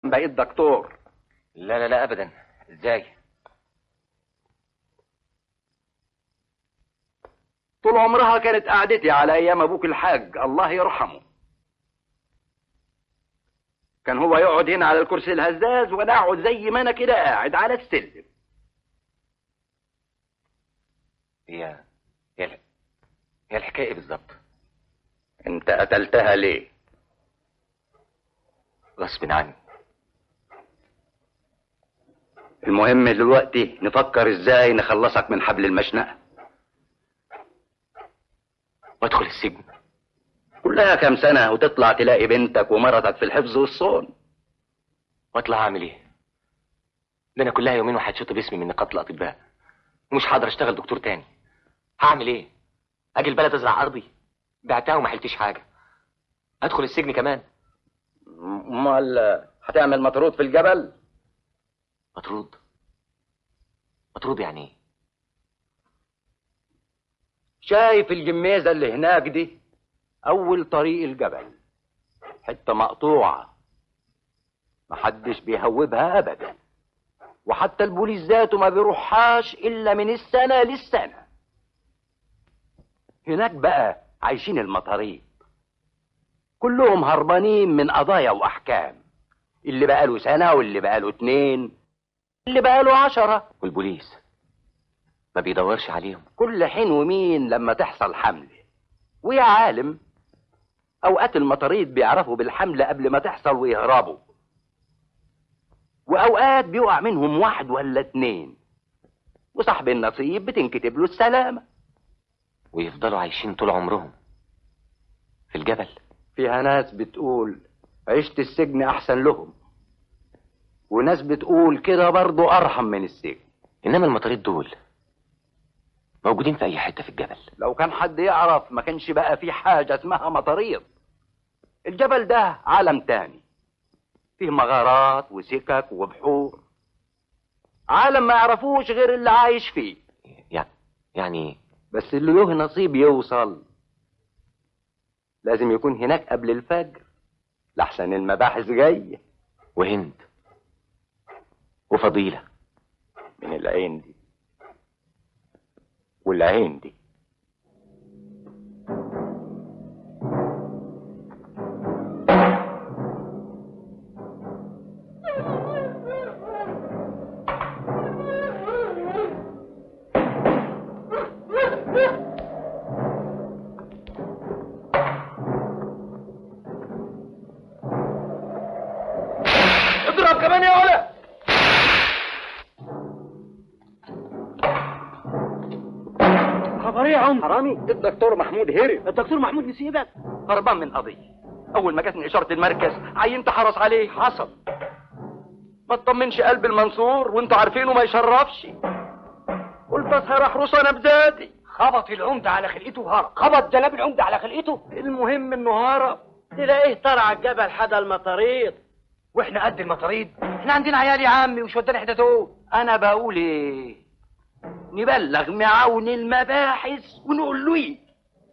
بقيت دكتور لا لا لا ابدا ازاي طول عمرها كانت قعدتي على ايام ابوك الحاج الله يرحمه كان هو يقعد هنا على الكرسي الهزاز وانا اقعد زي ما انا كده قاعد على السلم هي هي الح- هي الحكايه إيه بالظبط انت قتلتها ليه غصب عني المهم دلوقتي نفكر ازاي نخلصك من حبل المشنقة وادخل السجن كلها كام سنة وتطلع تلاقي بنتك ومرتك في الحفظ والصون واطلع اعمل ايه ده انا كلها يومين وهتشط باسمي من نقابه الاطباء ومش هقدر اشتغل دكتور تاني هعمل ايه اجي البلد ازرع ارضي بعتها وما حلتش حاجه ادخل السجن كمان امال هتعمل مطرود في الجبل مطرود مطرود يعني ايه شايف الجميزة اللي هناك دي أول طريق الجبل حتة مقطوعة محدش بيهوبها أبدا وحتى البوليس ذاته ما بيروحهاش إلا من السنة للسنة هناك بقى عايشين المطاريد كلهم هربانين من قضايا وأحكام اللي بقاله سنة واللي بقاله اتنين اللي بقاله عشرة والبوليس ما بيدورش عليهم كل حين ومين لما تحصل حملة ويا عالم أوقات المطاريد بيعرفوا بالحملة قبل ما تحصل ويهربوا وأوقات بيقع منهم واحد ولا اتنين وصاحب النصيب بتنكتب له السلامة ويفضلوا عايشين طول عمرهم في الجبل فيها ناس بتقول عيشة السجن أحسن لهم وناس بتقول كده برضه أرحم من السجن انما المطاريد دول موجودين في اي حته في الجبل لو كان حد يعرف ما كانش بقى في حاجة اسمها مطاريد الجبل ده عالم تاني فيه مغارات وسكك وبحور عالم ما يعرفوش غير اللي عايش فيه يعني يعني بس اللي له نصيب يوصل لازم يكون هناك قبل الفجر لحسن المباحث جاية وهند وفضيله من العين دي والعين دي اضرب كمان يا ولد خبر ايه يا عم حرامي الدكتور محمود هرب الدكتور محمود نسيبك هربان من قضية أول ما جاتني إشارة المركز عينت حرس عليه حصل ما تطمنش قلب المنصور وانتوا عارفينه ما يشرفش قلت اسهر احرس انا بذاتي خبط العمدة على خلقته وهرب خبط جناب العمدة على خلقته المهم انه هرب تلاقيه طلع الجبل حدا المطاريد واحنا قد المطاريد احنا عندنا عيال يا عمي وش ودانا حتتهم انا بقول ايه نبلغ معاون المباحث ونقول له ايه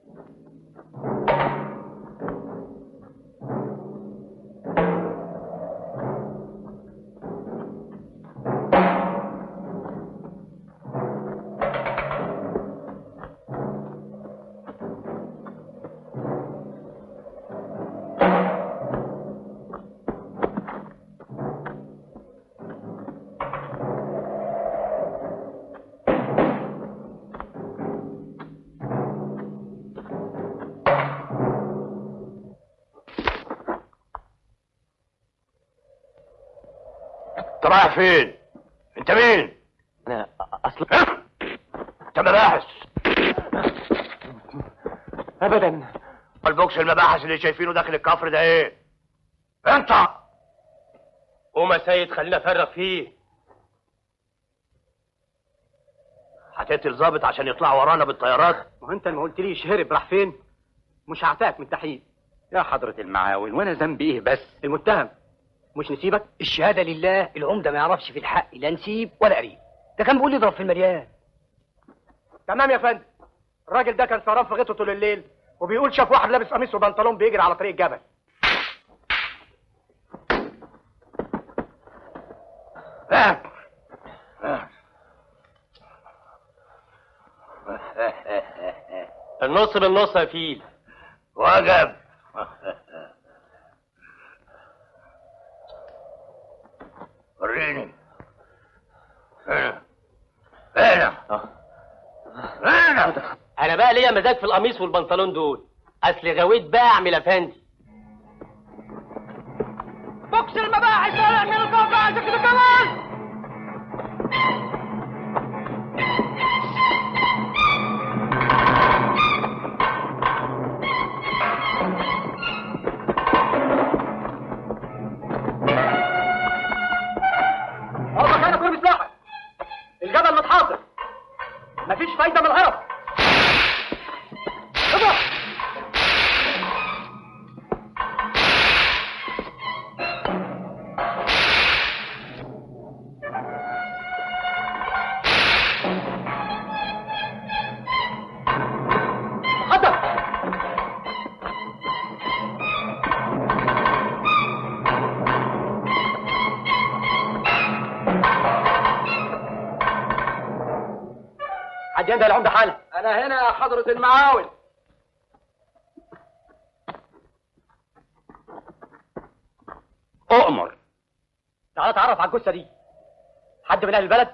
انت رايح فين؟ انت مين؟ انا اصل انت مباحث ابدا البوكس المباحث اللي شايفينه داخل الكفر ده ايه؟ انت قوم يا سيد خلينا افرغ فيه هتقتل ظابط عشان يطلع ورانا بالطيارات ما انت ما قلتليش هرب راح فين مش هعتاك من تحقيق يا حضرة المعاون وانا ذنبي ايه بس المتهم مش نسيبك الشهاده لله العمده ما يعرفش في الحق لا نسيب ولا قريب ده كان بيقول لي اضرب في المليان تمام يا فندم الراجل ده كان سهران في غيطه طول الليل وبيقول شاف واحد لابس قميص وبنطلون بيجري على طريق الجبل هات النص بالنص يا فيل وجب وريني هنا هنا هنا انا بقى ليا مزاج في القميص والبنطلون دول اصل غويت بقى اعمل افندي بوكس المباحث طالع من القبعه عايزك كده كمان هو مكانك كله بسلاحك الجبل متحاصر مفيش فايده من الهرب اضرب حضر حد ينده العمده حالا انا هنا يا حضره المعاون اؤمر تعال اتعرف على الجثه دي حد من اهل البلد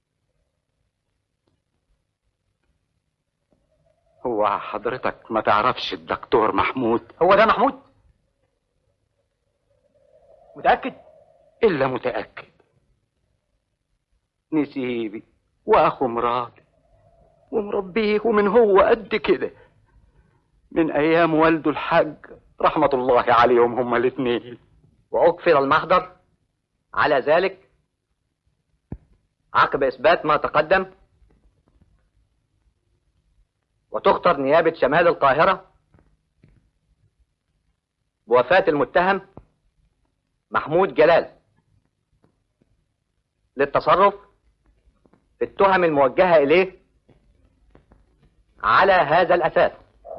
هو حضرتك ما تعرفش الدكتور محمود هو ده محمود متاكد الا متاكد نسيبي واخو مراتي ومربيه ومن هو قد كده من ايام والده الحاج رحمه الله عليهم هما الاثنين واكفر المحضر على ذلك عقب اثبات ما تقدم وتختر نيابه شمال القاهره بوفاه المتهم محمود جلال للتصرف في التهم الموجهه اليه على هذا الاساس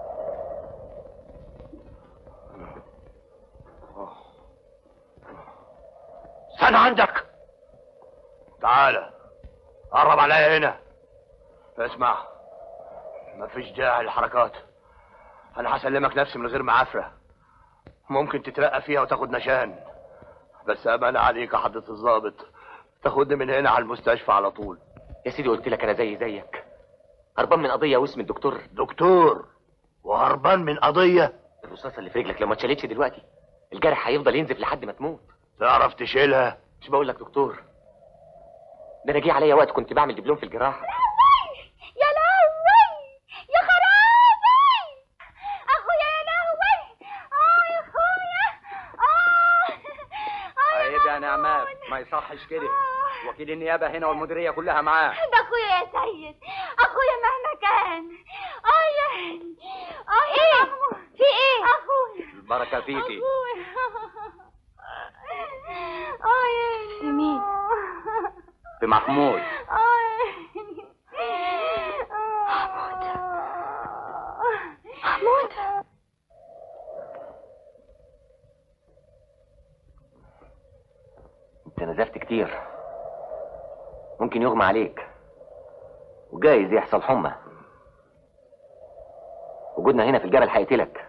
استنى عندك تعالى قرب عليا هنا اسمع مفيش داعي للحركات انا هسلمك نفسي من غير معافرة ممكن تترقى فيها وتاخد نشان بس امان عليك يا حضرة الضابط تاخدني من هنا على المستشفى على طول يا سيدي قلت لك انا زي زيك هربان من قضيه واسم الدكتور دكتور وهربان من قضية الرصاصه اللي في رجلك لو ما اتشالتش دلوقتي الجرح هيفضل ينزف لحد ما تموت تعرف تشيلها مش بقول لك دكتور ده انا جه عليا وقت كنت بعمل دبلوم في الجراحه يا لهوي يا خرابي اخويا يا لهوي اه يا اخويا اه آه يا عيب يا نعمات ما يصحش كده وكيل النيابه هنا والمديريه كلها معاه ده اخويا يا سيد اخويا مهما كان اه يا عيني اه يا محمود في ايه اخويا البركه فيكي اخويا اه يا عيني في مين في محمود اه يا عيني محمود محمود انت نزفت كتير ممكن يغمى عليك وجايز يحصل حمى وجودنا هنا في الجبل هيقتلك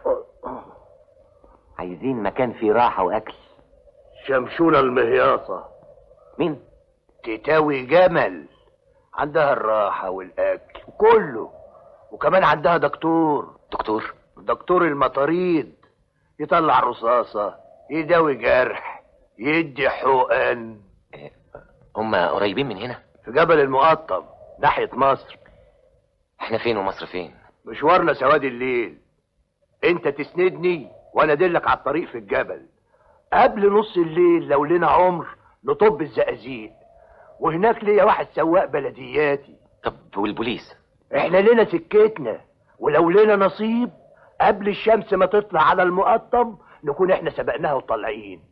عايزين مكان فيه راحة وأكل شمشونة المهياصة مين؟ تتاوي جمل عندها الراحة والأكل كله وكمان عندها دكتور دكتور دكتور المطاريد يطلع رصاصة يداوي جرح يدي حقن هما قريبين من هنا في جبل المقطم ناحية مصر احنا فين ومصر فين مشوارنا سواد الليل انت تسندني وانا ادلك على الطريق في الجبل قبل نص الليل لو لنا عمر نطب الزقازيق وهناك ليا واحد سواق بلدياتي طب والبوليس احنا لنا سكتنا ولو لنا نصيب قبل الشمس ما تطلع على المقطم نكون احنا سبقناها وطالعين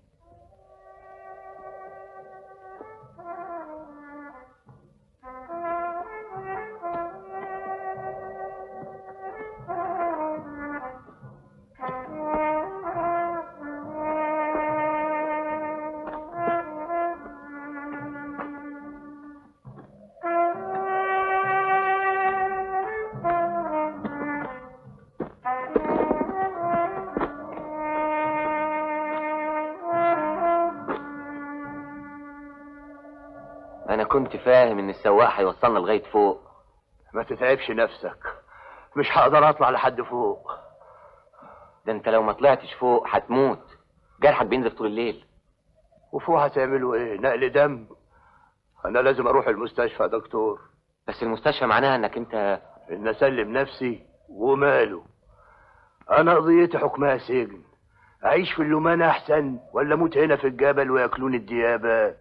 انا كنت فاهم ان السواق هيوصلنا لغايه فوق ما تتعبش نفسك مش هقدر اطلع لحد فوق ده انت لو ما طلعتش فوق هتموت جرحك بينزف طول الليل وفوق هتعملوا ايه نقل دم انا لازم اروح المستشفى يا دكتور بس المستشفى معناها انك انت ان اسلم نفسي وماله انا قضيتي حكمها سجن اعيش في اللومان احسن ولا اموت هنا في الجبل وياكلوني الديابه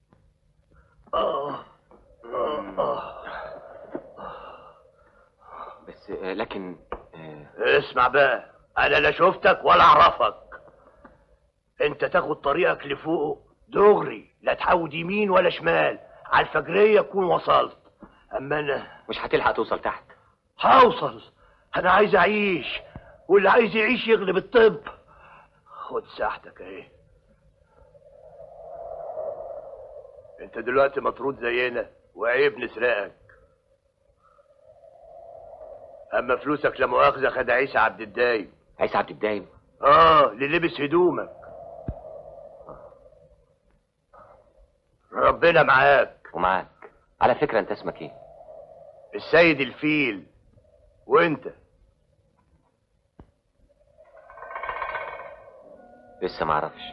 آه. آه. آه. بس آه، لكن آه، اسمع بقى انا لا شفتك ولا اعرفك انت تاخد طريقك لفوق دغري لا تحود يمين ولا شمال على الفجريه تكون وصلت اما انا مش هتلحق توصل تحت هوصل انا عايز اعيش واللي عايز يعيش يغلب الطب خد ساحتك اهي انت دلوقتي مطرود زينا وعيب نسرقك اما فلوسك لا مؤاخذه خد عيسى عبد الدايم عيسى عبد الدايم اه اللي لبس هدومك ربنا معاك ومعاك على فكره انت اسمك ايه السيد الفيل وانت لسه ما اعرفش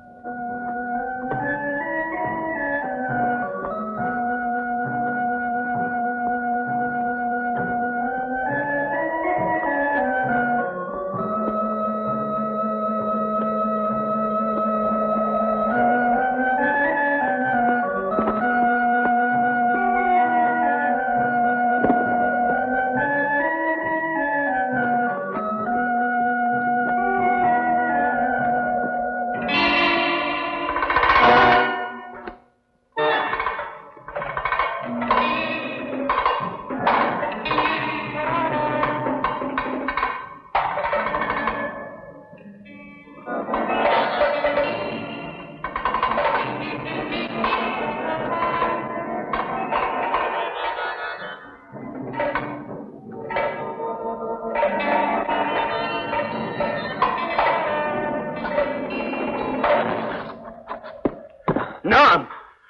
نعم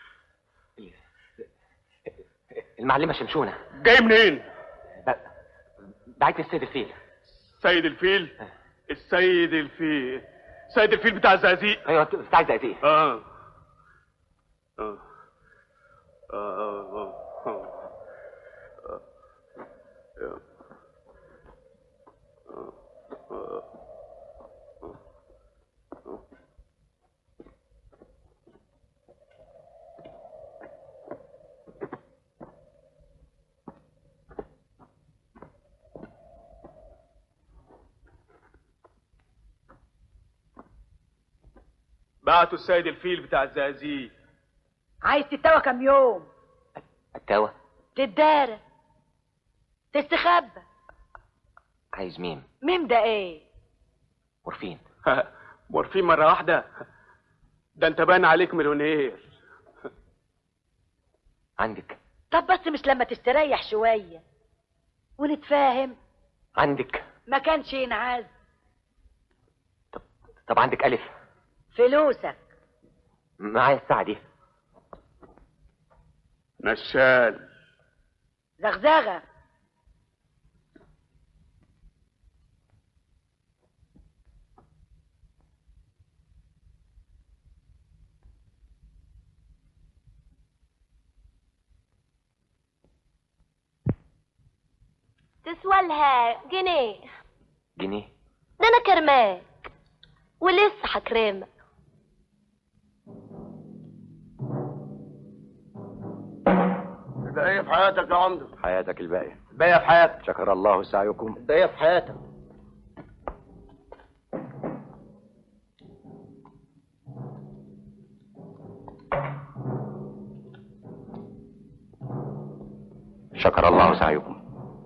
المعلمه شمشونه جاي منين ب- بعتني السيد الفيل سيد الفيل السيد الفيل سيد الفيل بتاع الزقازيق ايوه بتاع الزقازيق اه اه آه، آه، آه. آه. بعتوا السيد الفيل بتاع الزقازيق عايز تتوى كام يوم التاوه تتدارى تستخبى عايز مين ميم ده ايه مورفين مورفين مرة واحدة ده انت باين عليك مليونير عندك طب بس مش لما تستريح شوية ونتفاهم عندك ما كانش ينعز طب عندك الف فلوسك معايا الساعه دي نشال زغزغة تسوى لها جنيه جنيه ده انا كرماك ولسه هكرمك باقي في حياتك يا عمدة حياتك الباقية باقي في حياتك شكر الله سعيكم باقي في حياتك شكر الله سعيكم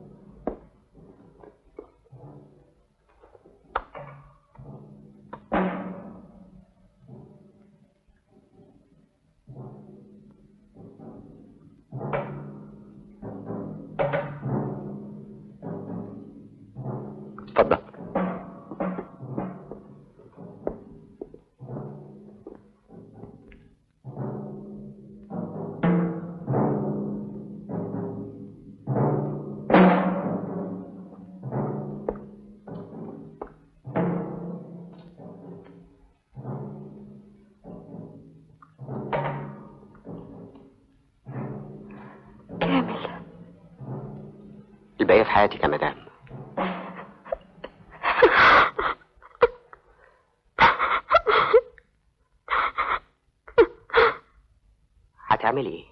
اتفضل الباقيه في حياتك يا مدام هتعملي ايه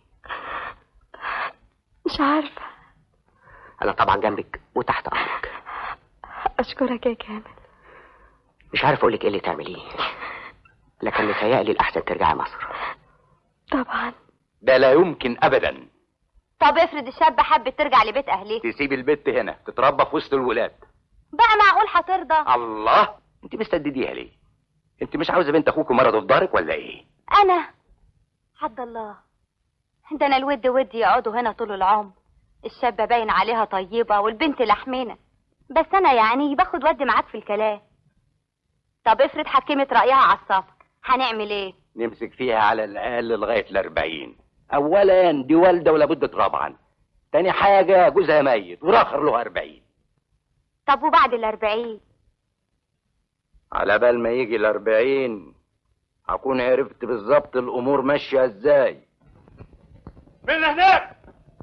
مش عارفة انا طبعا جنبك وتحت امرك أشكرك يا كامل مش عارف اقول لك ايه اللي تعمليه لكن متهيألي الاحسن ترجعي مصر طبعا ده لا يمكن ابدا طب افرض الشاب حبت ترجع لبيت اهليه تسيب البت هنا تتربى في وسط الولاد بقى معقول هترضى الله انت مستدديها ليه انت مش عاوزه بنت اخوك مرض في دارك ولا ايه انا حد الله ده انا الود ودي يقعدوا هنا طول العمر الشابة باين عليها طيبة والبنت لحمينة بس انا يعني باخد ودي معاك في الكلام طب افرض حكمت رأيها على السفر هنعمل ايه نمسك فيها على الاقل لغايه الاربعين اولا دي والده ولابد طبعا تاني حاجه جوزها ميت وراخر له أربعين طب وبعد الاربعين على بال ما يجي الأربعين هكون عرفت بالظبط الأمور ماشية إزاي من هناك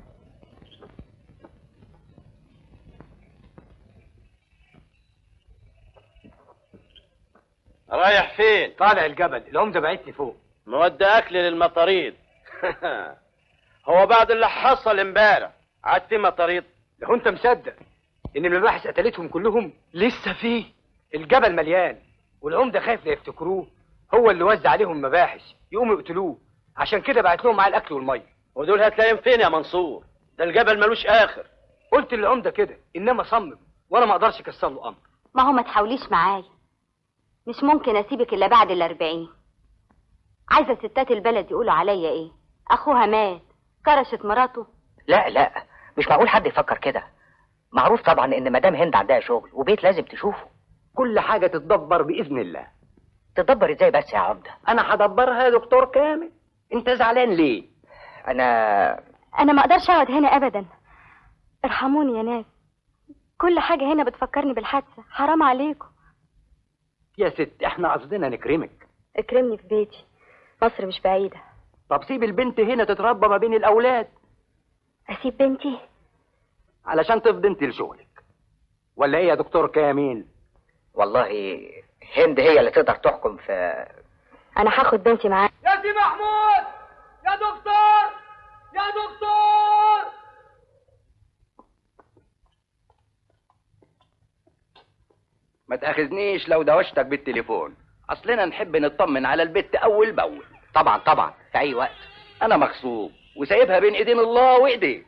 رايح فين؟ طالع الجبل العمدة بعتني فوق مودي اكل للمطاريد هو بعد اللي حصل امبارح عاد في مطاريد لو انت مصدق ان المباحث قتلتهم كلهم لسه فيه الجبل مليان والعمدة خايف لا يفتكروه هو اللي وزع عليهم مباحث يقوموا يقتلوه عشان كده بعت لهم معاه الاكل والميه ودول هتلاقيهم فين يا منصور ده الجبل ملوش اخر قلت للعمدة كده انما صمم وانا ما اقدرش اكسر له امر ما هو ما تحاوليش معايا مش ممكن اسيبك الا بعد الاربعين عايزة ستات البلد يقولوا عليا ايه اخوها مات كرشت مراته لا لا مش معقول حد يفكر كده معروف طبعا ان مدام هند عندها شغل وبيت لازم تشوفه كل حاجة تتدبر بإذن الله تدبر ازاي بس يا عمده أنا هدبرها يا دكتور كامل أنت زعلان ليه؟ انا أنا ما أقدرش أقعد هنا أبدا ارحموني يا ناس كل حاجة هنا بتفكرني بالحادثة حرام عليكم يا ست احنا قصدنا نكرمك اكرمني في بيتي مصر مش بعيدة طب سيب البنت هنا تتربى ما بين الأولاد أسيب بنتي علشان تفضي انت لشغلك ولا ايه يا دكتور كامل؟ والله هند هي اللي تقدر تحكم في أنا هاخد بنتي معايا يا سي محمود يا دكتور يا دكتور ما تاخذنيش لو دوشتك بالتليفون اصلنا نحب نطمن على البت اول باول طبعا طبعا في اي وقت انا مغصوب وسايبها بين ايدين الله وايديه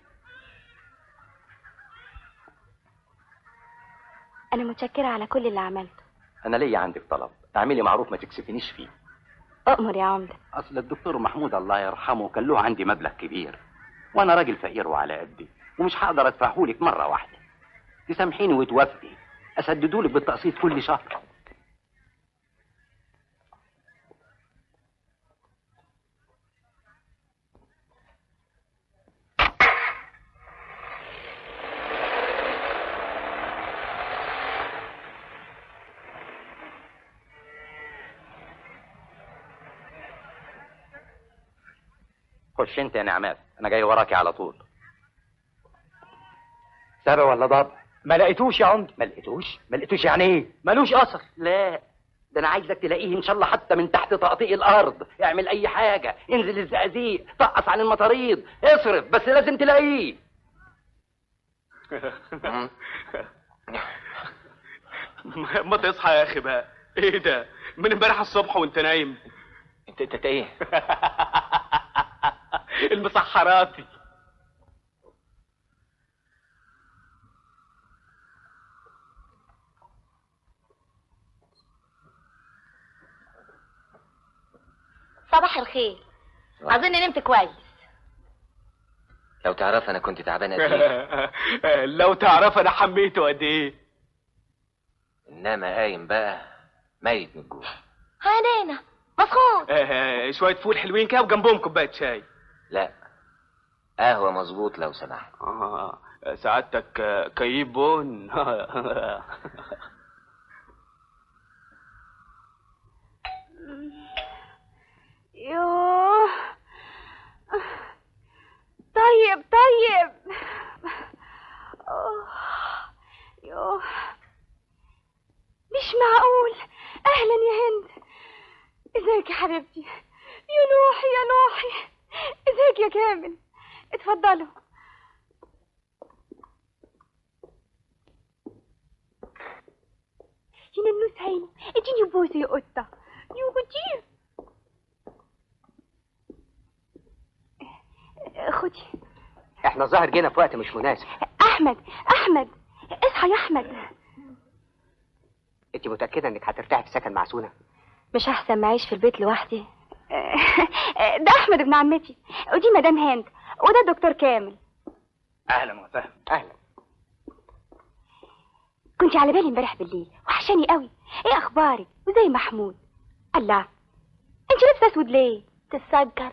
أنا متشكرة على كل اللي عملته انا ليا عندك طلب اعملي معروف ما تكسفنيش فيه أؤمر يا عمدة اصل الدكتور محمود الله يرحمه كان له عندي مبلغ كبير وانا راجل فقير وعلى قدي ومش هقدر ادفعه لك مره واحده تسامحيني وتوافقي اسدده لك بالتقسيط كل شهر خش انت يا نعمات انا جاي وراكي على طول سابع ولا ضبع ما لقيتوش يا عمدة ما لقيتوش ما لقيتوش يعني ايه ملوش أثر لا ده انا عايزك تلاقيه ان شاء الله حتى من تحت تقطيع الارض اعمل اي حاجه انزل الزقازيق طقس عن المطاريد اصرف بس لازم تلاقيه ما تصحى يا اخي بقى ايه ده من امبارح الصبح وانت نايم انت انت ايه المسحراتي صباح الخير اظن نمت كويس لو تعرف انا كنت تعبان قد ايه لو تعرف انا حميته قد ايه انما قايم بقى ميت من الجوع هانينا مسخوط آه، شويه فول حلوين كده وجنبهم كوبايه شاي لا قهوه مظبوط لو سمحت آه، سعادتك آه، كيب بون يوه طيب طيب أوه. ازيك يا كامل اتفضلوا يا ننوس هيني اديني بوسه يا قطه يا كتير خدي احنا الظاهر جينا في وقت مش مناسب احمد احمد اصحى يا احمد انت متاكده انك هترتاحي في سكن مع سونا مش احسن ما اعيش في البيت لوحدي ده احمد ابن عمتي ودي مدام هند وده الدكتور كامل اهلا وسهلا اهلا كنت على بالي امبارح بالليل وحشاني قوي ايه اخبارك وزي محمود الله انت لابسه اسود ليه تتسجل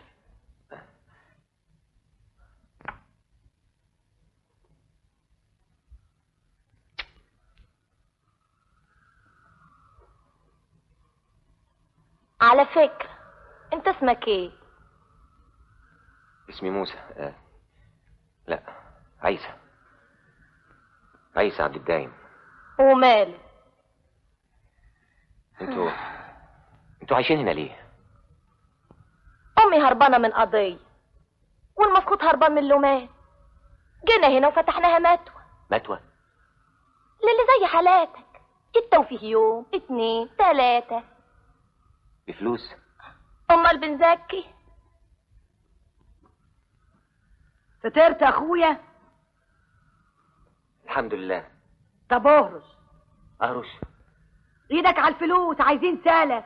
على فكرة انت اسمك ايه اسمي موسى آه. لا عيسى عيسى عبد الدايم وماله انتوا انتوا عايشين هنا ليه امي هربانة من قضية والمسقوط هربان من لومان جينا هنا وفتحناها متوى متوى للي زي حالاتك التوفيه يوم اتنين تلاتة بفلوس امال بنزكي فطرت يا اخويا الحمد لله طب اهرش اهرش ايدك على الفلوس عايزين سلف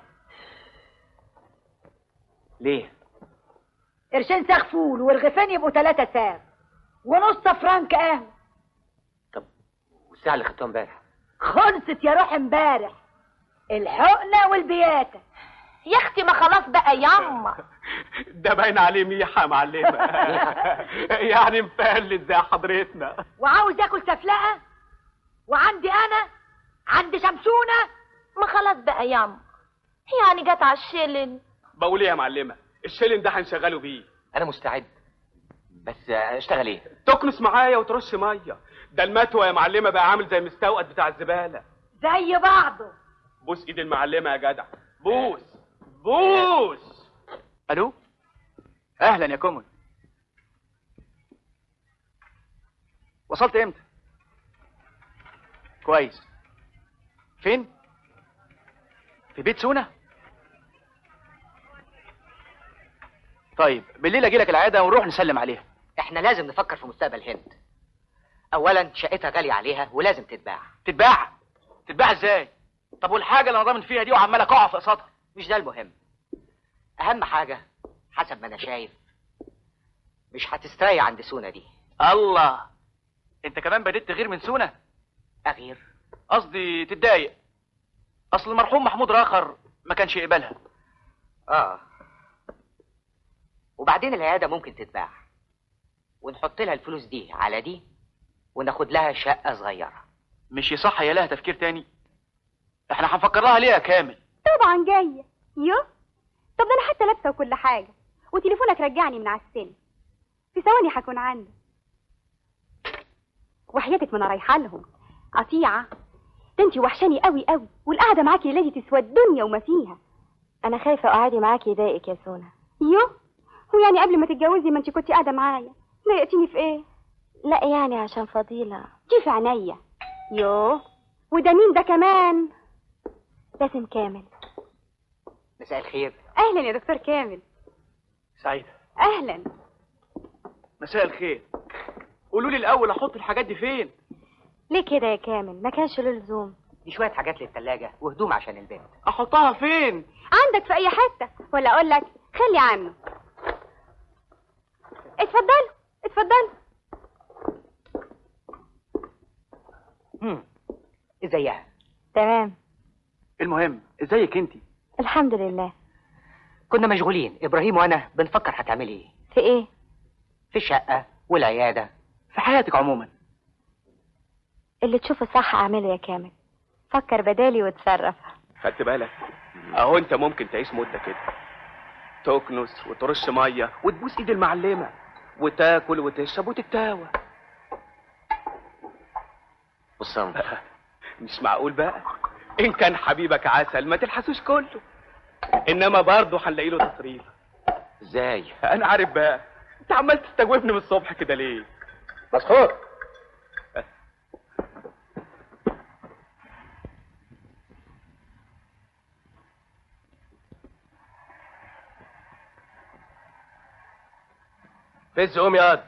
ليه قرشين ساغ فول والرغيفين يبقوا ثلاثة ساغ ونص فرنك قهوة والساعة اللي خدتوها امبارح خلصت يا روح امبارح الحقنة والبياتة يا اختي ما خلاص بقى ياما ده باين عليه ميحة يا معلمة يعني مفلس زي حضرتنا وعاوز ياكل سفلقة وعندي انا عندي شمشونة ما خلاص بقى ياما يعني جت على الشلن بقول ايه يا معلمة الشيلن ده هنشغله بيه انا مستعد بس اشتغل ايه تكنس معايا وترش ميه ده المتوى يا معلمة بقى عامل زي المستوقد بتاع الزبالة زي بعضه بوس ايد المعلمة يا جدع بوس بوس الو اهلا يا كومن وصلت امتى كويس فين في بيت سونا طيب بالليل اجي لك العياده ونروح نسلم عليها احنا لازم نفكر في مستقبل هند اولا شقتها غاليه عليها ولازم تتباع تتباع تتباع ازاي طب والحاجه اللي انا ضامن فيها دي وعمال اقع في قسطها مش ده المهم اهم حاجه حسب ما انا شايف مش هتستريح عند سونا دي الله انت كمان بديت تغير من سونا اغير قصدي تتضايق اصل المرحوم محمود راخر ما كانش يقبلها اه وبعدين العياده ممكن تتباع ونحط لها الفلوس دي على دي وناخد لها شقه صغيره مش يصح يا لها تفكير تاني احنا هنفكر لها ليه يا كامل طبعا جايه يو طب ده انا حتى لابسه وكل حاجه وتليفونك رجعني من على السن في ثواني هكون عندك وحياتك ما انا رايحه لهم قطيعه ده انتي وحشاني قوي قوي والقعده معاكي ليلتي تسوى الدنيا وما فيها انا خايفه قعدي معاكي يضايقك يا سونا يو هو يعني قبل ما تتجوزي ما انتي كنتي قاعده معايا ضايقتيني في ايه لا يعني عشان فضيله دي في عينيا يو وده مين ده كمان لازم كامل مساء الخير اهلا يا دكتور كامل سعيد اهلا مساء الخير قولوا لي الاول احط الحاجات دي فين ليه كده يا كامل ما كانش له لزوم دي شويه حاجات للثلاجه وهدوم عشان البنت احطها فين عندك في اي حته ولا اقول لك خلي عنه اتفضلوا اتفضلوا هم ازيها تمام المهم ازيك انت الحمد لله كنا مشغولين ابراهيم وانا بنفكر هتعملي ايه في ايه في الشقه والعياده في حياتك عموما اللي تشوفه صح اعمله يا كامل فكر بدالي وتصرف خدت بالك اهو انت ممكن تعيش مدة كده تكنس وترش مية وتبوس ايد المعلمة وتاكل وتشرب وتتاوى والصمت مش معقول بقى ان كان حبيبك عسل ما تلحسوش كله انما برضه هنلاقي له تصريف ازاي انا عارف بقى انت عمال تستجوبني من الصبح كده ليه مسحور فز قوم يا قد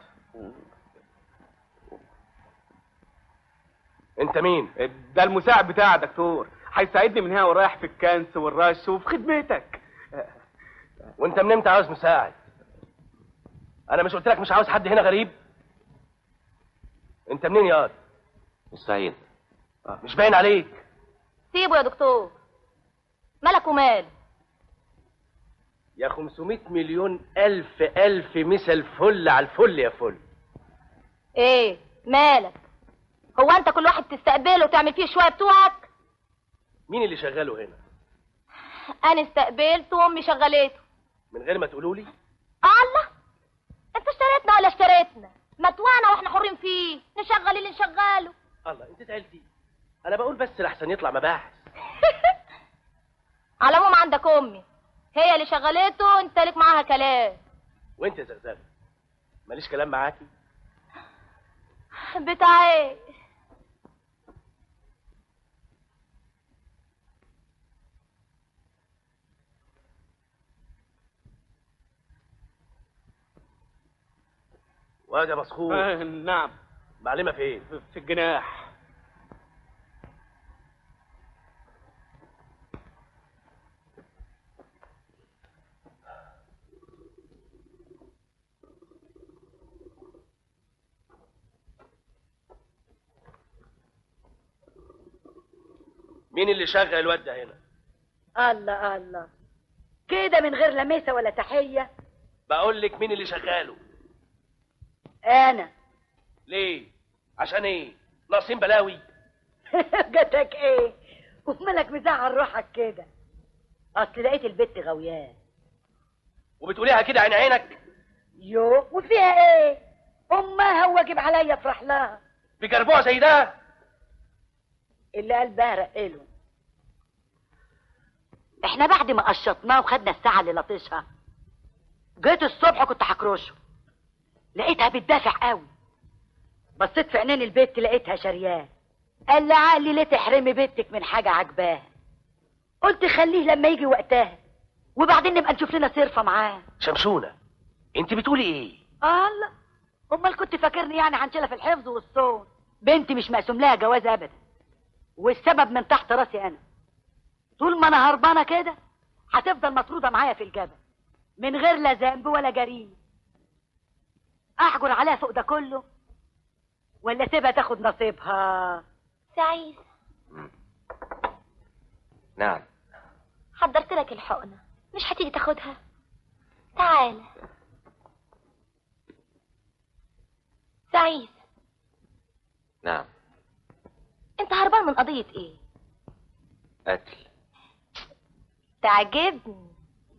انت مين ده المساعد بتاع دكتور هيساعدني من هنا ورايح في الكنس والرش وفي خدمتك وانت من امتى عاوز مساعد انا مش قلت لك مش عاوز حد هنا غريب انت منين يا قد الصعيد مش باين عليك سيبه يا دكتور مالك ومال يا 500 مليون الف الف مثل فل على الفل يا فل ايه مالك هو انت كل واحد تستقبله وتعمل فيه شويه بتوعك مين اللي شغاله هنا انا استقبلته وامي شغلته من غير ما تقولوا لي الله انت اشتريتنا ولا اشتريتنا ما توعنا واحنا حرين فيه نشغل اللي نشغله الله انت زعلتي انا بقول بس لحسن يطلع مباحث على العموم عندك امي هي اللي شغلته انت لك معاها كلام وانت يا زغزغه ماليش كلام معاكي بتاع ايه واد يا مسخور آه، نعم معلمه فين في- في الجناح مين اللي شغل الواد ده هنا الله الله كده من غير لميسة ولا تحية بقول لك مين اللي شغاله انا ليه عشان ايه ناقصين بلاوي جاتك ايه ومالك مزعل روحك كده اصل لقيت البت غويان وبتقوليها كده عين عينك يو وفيها ايه امها واجب عليا افرح لها بجربوع زي ده اللي قلبها رقله احنا بعد ما قشطناه وخدنا الساعة اللي لطشها جيت الصبح كنت هكرشه لقيتها بتدافع قوي بصيت في عينين البت لقيتها شريان قال لي عقلي ليه تحرمي بنتك من حاجة عجباها قلت خليه لما يجي وقتها وبعدين نبقى نشوف لنا صرفة معاه شمشونه انت بتقولي ايه الله امال كنت فاكرني يعني هنشيلها في الحفظ والصون بنتي مش مقسوم لها جواز ابدا والسبب من تحت راسي انا طول ما انا هربانه كده هتفضل مطروده معايا في الجبل من غير لا ذنب ولا جريمه احجر عليها فوق ده كله ولا سيبها تاخد نصيبها سعيد نعم حضرت لك الحقنة مش هتيجي تاخدها تعال سعيد نعم انت هربان من قضية ايه قتل تعجبني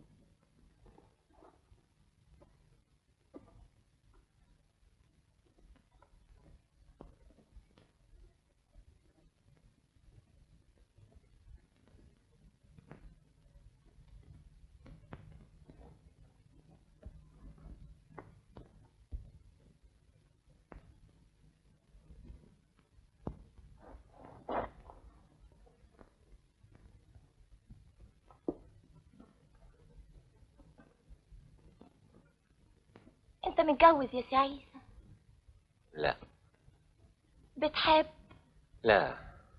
انت متجوز يا سعيد لا بتحب لا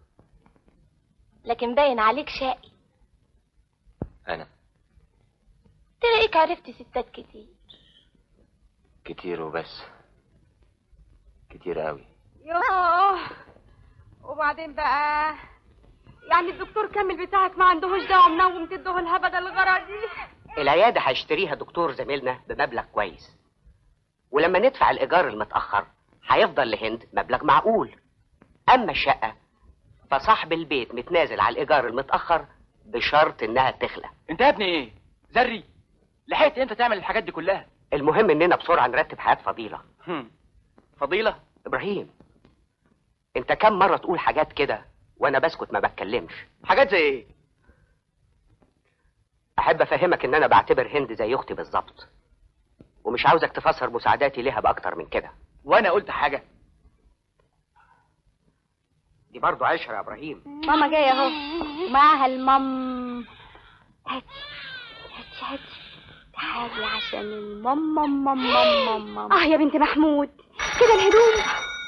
لكن باين عليك شقي انا تلاقيك عرفت ستات كتير كتير وبس كتير قوي يوه وبعدين بقى يعني الدكتور كامل بتاعك ما عندهوش دواء منوم تدوه لها بدل الغرض دي العيادة هيشتريها دكتور زميلنا بمبلغ كويس ولما ندفع الإيجار المتأخر هيفضل لهند مبلغ معقول أما الشقة فصاحب البيت متنازل على الإيجار المتأخر بشرط إنها تخلى انت يا ابني ايه زري لحقت امتى تعمل الحاجات دي كلها المهم إننا بسرعة نرتب حياة فضيلة هم. فضيلة إبراهيم أنت كم مرة تقول حاجات كده وأنا بسكت ما بتكلمش حاجات زي ايه أحب أفهمك إن أنا بعتبر هند زي أختي بالظبط ومش عاوزك تفسر مساعداتي ليها باكتر من كده وانا قلت حاجه دي برضه عشرة يا ابراهيم ماما جاية اهو ومعاها المام هاتي هاتي هاتي تعالي عشان المام مام مام مام مام مام اه يا بنت محمود كده الهدوم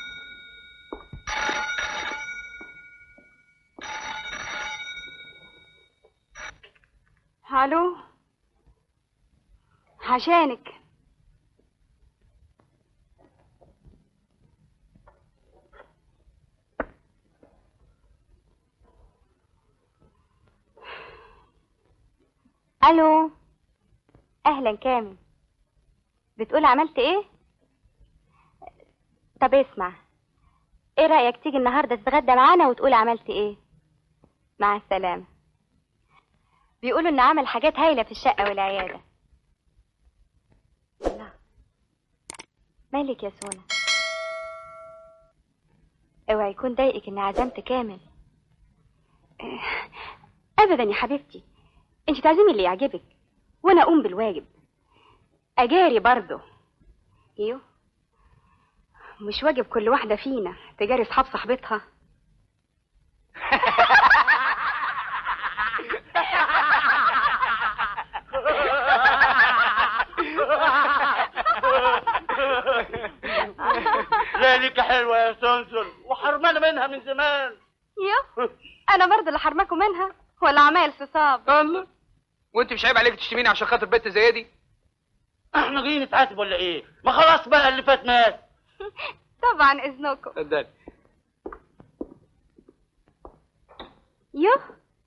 الو عشانك الو اهلا كامل بتقول عملت ايه طب اسمع ايه رايك تيجي النهارده تتغدى معانا وتقول عملت ايه مع السلامه بيقولوا ان عمل حاجات هايله في الشقه والعياده الله مالك يا سونا اوعي يكون ضايقك اني عزمت كامل ابدا يا حبيبتي انت تعزمي اللي يعجبك وانا اقوم بالواجب اجاري برضه ايوه مش واجب كل واحده فينا تجاري اصحاب صاحبتها ليلك حلوة يا سنسن وحرمانة منها من زمان يو انا برضه اللي حرمكم منها ولا عمايل صصاب الله وانت مش عيب عليك تشتميني عشان خاطر بنت زي دي احنا جايين نتعاتب ولا ايه ما خلاص بقى اللي فات مات طبعا اذنكم صدقني يو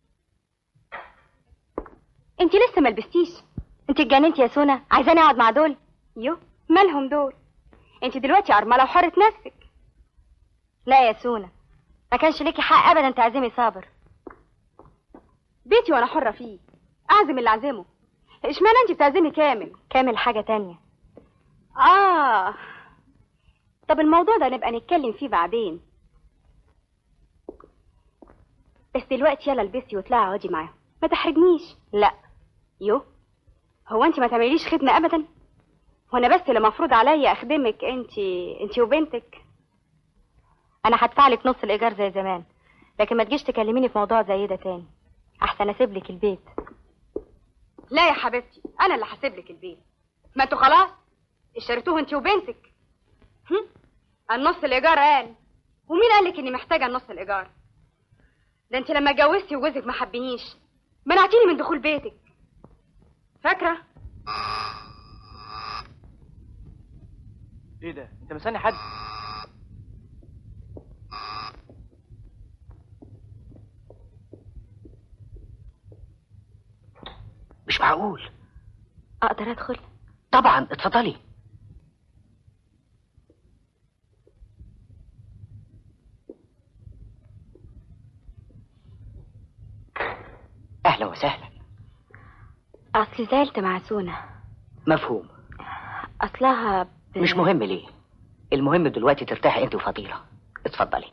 انت لسه ما لبستيش انت اتجننتي يا سونا عايزاني اقعد مع دول يو مالهم دول انت دلوقتي ارمله وحرة نفسك لا يا سونا ما كانش ليكي حق ابدا تعزمي صابر بيتي وانا حرة فيه اعزم اللي اعزمه اشمعنى انت بتعزمي كامل كامل حاجة تانية اه طب الموضوع ده نبقى نتكلم فيه بعدين بس دلوقتي يلا البسي واطلعي اقعدي معاهم ما تحرجنيش لا يو هو انت ما تعمليش خدمة ابدا وانا بس اللي مفروض عليا اخدمك انت انت وبنتك انا هدفع لك نص الايجار زي زمان لكن ما تجيش تكلميني في موضوع زي ده تاني احسن اسيب لك البيت لا يا حبيبتي انا اللي هسيب لك البيت ما انتوا خلاص اشتريتوه انت وبنتك هم؟ النص الايجار قال ومين قال لك اني محتاجه النص الايجار ده انت لما اتجوزتي وجوزك ما حبنيش منعتيني من دخول بيتك فاكره ايه ده انت مستني حد مش معقول اقدر ادخل طبعا اتفضلي اهلا وسهلا اصلي زعلت مع سونا مفهوم اصلها ب... مش مهم ليه المهم دلوقتي ترتاحي انت وفضيلة اتفضلي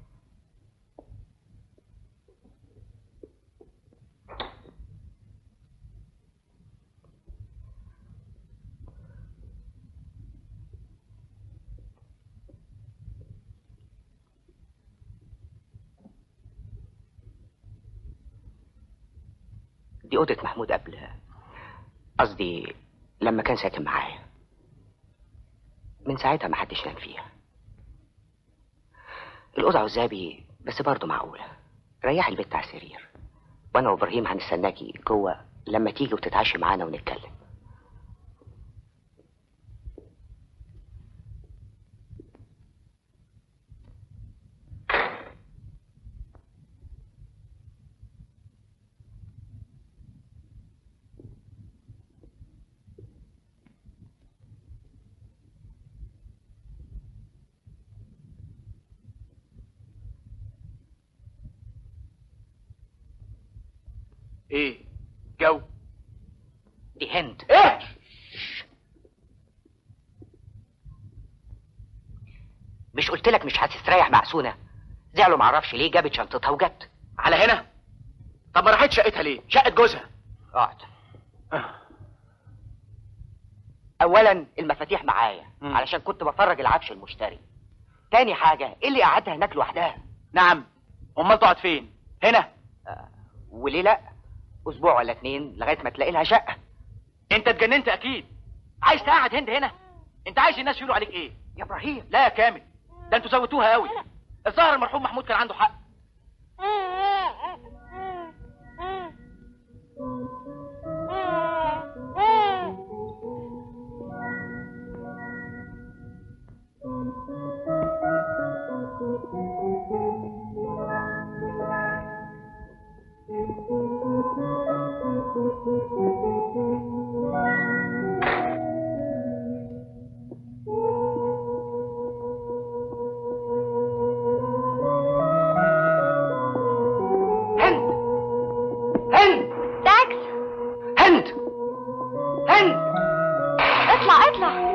دي أوضة محمود قبل قصدي لما كان ساكن معايا من ساعتها ما حدش نام فيها الأوضة عزابي بس برضه معقولة ريحي البيت على السرير وأنا وإبراهيم هنستناكي جوه لما تيجي وتتعشي معانا ونتكلم ايه جو دي هند ايه مش قلت لك مش هتستريح مع سونا زعلوا معرفش ليه جابت شنطتها وجت على هنا طب ما راحتش شقتها ليه شقه جوزها اقعد اولا المفاتيح معايا علشان كنت بفرج العفش المشتري تاني حاجه ايه اللي قعدها هناك لوحدها نعم امال تقعد فين هنا وليه لا اسبوع ولا اتنين لغايه ما تلاقي لها شقه انت اتجننت اكيد عايز تقعد هند هنا انت عايز الناس يقولوا عليك ايه يا ابراهيم لا يا كامل ده انتوا زودتوها قوي الظاهر المرحوم محمود كان عنده حق هند هند تاكس هند هند اطلع اطلع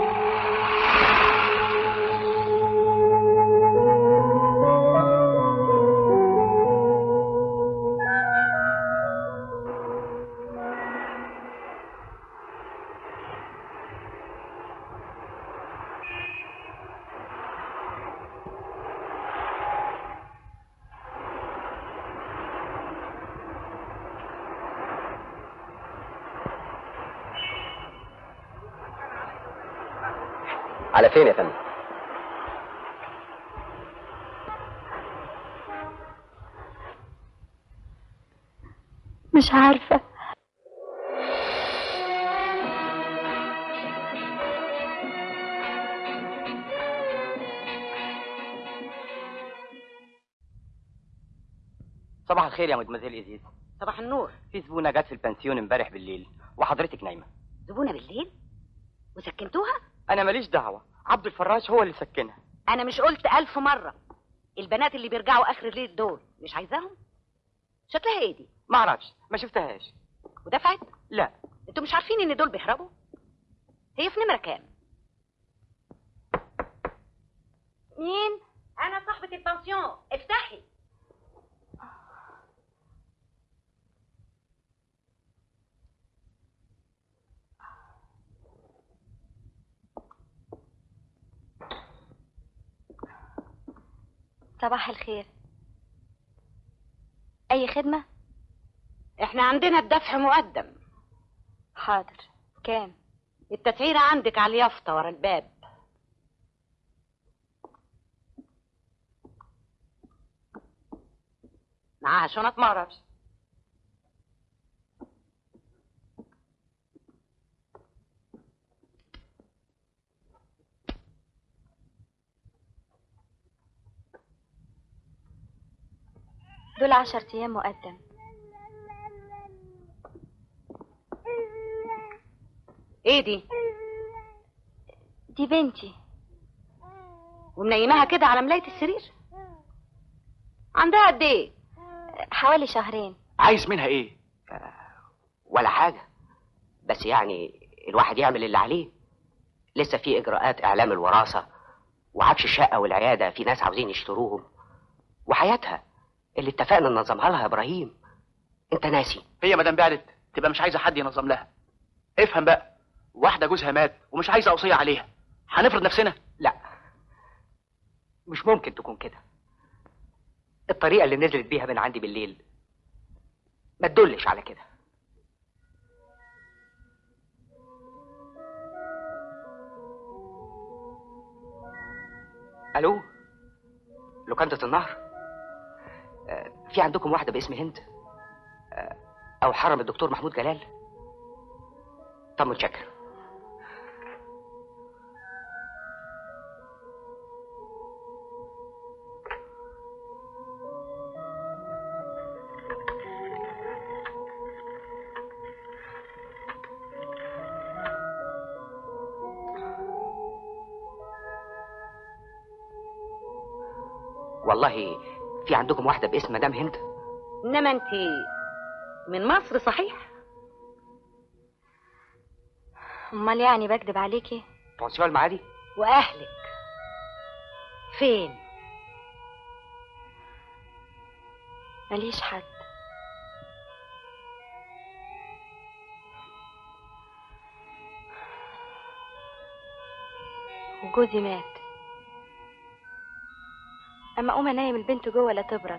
على فين يا فندم مش عارفة صباح الخير يا مدمزيل إيزيز صباح النور في زبونة جت في البنسيون امبارح بالليل وحضرتك نايمة زبونة بالليل وسكنتوها أنا ماليش دعوة عبد الفراش هو اللي سكنها انا مش قلت الف مرة البنات اللي بيرجعوا اخر الليل دول مش عايزاهم شكلها ايه دي معرفش ما شفتهاش ودفعت لا انتوا مش عارفين ان دول بيهربوا هي في نمرة كام مين انا صاحبة البنسيون افتحي صباح الخير أي خدمة؟ احنا عندنا الدفع مقدم حاضر كام؟ التسعيرة عندك على اليافطة ورا الباب معاها شنط معرفش دول عشر أيام مقدم ايه دي دي بنتي ومنيماها كده على ملاية السرير عندها قد ايه حوالي شهرين عايز منها ايه ولا حاجه بس يعني الواحد يعمل اللي عليه لسه في اجراءات اعلام الوراثه وعفش الشقه والعياده في ناس عاوزين يشتروهم وحياتها اللي اتفقنا ننظمها لها يا ابراهيم انت ناسي هي مدام بعدت تبقى مش عايزه حد ينظم لها افهم بقى واحده جوزها مات ومش عايزه اوصيه عليها هنفرض نفسنا لا مش ممكن تكون كده الطريقه اللي نزلت بيها من عندي بالليل ما تدلش على كده الو لوكانة النهر آه، في عندكم واحدة باسم هند آه، أو حرم الدكتور محمود جلال طب متشكر والله في عندكم واحدة باسم مدام هند انما انت من مصر صحيح أمال يعني بكدب عليكي بونسيون المعادي واهلك فين ماليش حد وجوزي مات اما اقوم انام البنت جوه لا تبرد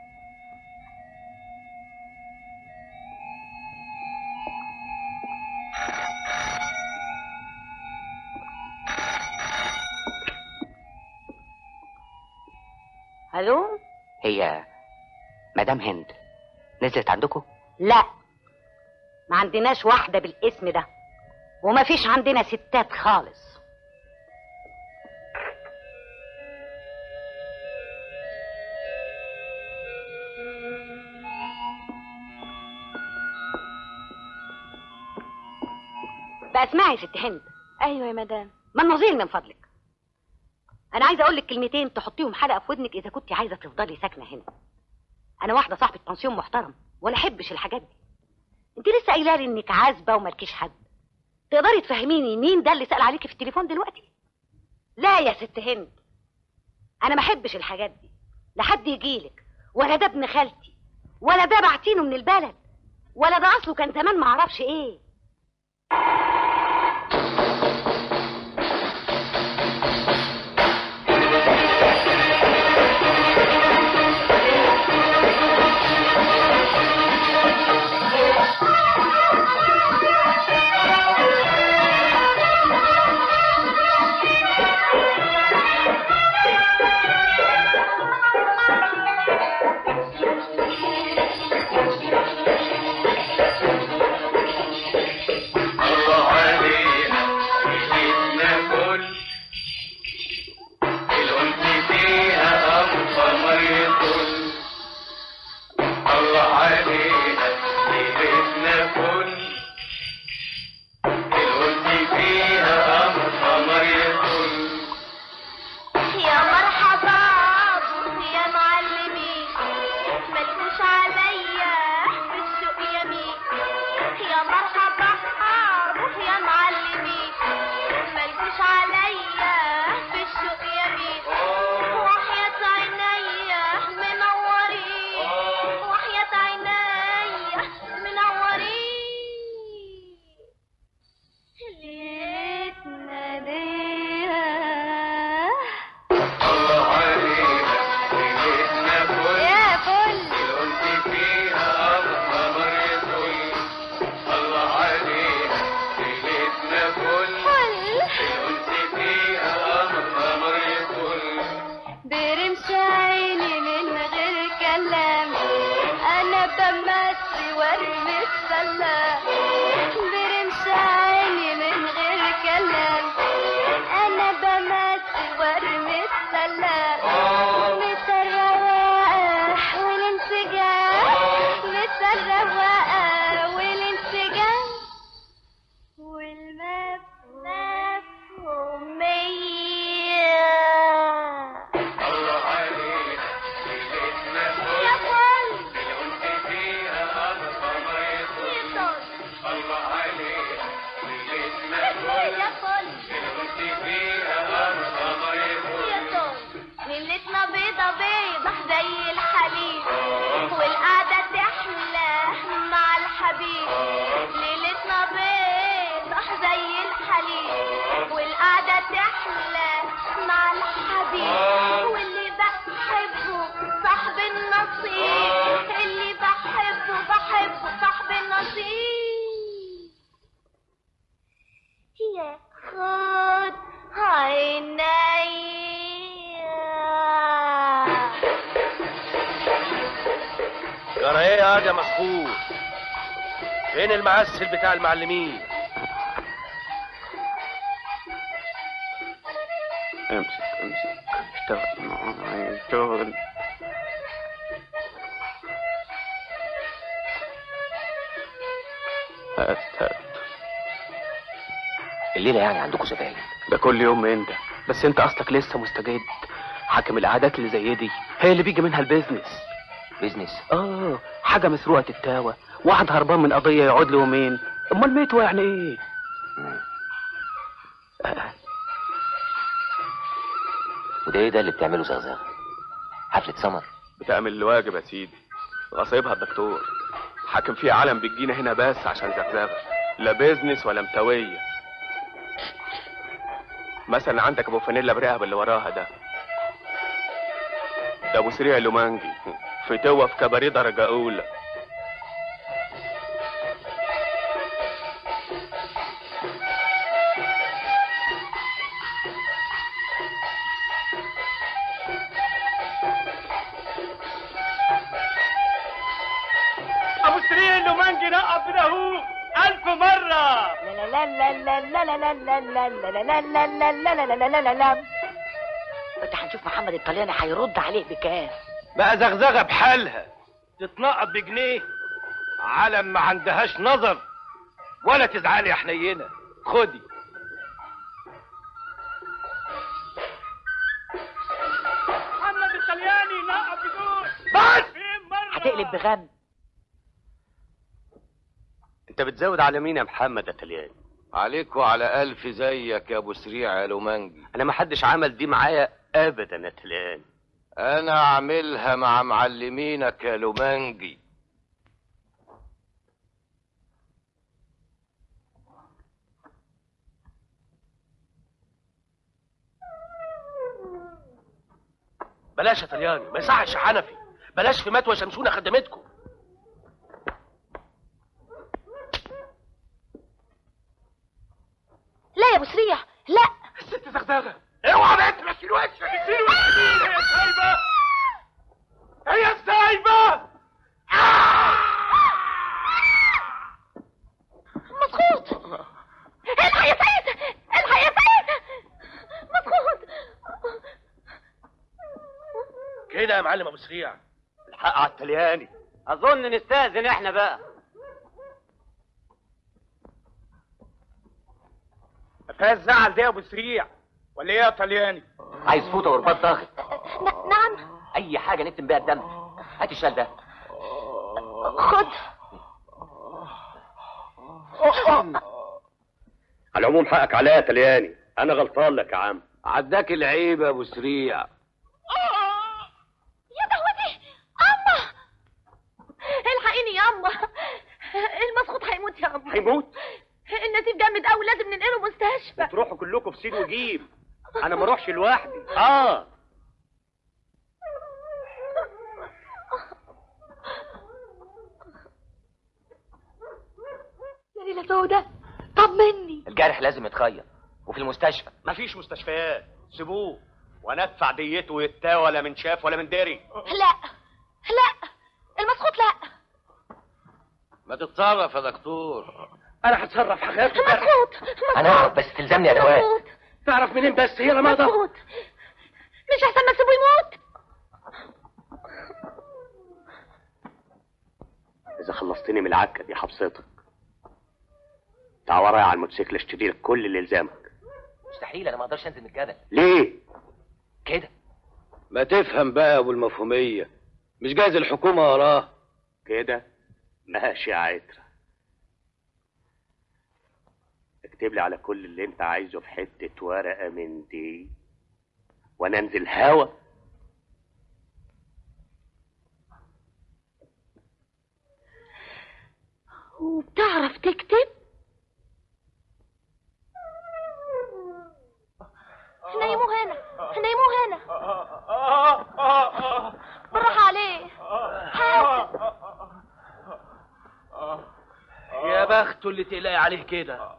الو هي مدام هند نزلت عندكم لا ما عندناش واحدة بالاسم ده وما فيش عندنا ستات خالص بقى اسمعي يا ست هند ايوه يا مدام ما النظير من فضلك انا عايزه اقول لك كلمتين تحطيهم حلقه في ودنك اذا كنت عايزه تفضلي ساكنه هنا انا واحده صاحبه بنسيون محترم ولا احبش الحاجات دي انت لسه قايله لي انك عازبه ومالكيش حد تقدري تفهميني مين ده اللي سال عليكي في التليفون دلوقتي لا يا ست هند انا ما احبش الحاجات دي لا حد يجيلك ولا ده ابن خالتي ولا ده بعتينه من البلد ولا ده اصله كان زمان ما اعرفش ايه الله علينا سيدنا كل الأنس فيها أقمر يطل الله علينا سيدنا كل الأنس فيها أقمر يطل يا مرحبا يا معلمين ملكوش عليا في السوق يمين يا مرحبا يا معلمين ملكوش عليا في السوق يمين وحياة عينيا منورين وحياة عينيا منورين ليلتنا ليها الله علينا سيدنا كل يا فل الأنس فيها أقمر يطل الله علينا سيدنا كل الأنس فيها أقمر يطل برمش عيني من غير كلام انا بمسي وارمي السلام برمش عيني من غير كلام انا بمسي وارمي السلام مثل الرواقة والانسجام مثل الرواقة والانسجام والمفهومية الله علينا سيدنا كل يا فل الأنس فيها أقمر يطل الله علينا سيدنا كل يا فل الأنس فيها أقمر يطل يا طول ليلتنا بيضة بيضة زي الحليب والقعدة تحلى مع الحبيب ليلتنا بيضة زي الحليب والقعدة تحلى مع الحبيب واللي بحبه صاحب النصيب اللي بحبه بحبه صاحب النصيب يا خد عينيا جرى ايه يا يا مسخوط فين المعسل بتاع المعلمين امسك امسك اشتغل معايا اشتغل هات هات الليله يعني عندكم زباين ده كل يوم انت بس انت اصلك لسه مستجد حاكم العادات اللي زي دي هي اللي بيجي منها البيزنس بيزنس اه حاجه مسروقه تتاوى واحد هربان من قضيه يقعد له يومين امال ميتوا يعني ايه آه. وده ايه ده اللي بتعمله زغزغه حفله سمر بتعمل الواجب يا سيدي غصيبها الدكتور حاكم فيها علم بتجينا هنا بس عشان زغزغه لا بيزنس ولا متويه مثلا عندك ابو فانيلا برقبه اللي وراها ده ده ابو سريع لومانجي فتوة في كباريه درجه اولى ابو سريع اللومانجي نقط كده اهو الف مره لا لا لا لا لا لا لا لا لا لا لا لا لا لا لا لا لا لا لا انت هنشوف محمد الطلياني هيرد عليه بكام بقى زغزغه بحالها تتنقط بجنيه علم ما عندهاش نظر ولا تزعلي يا حنينه خدي محمد الطلياني نقط بدون بس هتقلب بغم انت بتزود على مين يا محمد يا طلياني عليك وعلى ألف زيك يا أبو سريع يا لومانجي انا ما حدش عمل دي معايا ابدا يا طلياني أنا أعملها مع معلمينك يا لومانجي بلاش يا طلياني ما يصحش يا حنفي بلاش في متوى شمسونه خدمتكم لا يا ابو سريع لا ست زغزغه اوعى بقى تمشي وشك اديني وش مين هي سايبه هي سايبه مسخوط الحق يا سيد الحق يا سيد مسخوط كده يا معلم ابو سريع الحق على الطلياني اظن نستاذن احنا بقى فيها الزعل ده يا ابو سريع ولا ايه يا طلياني عايز فوطه ورباط ضاغط نعم اي حاجه نكتم بيها الدم هات الشال ده خد على العموم حقك عليا يا طلياني انا غلطان لك يا عم عداك العيب يا أبو سريع يا دهوتي اما الحقيني يا اما المسخوط هيموت يا اما هيموت النزيف جامد قوي لازم ننقله مستشفى تروحوا كلكم في سين وجيم انا ما اروحش لوحدي اه يا ليلة سودة طمني الجرح لازم يتخيط وفي المستشفى مفيش مستشفيات سيبوه وانا ادفع ديته ويتاوى ولا من شاف ولا من داري لا لا المسخوط لا ما تتصرف يا دكتور انا هتصرف حاجات مسخوط انا اعرف بس تلزمني ادوات تعرف منين بس هي لما اقدر مسخوط مش احسن ما تسيبه يموت اذا خلصتني من العكه دي حبستك تعال ورايا على الموتوسيكل اشتري لك كل اللي يلزمك مستحيل انا ما اقدرش انزل من الجبل ليه كده ما تفهم بقى يا أبو المفهومية مش جايز الحكومة وراه كده ماشي يا عترة اكتب لي على كل اللي انت عايزه في حتة ورقة من دي وانا انزل هوا وبتعرف تكتب نيموه هنا نيموه هنا بالراحة عليه حاسب يا بخته اللي تلاقي عليه كده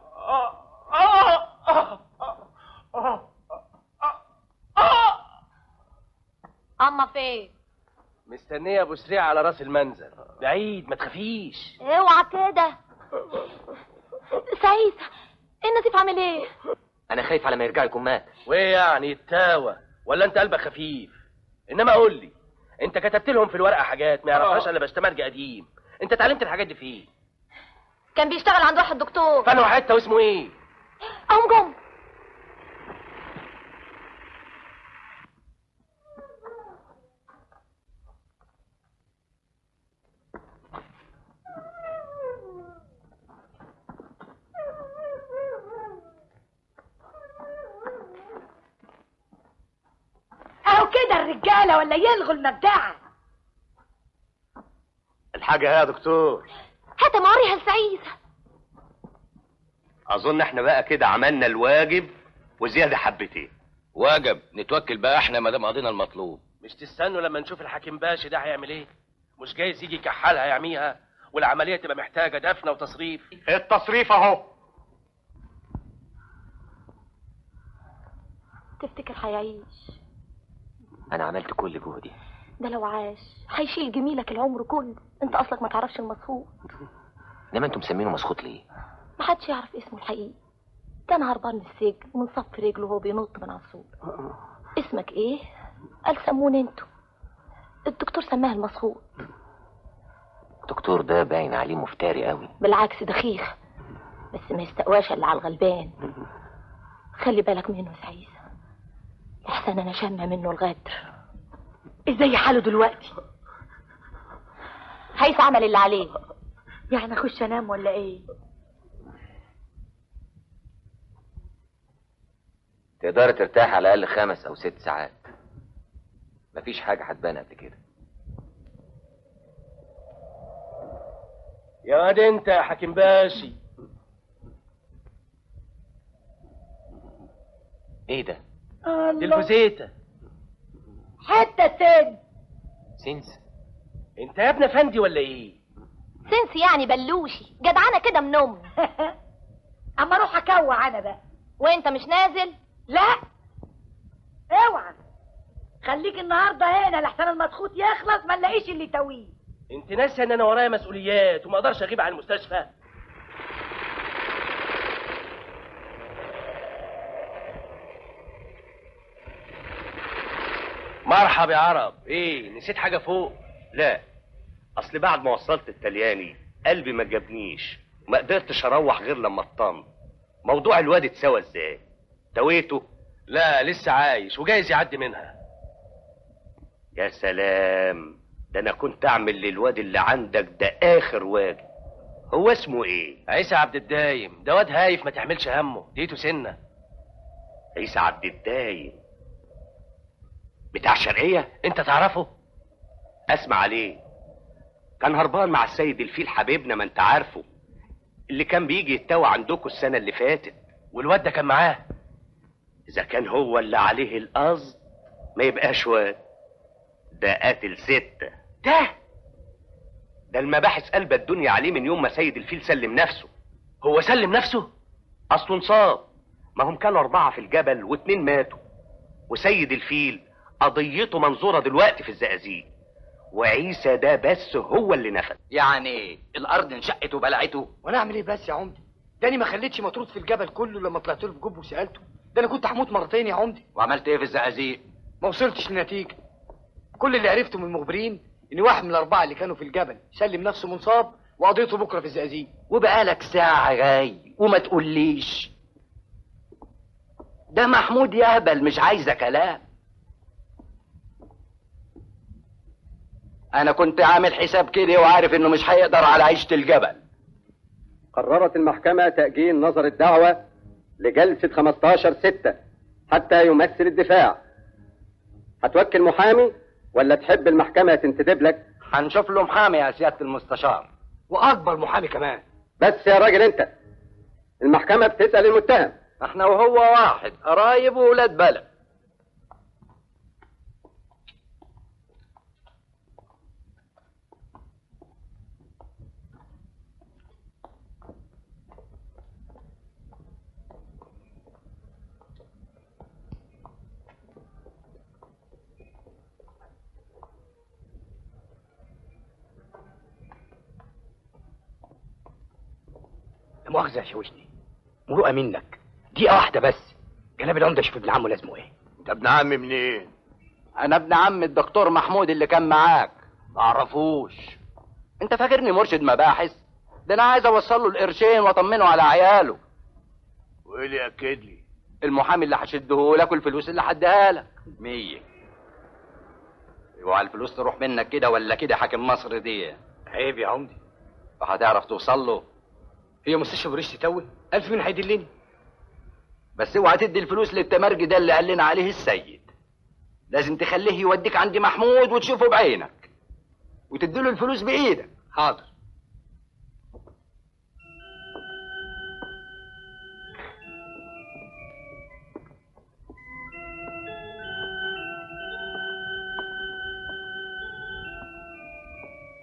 اما فين مستنيه ابو سريع على راس المنزل بعيد ما تخافيش اوعى كده سعيد النزيف عامل ايه انا خايف على ما يرجع يكون مات وايه يعني التاوى ولا انت قلبك خفيف انما قول لي انت كتبت لهم في الورقه حاجات ما يعرفهاش الا بشتمرج قديم انت اتعلمت الحاجات دي فين كان بيشتغل عند واحد دكتور فانه حته واسمه ايه اهم جم اهو كده الرجاله ولا يلغوا المجدعه الحاجة يا دكتور هات موريها لسعيد اظن احنا بقى كده عملنا الواجب وزياده حبتين واجب نتوكل بقى احنا ما دام قضينا المطلوب مش تستنوا لما نشوف الحكيم باشا ده هيعمل ايه مش جايز يجي كحالها يعميها والعمليه تبقى محتاجه دفنه وتصريف التصريف اهو تفتكر هيعيش انا عملت كل جهدي ده لو عاش هيشيل جميلك العمر كله انت اصلك ما تعرفش المسخوط انما انتم مسمينه مسخوط ليه محدش يعرف اسمه الحقيقي كان هربان من السجن ومن صف رجله وهو بينط من على السور اسمك ايه قال سموني انتوا الدكتور سماه المسخوط الدكتور ده باين عليه مفتري قوي بالعكس دخيخ بس ما يستقواش الا على الغلبان خلي بالك منه يا عيسى احسن انا شامه منه الغدر ازاي حاله دلوقتي هيثم عمل اللي عليه يعني اخش انام ولا ايه تقدر ترتاح على الاقل خمس او ست ساعات مفيش حاجه هتبان قبل كده يا واد انت يا حكيم باشي ايه ده دي الفوزيتا حتى سن سنس انت يا ابن افندي ولا ايه سنس يعني بلوشي جدعانه كده من امي اما اروح اكوع انا بقى وانت مش نازل لا اوعى خليك النهارده هنا لحسن المسخوط يخلص ما نلاقيش اللي يتويه انت ناسيه ان انا ورايا مسؤوليات وما اقدرش اغيب عن المستشفى مرحب يا عرب ايه نسيت حاجه فوق لا اصل بعد ما وصلت التلياني قلبي ما جابنيش ما قدرتش اروح غير لما اطمن موضوع الواد اتسوى ازاي تويته لا لسه عايش وجايز يعدي منها يا سلام ده انا كنت اعمل للواد اللي عندك ده اخر واجب هو اسمه ايه عيسى عبد الدايم ده واد هايف ما تعملش همه ديته سنه عيسى عبد الدايم بتاع الشرقية انت تعرفه اسمع عليه كان هربان مع السيد الفيل حبيبنا ما انت عارفه اللي كان بيجي يتوى عندكم السنة اللي فاتت والواد ده كان معاه اذا كان هو اللي عليه القصد ما يبقاش واد ده قاتل ستة ده ده المباحث قلب الدنيا عليه من يوم ما سيد الفيل سلم نفسه هو سلم نفسه اصله انصاب ما هم كانوا اربعة في الجبل واتنين ماتوا وسيد الفيل قضيته منظورة دلوقتي في الزقازيق وعيسى ده بس هو اللي نفذ يعني الارض انشقت وبلعته وانا اعمل ايه بس يا عمدي داني ما خليتش مطرود في الجبل كله لما طلعت له في جب وسالته ده انا كنت هموت مرتين يا عمدي وعملت ايه في الزقازيق ما وصلتش لنتيجه كل اللي عرفته من المخبرين ان واحد من الاربعه اللي كانوا في الجبل سلم نفسه منصاب وقضيته بكره في الزقازيق وبقالك ساعة جاي وما تقوليش ده محمود يهبل مش عايزة كلام انا كنت عامل حساب كده وعارف انه مش هيقدر على عيشة الجبل قررت المحكمة تأجيل نظر الدعوة لجلسة 15 ستة حتى يمثل الدفاع هتوكل محامي ولا تحب المحكمة تنتدب لك هنشوف له محامي يا سيادة المستشار واكبر محامي كمان بس يا راجل انت المحكمة بتسأل المتهم احنا وهو واحد قرايب وولاد بلد لا مؤاخذه يا شوشني مروءه منك دقيقه واحده بس جناب العمده شوف ابن عمه لازمه ايه انت ابن عمي منين انا ابن عم الدكتور محمود اللي كان معاك معرفوش انت فاكرني مرشد مباحث ده انا عايز اوصل له القرشين واطمنه على عياله وايه اللي ياكد لي المحامي اللي هشده لك والفلوس اللي هديها لك مية اوعى الفلوس تروح منك كده ولا كده حاكم مصر دي عيب يا عمدي وهتعرف توصل له هي مستشفى بريش تتوه ألف مين هيدلني بس اوعى تدي الفلوس للتمرج ده اللي قال لنا عليه السيد لازم تخليه يوديك عند محمود وتشوفه بعينك وتديله الفلوس بايدك حاضر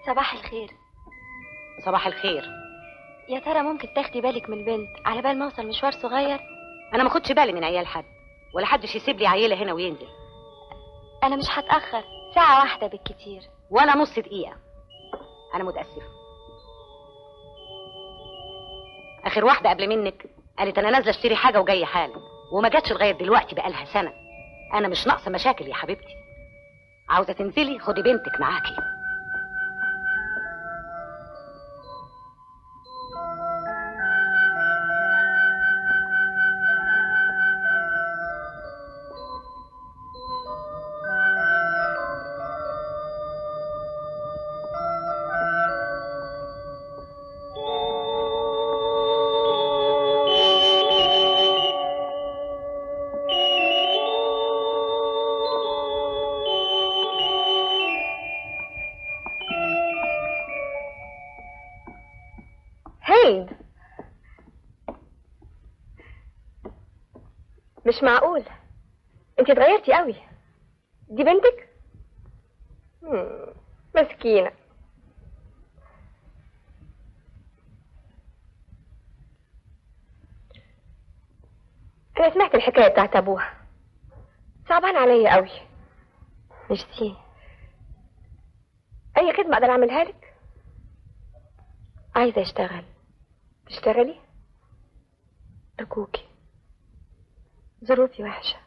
صباح الخير صباح الخير يا ترى ممكن تاخدي بالك من البنت على بال ما اوصل مشوار صغير انا ما خدش بالي من عيال حد ولا حدش يسيب لي عيله هنا وينزل انا مش هتاخر ساعه واحده بالكتير ولا نص دقيقه انا متاسفه اخر واحده قبل منك قالت انا نازله اشتري حاجه وجايه حالا وما جاتش لغايه دلوقتي بقالها سنه انا مش ناقصه مشاكل يا حبيبتي عاوزه تنزلي خدي بنتك معاكي هند مش معقول انت اتغيرتي قوي دي بنتك مم، مسكينة انا سمعت الحكاية بتاعت ابوها صعبان عليا قوي ميرسي اي خدمة اقدر اعملها لك عايزة اشتغل تشتغلي ارجوكي ظروفي وحشة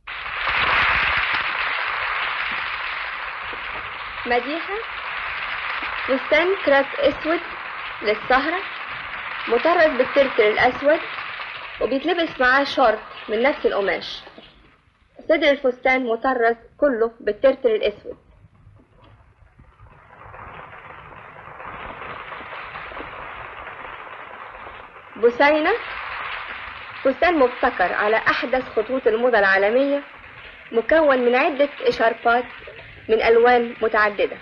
مديحة فستان كراك اسود للسهرة مطرز بالترتر الاسود وبيتلبس معاه شورت من نفس القماش صدر الفستان مطرز كله بالترتر الاسود بوسينة فستان مبتكر على أحدث خطوط الموضة العالمية مكون من عدة إشاربات من ألوان متعددة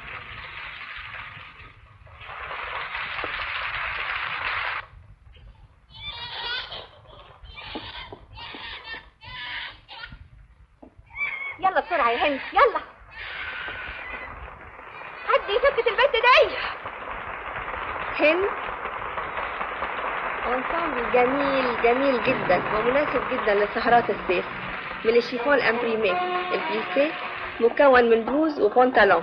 يلا بسرعة يا هند يلا حد يثبت البنت دي هند انسامبل جميل جميل جدا ومناسب جدا لسهرات الصيف من الشيفون الامبريمي البليسي مكون من بلوز وبنطلون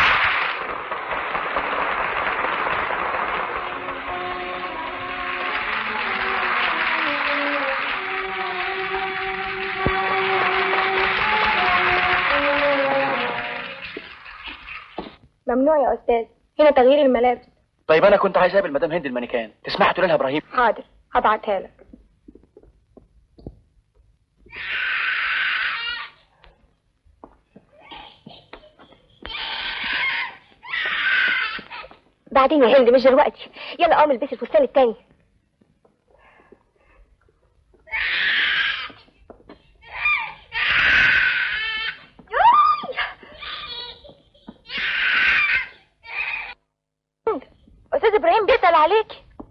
ممنوع يا استاذ هنا تغيير الملابس طيب انا كنت عايز اقابل مدام هند المانيكان تسمح تقول لها ابراهيم حاضر هبعتها لك بعدين يا هند مش دلوقتي يلا قوم البسي الفستان التاني استاذ ابراهيم بيسأل عليك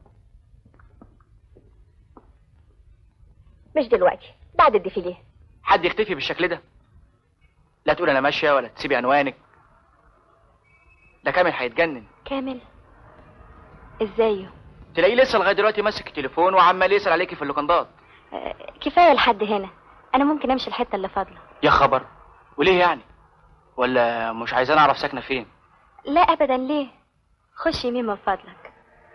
مش دلوقتي بعد الديفيليه حد يختفي بالشكل ده لا تقول انا ماشيه ولا تسيبي عنوانك ده كامل هيتجنن كامل ازايه تلاقيه لسه لغايه دلوقتي ماسك التليفون وعمال يسال عليكي في اللوكندات آه، كفايه لحد هنا انا ممكن امشي الحته اللي فاضله يا خبر وليه يعني ولا مش عايزين اعرف ساكنه فين لا ابدا ليه خش يمين من فضلك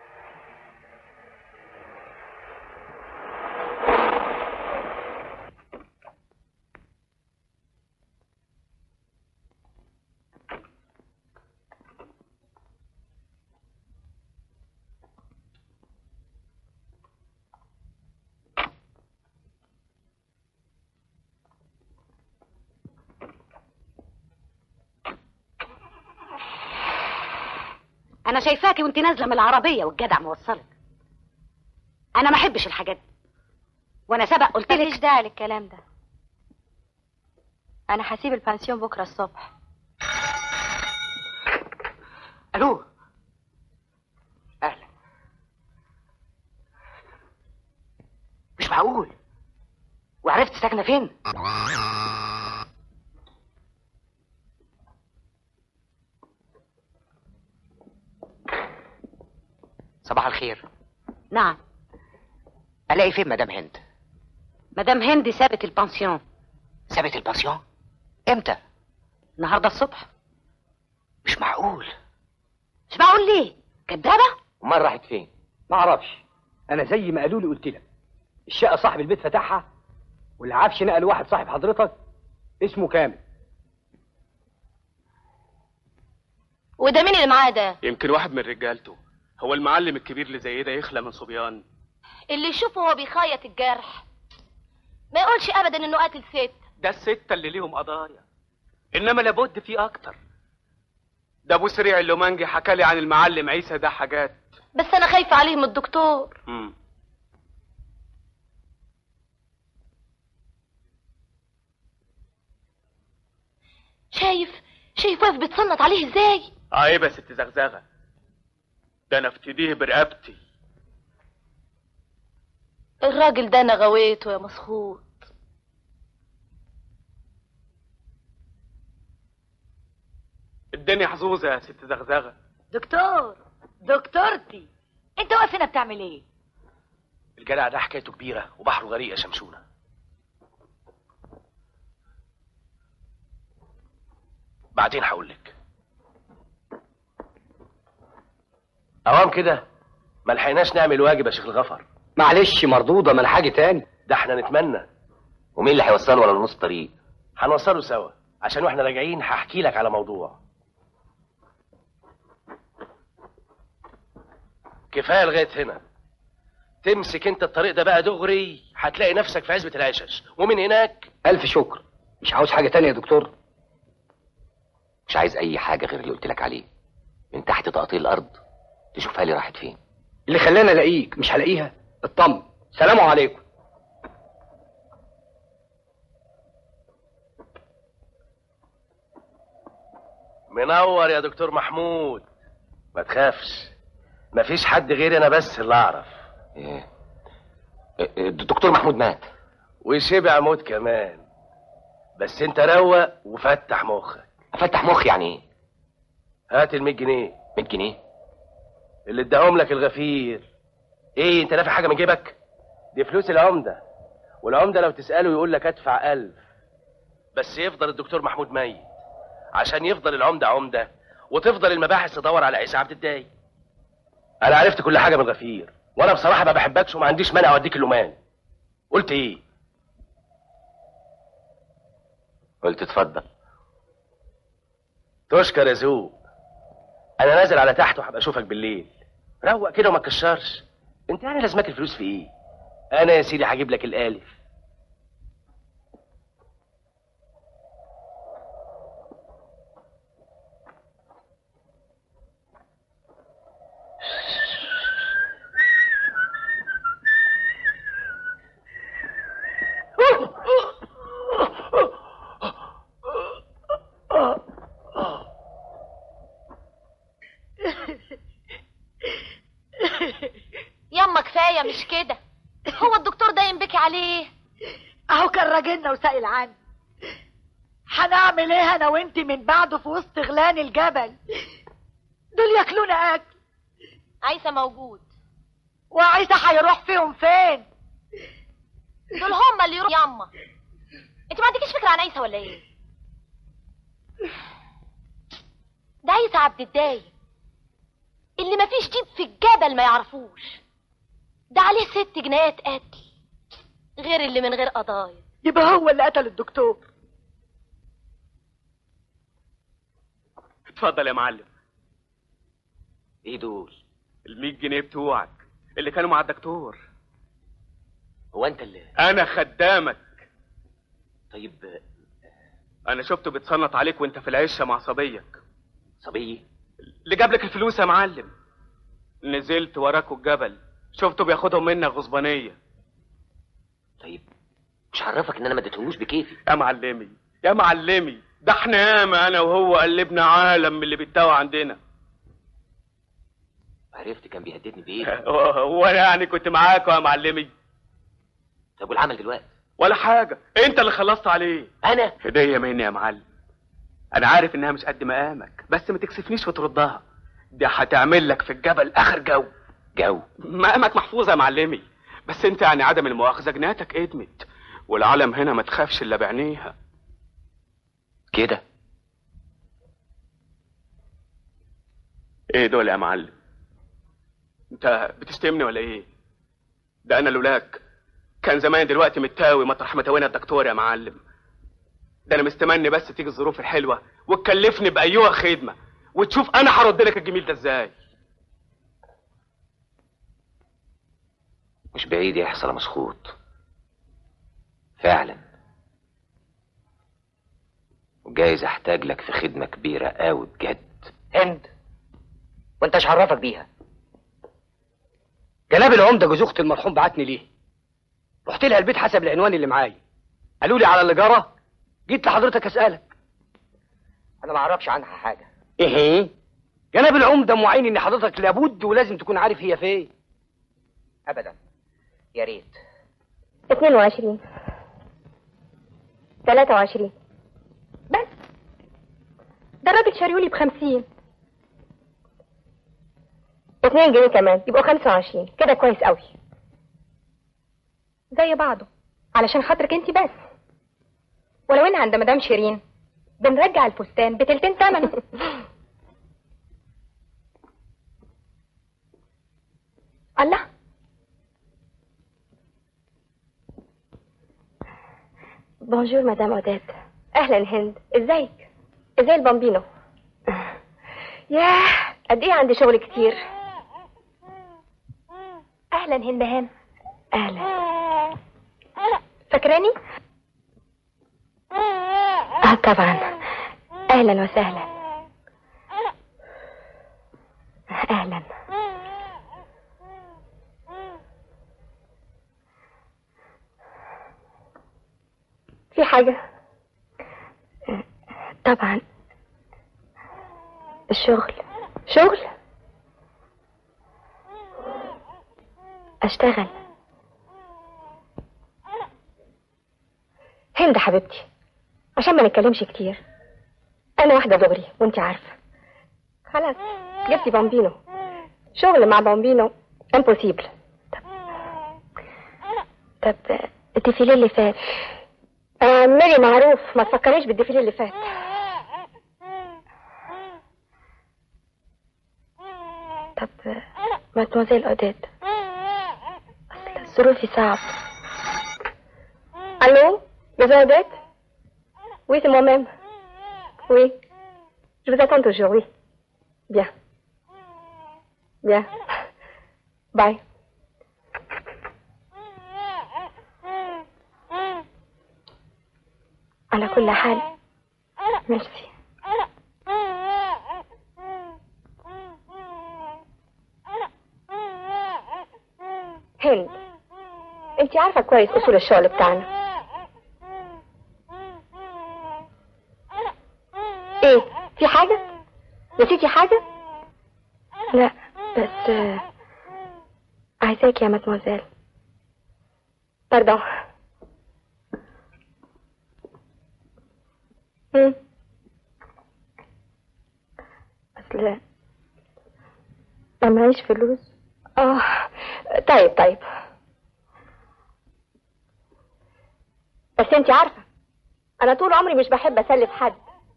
انا شايفاكي وانت نازله من العربيه والجدع موصلك انا ما احبش الحاجات دي وانا سبق قلت ماليش لك داعي للكلام ده انا هسيب البانسيون بكره الصبح الو اهلا مش معقول وعرفت ساكنه فين الخير نعم الاقي فين مدام هند مدام هند سابت البانسيون سابت البانسيون امتى النهارده الصبح مش معقول مش معقول ليه كدابه امال راحت فين ما اعرفش انا زي ما قالوا لي قلت لك الشقه صاحب البيت فتحها والعفش نقل واحد صاحب حضرتك اسمه كامل وده مين اللي معاه ده يمكن واحد من رجالته هو المعلم الكبير اللي زي ده يخلى من صبيان اللي يشوفه وهو بيخيط الجرح ما يقولش ابدا انه قاتل ست ده الستة اللي ليهم قضايا انما لابد في اكتر ده ابو سريع اللومانجي حكى لي عن المعلم عيسى ده حاجات بس انا خايفه عليه من الدكتور مم. شايف شايف واقف بيتصنت عليه ازاي عيب يا ست زغزغه ده انا افتديه برقبتي الراجل ده انا غويته يا مسخوط الدنيا حظوظه يا ست زغزغه دكتور دكتورتي انت واقف هنا بتعمل ايه الجدع ده حكايته كبيره وبحره غريق يا شمشونه بعدين هقول لك اوام كده ما لحقناش نعمل واجب يا شيخ الغفر معلش مردوده ما انا حاجه تاني ده احنا نتمنى ومين اللي هيوصله ولا نص طريق هنوصله سوا عشان واحنا راجعين هحكي لك على موضوع كفايه لغايه هنا تمسك انت الطريق ده بقى دغري هتلاقي نفسك في عزبة العشش ومن هناك الف شكر مش عاوز حاجه تانية يا دكتور مش عايز اي حاجه غير اللي قلت لك عليه من تحت تقطيع الارض تشوفها لي راحت فين اللي خلاني الاقيك مش هلاقيها اطمن سلام عليكم منور يا دكتور محمود ما تخافش مفيش حد غيري انا بس اللي اعرف ايه الدكتور محمود مات وشبع موت كمان بس انت روق وفتح مخك افتح مخي يعني ايه هات ال 100 جنيه 100 جنيه اللي اداهم لك الغفير ايه انت نافع حاجه من جيبك دي فلوس العمده والعمده لو تساله يقول لك ادفع ألف بس يفضل الدكتور محمود ميت عشان يفضل العمده عمده وتفضل المباحث تدور على عيسى عبد الداي انا عرفت كل حاجه من غفير وانا بصراحه ما بحبكش وما عنديش مانع اوديك اللومان قلت ايه قلت اتفضل تشكر يا زوق انا نازل على تحت وهبقى اشوفك بالليل روق كده وما تكشرش انت يعني لازمك الفلوس في ايه انا يا سيدي هجيب لك الالف يما كفايه مش كده هو الدكتور ده ينبكي عليه اهو كان راجلنا وسائل عني هنعمل ايه انا وانت من بعده في وسط غلان الجبل دول ياكلونا اكل عيسى موجود وعيسى هيروح فيهم فين دول هما اللي يروحوا يما انت ما عندكيش فكره عن عيسى ولا ايه ده عيسى عبد الدايم اللي ما فيش ديب في الجبل ما يعرفوش ده عليه ست جنايات قتل غير اللي من غير قضايا يبقى هو اللي قتل الدكتور اتفضل يا معلم ايه دول ال 100 جنيه بتوعك اللي كانوا مع الدكتور هو انت اللي انا خدامك طيب انا شفته بيتصنط عليك وانت في العشه مع صبيك صبي اللي جاب لك الفلوس يا معلم نزلت وراكوا الجبل شفته بياخدهم منك غصبانيه طيب مش عرفك ان انا ما اديتهموش بكيفي يا معلمي يا معلمي ده احنا ياما انا وهو قلبنا عالم من اللي بيتاوى عندنا عرفت كان بيهددني بايه وانا يعني كنت معاكوا يا معلمي طب والعمل دلوقتي ولا حاجه انت اللي خلصت عليه انا هديه مني يا معلم انا عارف انها مش قد مقامك بس ما تكسفنيش وتردها دي هتعمل لك في الجبل اخر جو جو مقامك محفوظة يا معلمي بس انت يعني عدم المؤاخذة جناتك ادمت والعالم هنا ما تخافش الا بعينيها كده ايه دول يا معلم انت بتشتمني ولا ايه ده انا لولاك كان زمان دلوقتي متاوي مطرح ما تاوينا الدكتور يا معلم ده انا مستمني بس تيجي الظروف الحلوه وتكلفني بايها خدمه وتشوف انا هرد لك الجميل ده ازاي مش بعيد يحصل يا مسخوط فعلا وجايز احتاج لك في خدمة كبيرة قوي بجد هند وانت ايش عرفك بيها جناب العمده جوز اخت المرحوم بعتني ليه رحت لها البيت حسب العنوان اللي معايا قالوا لي على الاجاره جيت لحضرتك اسالك انا ما اعرفش عنها حاجه ايه جناب العمده موعين ان حضرتك لابد ولازم تكون عارف هي فين ابدا يا ريت 22 23 بس ده الراجل شاريولي بخمسين اتنين جنيه كمان يبقوا خمسة وعشرين كده كويس قوي زي بعضه علشان خاطرك انت بس ولو ان عند مدام شيرين بنرجع الفستان بتلتين تمنه الله بونجور مدام اوديت اهلا هند ازيك ازاي البامبينو ياه قد ايه عندي شغل كتير اهلا هند هان اهلا فاكراني اه طبعا اهلا وسهلا اهلا في حاجة طبعا الشغل شغل اشتغل هند حبيبتي عشان ما نتكلمش كتير انا واحده دغري وانت عارفه خلاص جبتي بامبينو شغل مع بامبينو امبوسيبل طب طب الديفيليه اللي فات آه ميري معروف ما تفكريش بالديفيليه اللي فات طب مادموزيل اوديت اصل ظروفي صعب الو مادموزيل اوديت Oui, c'est moi-même. Oui. Je vous attends toujours, oui. Bien. Bien. Bye. على كل حال ميرسي هند انت عارفة كويس اصول الشغل بتاعنا ايه في حاجة نسيتي حاجة لا بس آه، عايزاك يا مدموزيل باردون مم. اصل ما معيش فلوس اه طيب طيب بس انت عارفة انا طول عمري مش بحب اسلف حد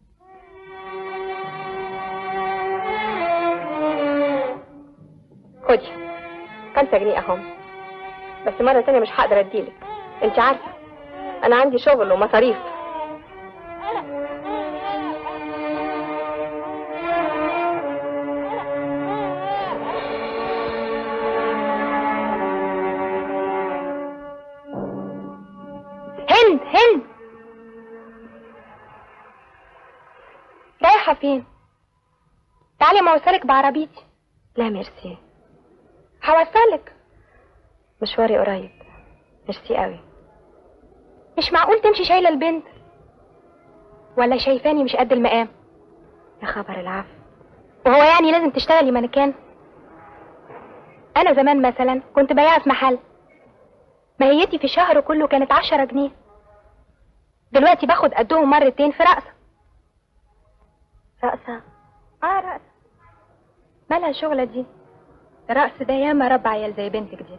خدي خمسة جنيه اهم بس مرة تانية مش هقدر اديلك انت عارفة انا عندي شغل ومصاريف هند هند رايحة فين؟ تعالي ما اوصلك بعربيتي لا ميرسي هوصلك مشواري قريب ميرسي قوي مش معقول تمشي شايلة البنت ولا شايفاني مش قد المقام يا خبر العفو وهو يعني لازم تشتغلي مانيكان انا زمان مثلا كنت بياعة في محل ماهيتي في الشهر كله كانت عشرة جنيه دلوقتي باخد قدهم مرتين في رقصة رقصة اه رقصة مالها الشغلة دي الرقص ده ياما ربى عيال زي بنتك دي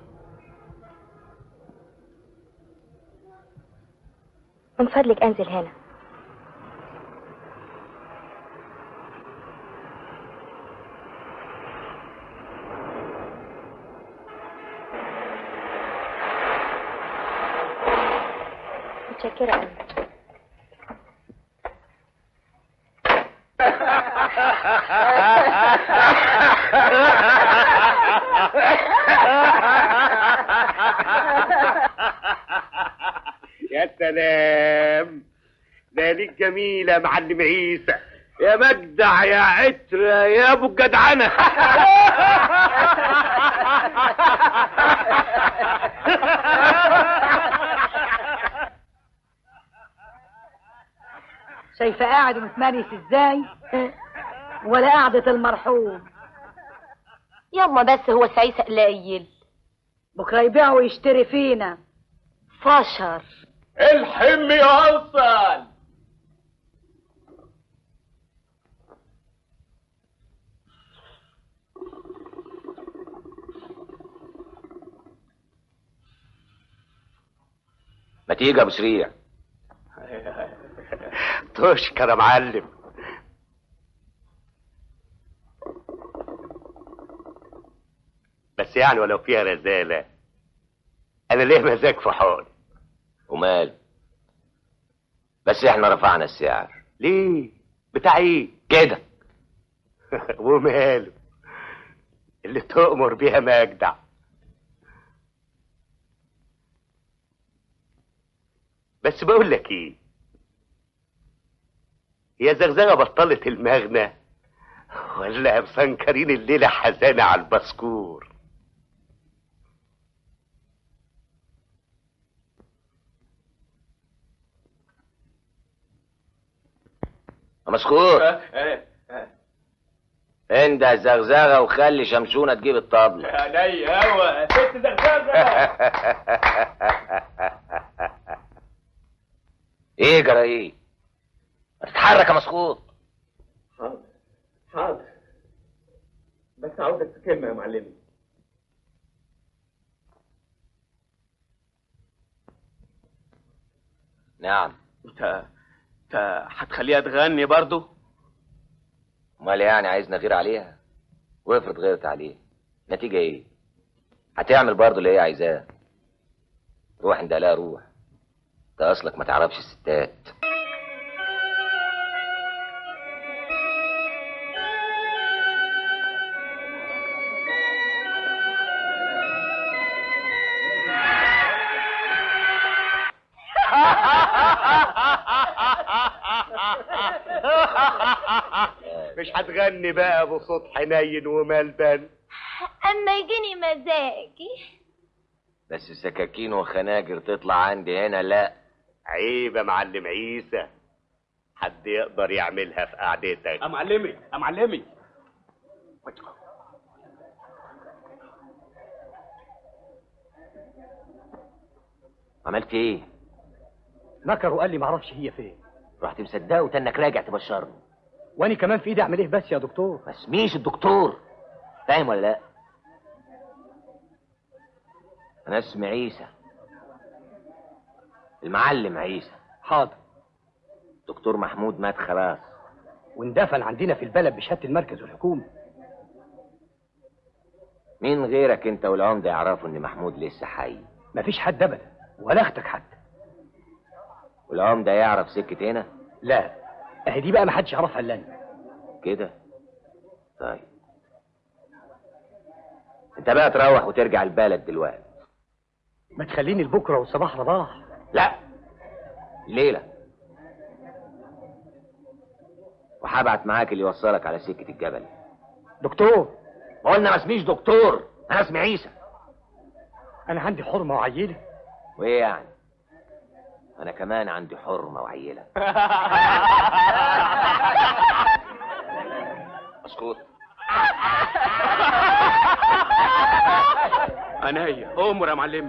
من فضلك انزل هنا متشكرة أوي يا سلام ذلك جميلة يا معلم عيسى يا مجدع يا عترة يا ابو الجدعنة شايفة قاعد ومتمانيس ازاي ولا قعدة المرحوم يما بس هو سعيسى قليل بكرة يبيع ويشتري فينا فشر الحم يوصل ما تيجي يا ابو سريع تشكر يا معلم بس يعني ولو فيها رزالة أنا ليه مزاج في حال ومال بس احنا رفعنا السعر ليه بتاع ايه كده وماله اللي تؤمر بيها مجدع بس بقول لك ايه هي زغزغه بطلت المغنى ولا مسنكرين الليله حزانه على البسكور يا مسكور انت زغزغه وخلي شمشونه تجيب الطبله عينيا هوا ست زغزغه ايه جرى ايه ما تتحرك يا مسكور حاضر حاضر بس عاوزك في كلمة يا معلمي نعم انت انت هتخليها تغني برضو امال يعني عايزنا غير عليها وافرض غيرت عليه نتيجة ايه هتعمل برضه اللي هي عايزاه روح انت لا روح انت اصلك ما تعرفش الستات مش هتغني بقى بصوت حنين وملبن اما يجيني مزاجي بس سكاكين وخناجر تطلع عندي هنا لا عيب يا معلم عيسى حد يقدر يعملها في قعدتك يا معلمي يا معلمي عملت ايه نكر وقال لي معرفش هي فين رحت مصدقه وتنك راجع تبشرني وانا كمان في ايدي اعمل ايه بس يا دكتور ما اسميش الدكتور فاهم ولا لا انا اسمي عيسى المعلم عيسى حاضر دكتور محمود مات خلاص واندفن عندنا في البلد بشهاده المركز الحكومي مين غيرك انت والعمده يعرفوا ان محمود لسه حي مفيش حد ابدا ولا اختك حتى والعمده يعرف سكه هنا لا اهي دي بقى محدش يعرفها الا انا كده طيب انت بقى تروح وترجع البلد دلوقتي ما تخليني لبكره والصباح رباح لا ليلة وهبعت معاك اللي يوصلك على سكة الجبل دكتور قلنا ما اسميش دكتور انا اسمي عيسى انا عندي حرمه وعيله وايه يعني انا كمان عندي حرمة وعيلة اسكت عينيا امر يا معلمي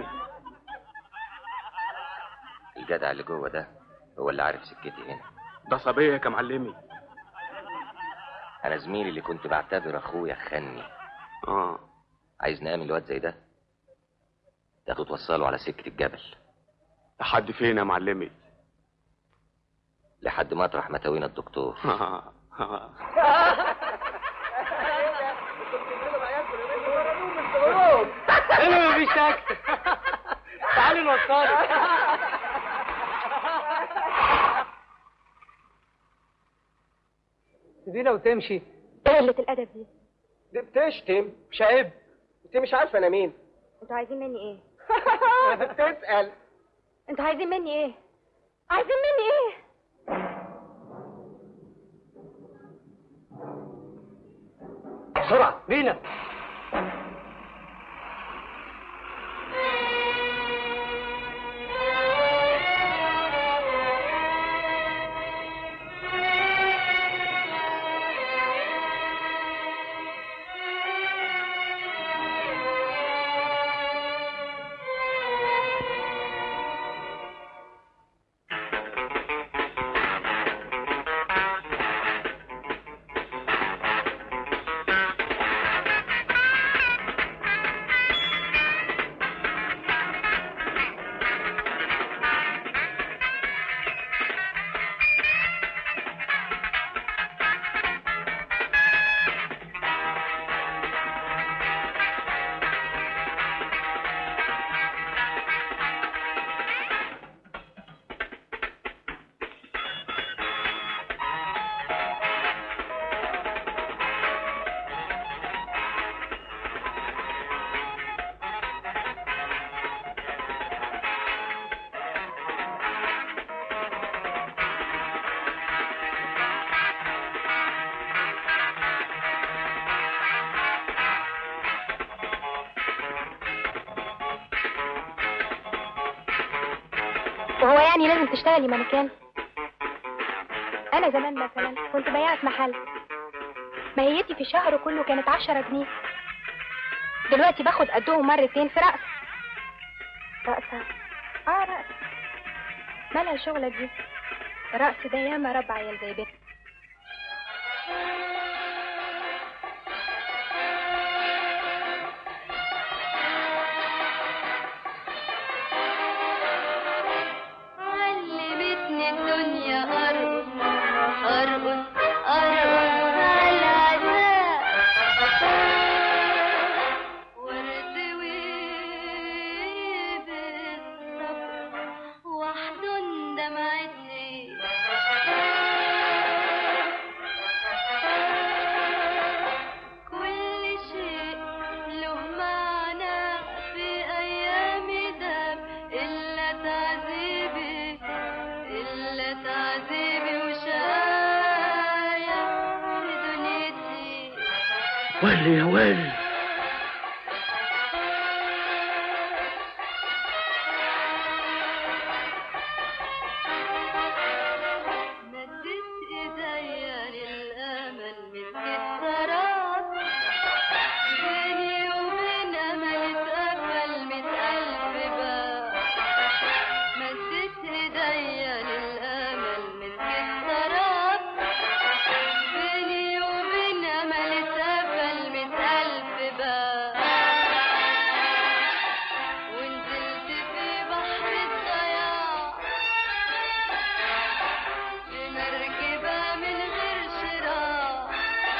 الجدع اللي جوه ده هو اللي عارف سكتي هنا ده صبيك يا معلمي انا زميلي اللي كنت بعتبر اخويا خني اه عايز نقام الواد زي ده تاخده توصله على سكة الجبل لحد فين يا معلمي لحد مطرح ما تاوينا الدكتور انا مفيش سكت تعالوا نوصلك تسيبينا وتمشي ايه قلة الأدب دي؟ دي بتشتم مش عيب انت مش عارفه انا مين انتوا عايزين مني ايه؟ بتسأل انتوا عايزين مني ايه؟ عايزين مني ايه؟ بسرعة بينا وهو يعني لازم تشتغلي مانيكان انا زمان مثلا كنت بياعة محل ماهيتي في الشهر كله كانت عشرة جنيه دلوقتي باخد قدهم مرتين في رأس رأسة اه رأس مالها الشغلة دي الرأس ده ياما ربع عيال زي بنت علمتني الدنيا أرقص أرقص أرقص على العذاب ورد وبالصبر واحضن دمعتي كل شيء له معنى في أيامي دام إلا تعذيبي إلا تعذيبي وشايا في دنيتي ولي يا ولي مدت ايديا للامل مسك السراب بيني وبين امل اتقفل مئة الف باب مدت ايديا للامل مسك السراب بيني وبين امل اتقفل مئة الف باب ونزلت في بحر الضياع بمركبة من غير شراع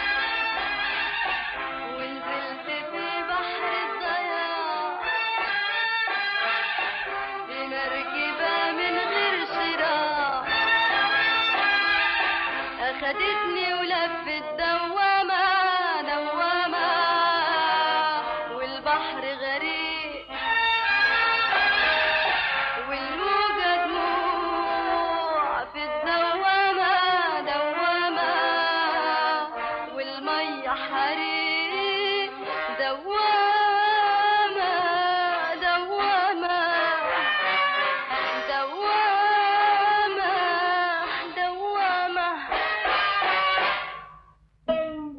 ونزلت في بحر الضياع بمركبة من غير شراع أخدتني ولفت دوامة دوامة والبحر غريق والموجة دموع في الدوامة دوامة والمية حريق دوامة دوامة دوامة دوامة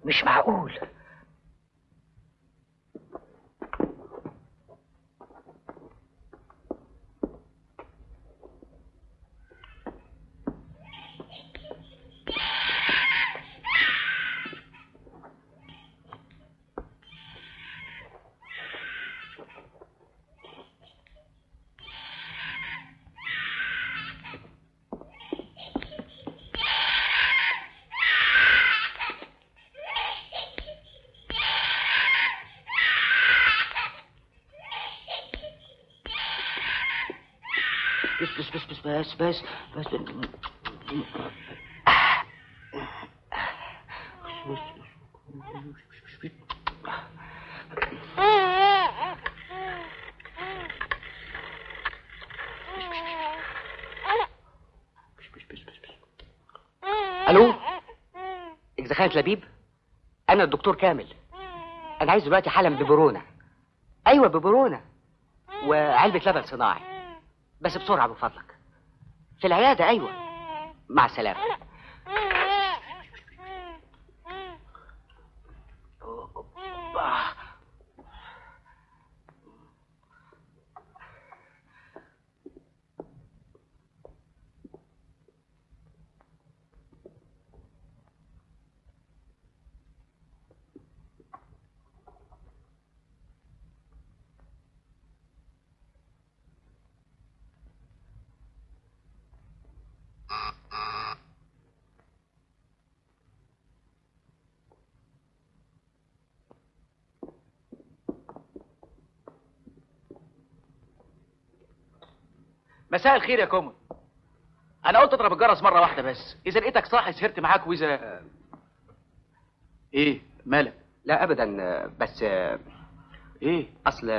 مش معقول بس بس بس بس بس بس بس بس الو اذا خالد لبيب انا الدكتور كامل انا عايز دلوقتي حالا ببرونه ايوه ببرونه وعلبه لبن صناعي بس بسرعه من فضلك في العياده ايوه مع السلامه مساء الخير يا كومن انا قلت اضرب الجرس مره واحده بس اذا لقيتك صاحي سهرت معاك واذا ايه مالك لا ابدا بس ايه اصل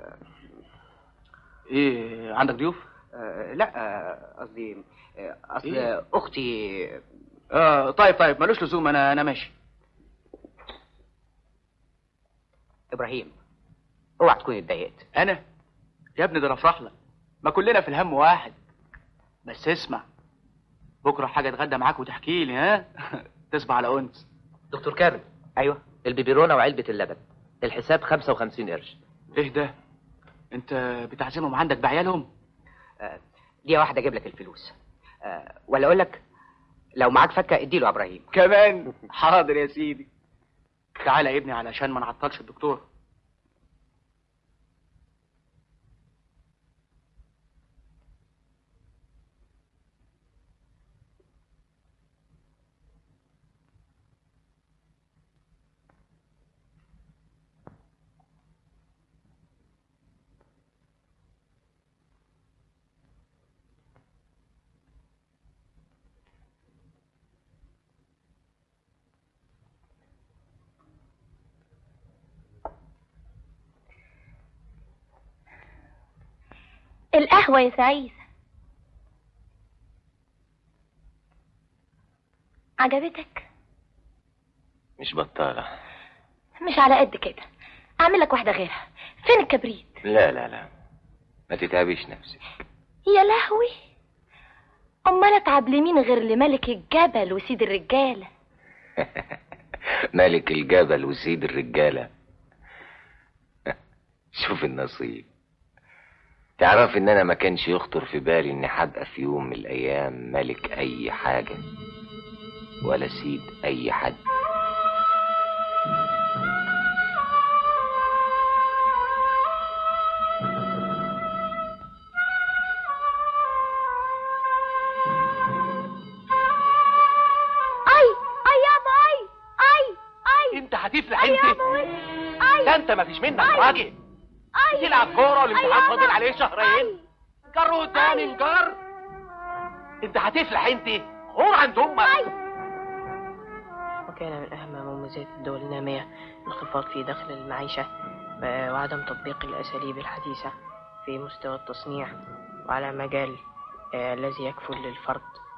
ايه عندك ضيوف لا قصدي اصل إيه؟ اختي اه طيب طيب ملوش لزوم انا انا ماشي ابراهيم اوعى تكون اتضايقت انا يا ابني ده انا افرح لك ما كلنا في الهم واحد بس اسمع بكره حاجه اتغدى معاك وتحكي لي ها تصبح على انس دكتور كامل ايوه البيبرونه وعلبه اللبن الحساب 55 قرش ايه ده انت بتعزمهم عندك بعيالهم دي واحده اجيب لك الفلوس آه، ولا اقول لك لو معاك فكه اديله يا ابراهيم كمان حاضر يا سيدي تعالى يا ابني علشان ما نعطلش الدكتور القهوة يا سعيد عجبتك مش بطالة مش على قد كده اعمل لك واحدة غيرها فين الكبريت لا لا لا ما تتعبيش نفسك يا لهوي امال اتعب لمين غير لملك الجبل وسيد الرجالة ملك الجبل وسيد الرجالة شوف النصيب تعرف ان انا ما كانش يخطر في بالي اني هبقى في يوم من الايام ملك اي حاجة ولا سيد اي حد اي اي يابا اي اي اي انت هتفلح اي انت يابا اي ده انت ما فيش منك أي. راجل اي تلعب كوره والامتحان أي فاضل يابا. عليه شهرين جر قدامي نجر انت هتفلح انت غور عند امك وكان من أهم مميزات الدول النامية الانخفاض في دخل المعيشة و- وعدم تطبيق الأساليب الحديثة في مستوى التصنيع وعلى مجال آه، الذي يكفل للفرد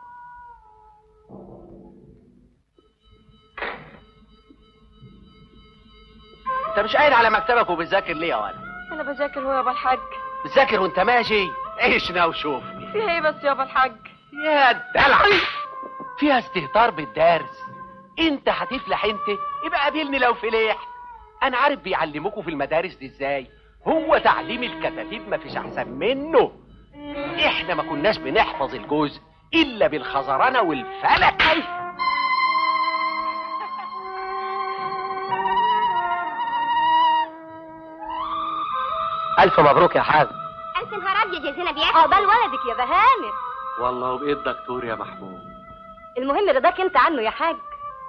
انت مش قاعد على مكتبك وبتذاكر ليه يا ولد انا بذاكر هو يابا الحاج بتذاكر وانت ماشي عيشنا وشوف فيها ايه بس يابا الحاج يا دلع فيها استهتار بالدرس انت هتفلح انت يبقى قابلني لو فلحت انا عارف بيعلموكوا في المدارس دي ازاي هو تعليم الكتاتيب مفيش احسن منه احنا ما كناش بنحفظ الجزء الا بالخزرانه والفلك الف مبروك يا حاج ألف نهار أبيض يا زينب يا عقبال ولدك يا بهانر والله وبقيت دكتور يا محمود المهم رضاك أنت عنه يا حاج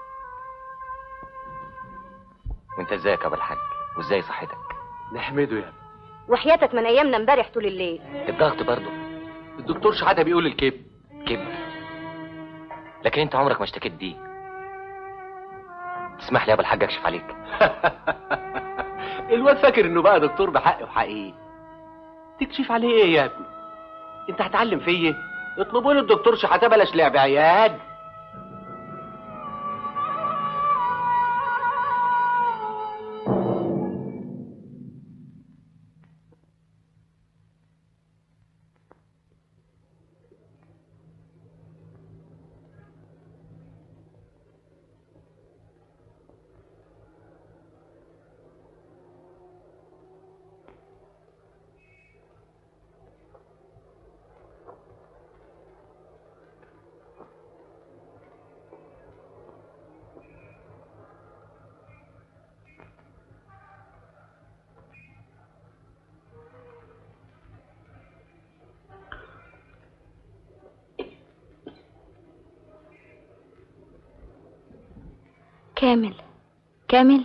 وانت ازيك يا ابو الحاج وازاي صحتك نحمده يا ابني وحياتك من أيامنا امبارح طول الليل الضغط برضه الدكتور شحاته بيقول الكبد كبد لكن انت عمرك ما اشتكيت بيه تسمح لي يا ابو الحاج اكشف عليك الواد فاكر انه بقى دكتور بحق وحقيقي تكشف عليه ايه يا ابني انت هتعلم فيا اطلبوا لي الدكتور شحاته بلاش لعب عيال كامل كامل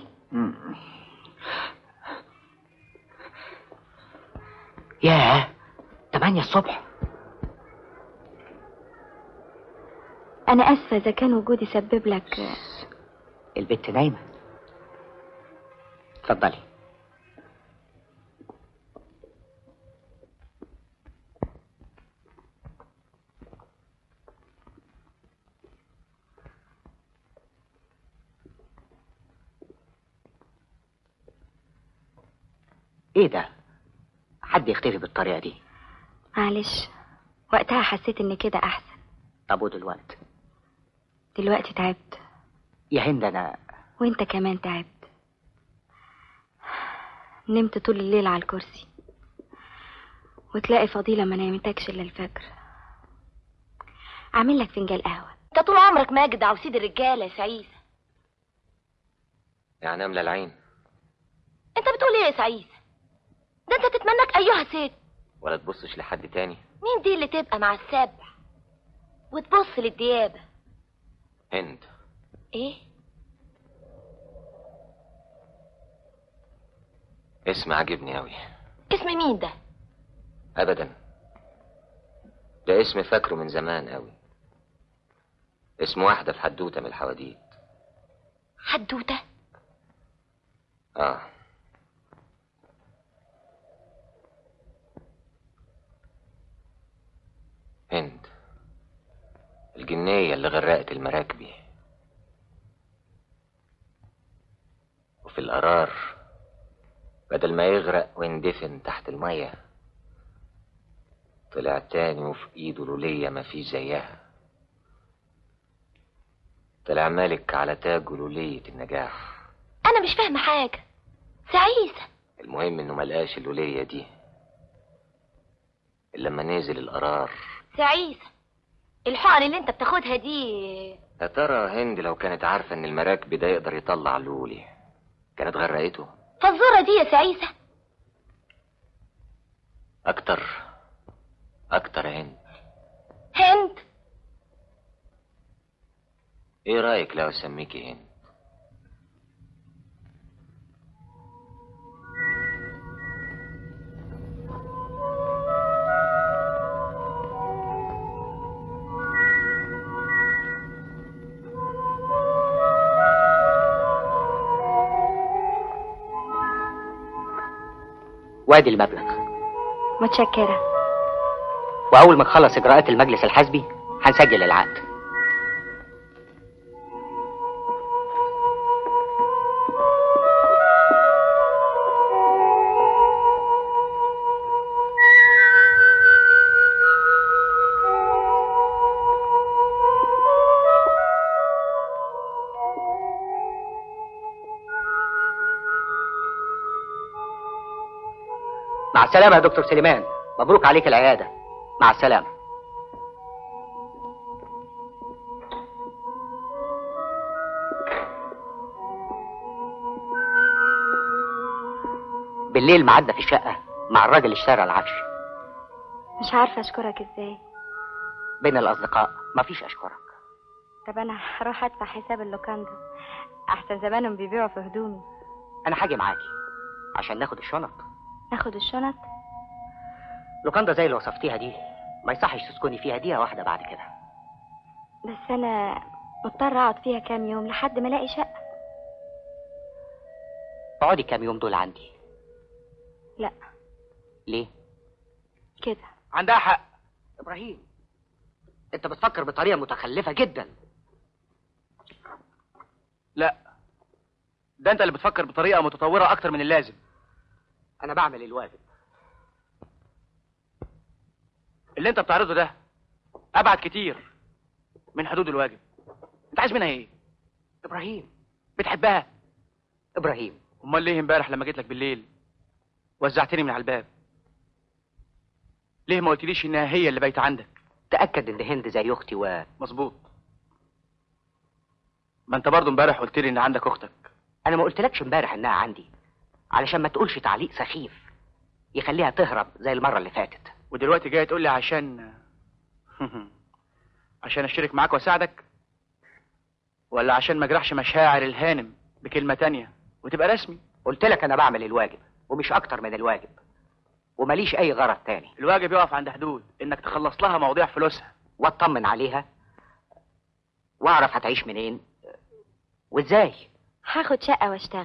ياه 8 الصبح أنا آسفة إذا كان وجودي سبب لك البت نايمة اتفضلي ايه ده حد يختفي بالطريقة دي معلش وقتها حسيت إن كده أحسن طب ودلوقتي دلوقتي تعبت يا هند انا وانت كمان تعبت نمت طول الليل على الكرسي وتلاقي فضيلة ما نامتكش إلا الفجر أعمل لك فنجان قهوة انت طول عمرك ماجد عوسيد الرجاله يا سعيد يعني املى العين انت بتقول ايه يا سعيد ده انت تتمناك ايها ست ولا تبصش لحد تاني مين دي اللي تبقى مع السبع وتبص للديابه هند ايه اسم عاجبني اوي اسم مين ده ابدا ده اسم فاكره من زمان اوي اسم واحدة في حدوتة من الحواديت حدوته اه هند الجنية اللي غرقت المراكبي وفي القرار بدل ما يغرق ويندفن تحت المية طلع تاني وفي ايده لولية ما فيش زيها طلع مالك على تاج لولية النجاح انا مش فاهمه حاجه سعيد المهم انه ملقاش اللولية دي إلا لما نزل القرار سعيد الحقن اللي انت بتاخدها دي يا ترى هند لو كانت عارفة ان المراكب ده يقدر يطلع لولي كانت غرقته فالزوره دي يا سعيده اكتر اكتر يا هند هند ايه رايك لو اسميكي هند وادي المبلغ متشكرة واول ما تخلص اجراءات المجلس الحزبي هنسجل العقد مع السلامة يا دكتور سليمان مبروك عليك العيادة مع السلامة بالليل معدى في الشقة مع الراجل اللي اشترى العفش مش عارفة أشكرك إزاي بين الأصدقاء مفيش أشكرك طب أنا هروح أدفع حساب اللوكاندا أحسن زمانهم بيبيعوا في هدومي أنا هاجي معاكي عشان ناخد الشنط ناخد الشنط لوكاندا زي اللي وصفتيها دي ما يصحش تسكني فيها دقيقة واحدة بعد كده بس أنا مضطرة أقعد فيها كام يوم لحد ما ألاقي شقة اقعدي كام يوم دول عندي لا ليه؟ كده عندها حق إبراهيم أنت بتفكر بطريقة متخلفة جدا لا ده انت اللي بتفكر بطريقه متطوره اكتر من اللازم أنا بعمل الواجب اللي انت بتعرضه ده ابعد كتير من حدود الواجب انت عايز منها ايه ابراهيم بتحبها ابراهيم امال ليه امبارح لما جيت لك بالليل وزعتني من على الباب ليه ما قلتليش انها هي اللي بايته عندك تاكد ان هند زي اختي و مظبوط ما انت برضه امبارح قلت لي ان عندك اختك انا ما قلتلكش امبارح انها عندي علشان ما تقولش تعليق سخيف يخليها تهرب زي المره اللي فاتت ودلوقتي جاي تقول لي عشان عشان اشترك معاك واساعدك ولا عشان ما اجرحش مشاعر الهانم بكلمه تانية وتبقى رسمي قلت لك انا بعمل الواجب ومش اكتر من الواجب ومليش اي غرض تاني الواجب يقف عند حدود انك تخلص لها مواضيع فلوسها واطمن عليها واعرف هتعيش منين وازاي هاخد شقة واشتغل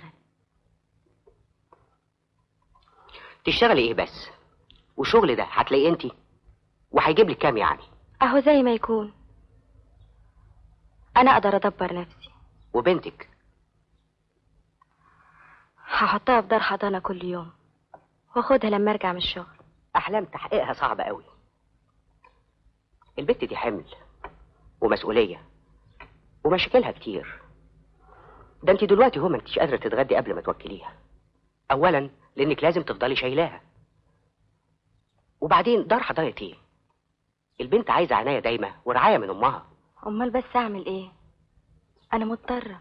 تشتغلي ايه بس والشغل ده هتلاقيه انت وهيجيب لك كام يعني أهو زي ما يكون أنا أقدر أدبر نفسي وبنتك هحطها في دار حضانة كل يوم واخدها لما أرجع من الشغل احلام تحقيقها صعب قوي البت دي حمل ومسؤوليه ومشاكلها كتير ده انت دلوقتي هو ما انتش قادره تتغدي قبل ما توكليها اولا لانك لازم تفضلي شايلاها وبعدين دار حضانه ايه البنت عايزه عنايه دايمه ورعايه من امها أمال بس أعمل إيه أنا مضطرة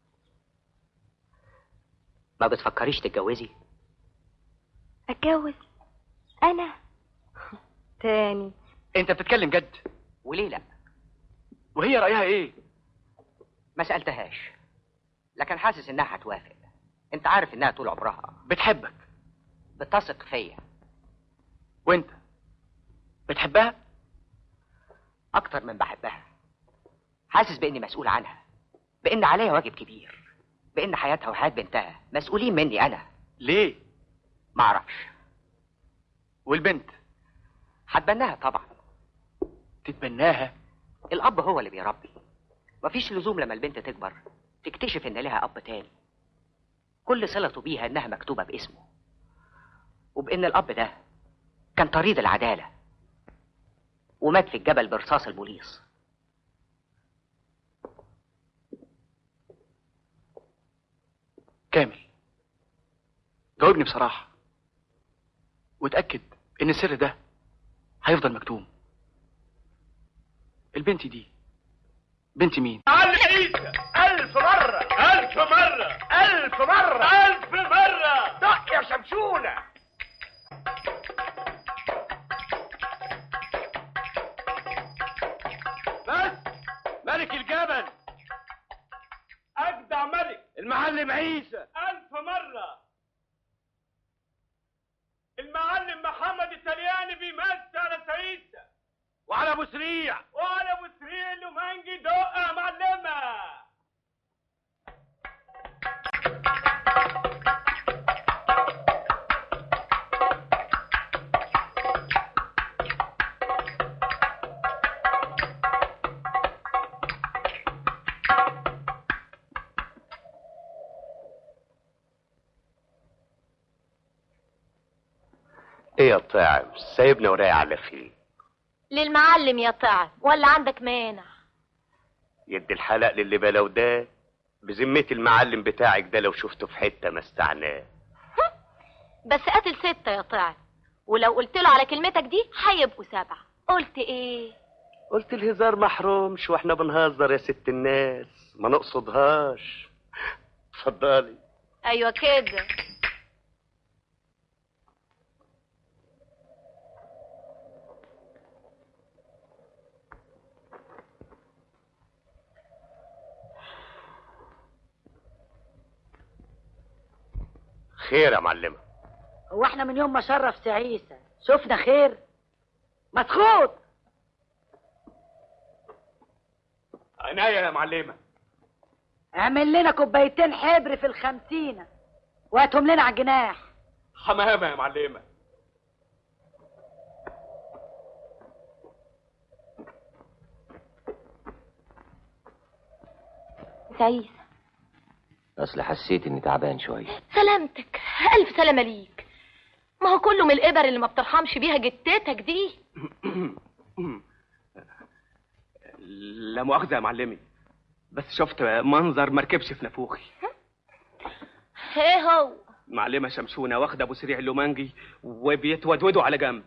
ما بتفكريش تتجوزي أتجوز أنا تاني انت بتتكلم جد وليه لا وهي رايها ايه ما سالتهاش لكن حاسس انها هتوافق انت عارف انها طول عمرها بتحبك بتثق فيا وانت بتحبها اكتر من بحبها حاسس باني مسؤول عنها بان عليا واجب كبير بان حياتها وحياه بنتها مسؤولين مني انا ليه ما اعرفش والبنت هتبناها طبعا تتبناها الاب هو اللي بيربي مفيش لزوم لما البنت تكبر تكتشف ان لها اب تاني كل صلته بيها انها مكتوبه باسمه وبان الاب ده كان طريد العداله ومات في الجبل برصاص البوليس كامل جاوبني بصراحة وتأكد إن السر ده هيفضل مكتوم البنت دي بنت مين؟ علي عيسى ألف مرة ألف مرة ألف مرة ألف مرة دق يا شمشونة بس ملك الجبل أجدع ملك المعلم عيسى ألف مرة المعلم محمد التلياني بيمثل على سعيد وعلى ابو سريع وعلى ابو سريل ومانجي دقة يا معلمة ايه يا طاعم سايبنا ورايح على فين للمعلم يا طعم ولا عندك مانع يد الحلق للي بلو ده بذمة المعلم بتاعك ده لو شفته في حتة ما استعناه بس قتل ستة يا طعم ولو قلت له على كلمتك دي هيبقوا سبعة قلت ايه قلت الهزار محرومش واحنا بنهزر يا ست الناس ما نقصدهاش اتفضلي ايوه كده خير يا معلمه هو احنا من يوم ما شرف سعيسة شفنا خير مسخوط عناية يا معلمة اعمل لنا كوبايتين حبر في الخمسينة وهاتهم لنا على الجناح حمامة يا معلمة سعيد اصل حسيت اني تعبان شويه سلامتك الف سلامة ليك ما هو كله من الابر اللي ما بترحمش بيها جتتك دي لا مؤاخذة يا معلمي بس شفت منظر مركبش في نافوخي ايه هو معلمة شمشونة واخدة ابو سريع اللومانجي وبيتودودوا على جنب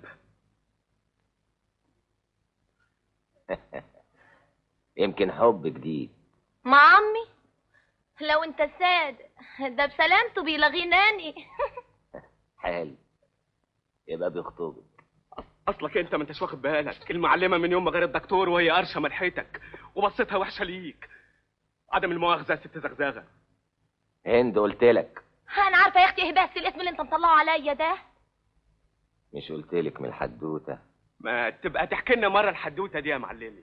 يمكن حب جديد مع عمي لو انت صادق ده بسلامته بيلغيناني حالي يبقى بيخطبك اصلك انت ما انتش واخد بالك المعلمة من يوم ما غير الدكتور وهي قرشة ملحتك وبصيتها وحشة ليك عدم المؤاخذة يا ست زغزغة هند قلت لك انا عارفه يا اختي ايه بس الاسم اللي انت مطلعه عليا ده مش قلت لك من الحدوته ما تبقى تحكي لنا مرة الحدوتة دي يا معلمي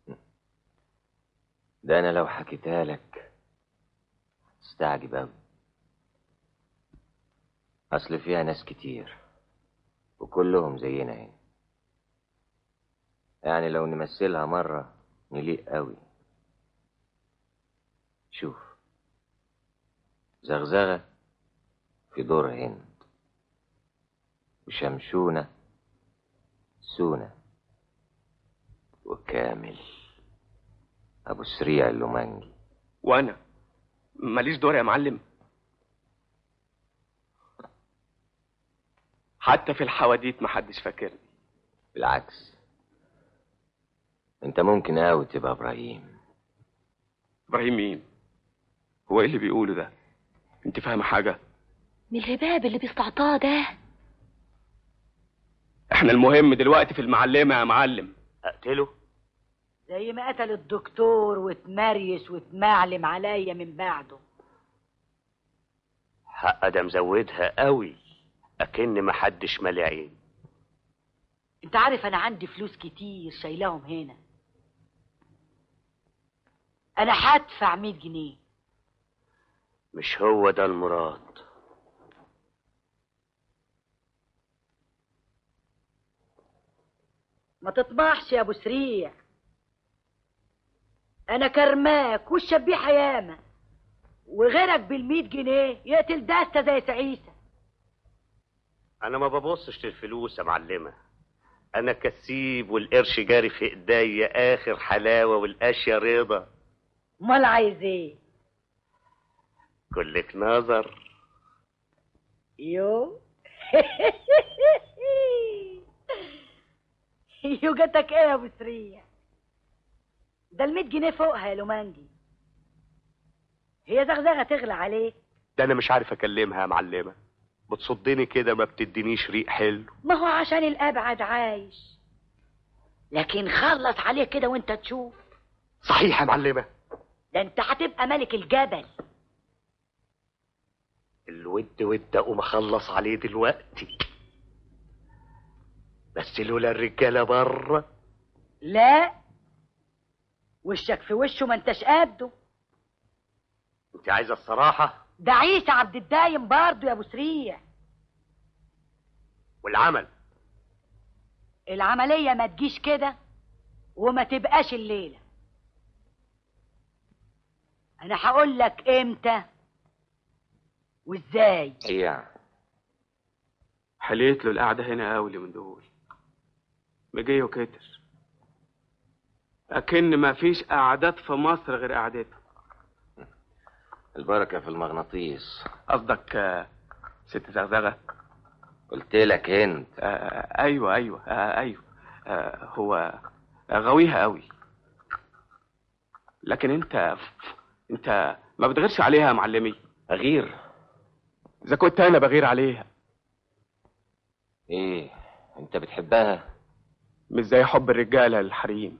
ده انا لو حكيتها لك تستعجب اوي اصل فيها ناس كتير وكلهم زينا هنا يعني لو نمثلها مرة نليق قوي شوف زغزغة في دور هند وشمشونة سونة وكامل أبو سريع اللومانجي وانا ماليش دور يا معلم حتى في الحواديت محدش فاكرني بالعكس انت ممكن قوي تبقى ابراهيم ابراهيم مين هو ايه اللي بيقوله ده انت فاهمه حاجه من الهباب اللي بيستعطاه ده احنا المهم دلوقتي في المعلمه يا معلم اقتله زي ما قتل الدكتور واتمريس واتمعلم عليا من بعده حق ده مزودها قوي اكن محدش مالي عين انت عارف انا عندي فلوس كتير شايلاهم هنا انا هدفع 100 جنيه مش هو ده المراد ما تطمحش يا ابو سريع انا كرماك والشبيحه ياما وغيرك بالمية جنيه يقتل دستة زي سعيسة انا ما ببصش للفلوس يا معلمه انا كسيب والقرش جاري في ايديا اخر حلاوه والاشياء رضا امال عايز ايه كلك نظر يو يو جاتك ايه يا ابو سريع ده المية جنيه فوقها يا لومانجي هي زغزغه تغلى عليك ده انا مش عارف اكلمها يا معلمه بتصدني كده ما بتدينيش ريق حلو ما هو عشان الابعد عايش لكن خلص عليه كده وانت تشوف صحيح يا معلمه ده انت هتبقى ملك الجبل الود ود اقوم اخلص عليه دلوقتي بس لولا الرجاله بره لا وشك في وشه ما انتش قده انت عايزه الصراحه ده عيسى عبد الدايم برضه يا ابو سريع والعمل العملية ما تجيش كده وما تبقاش الليلة انا هقول لك امتى وازاي هي حليت له القعده هنا قوي من دول مجيه وكتر اكن ما فيش قعدات في مصر غير قعدته البركة في المغناطيس قصدك آه، ست زغزغه قلت لك هند آه ايوه ايوه آه ايوه آه هو غاويها قوي لكن انت انت ما بتغيرش عليها يا معلمي اغير اذا كنت انا بغير عليها ايه انت بتحبها مش زي حب الرجاله للحريم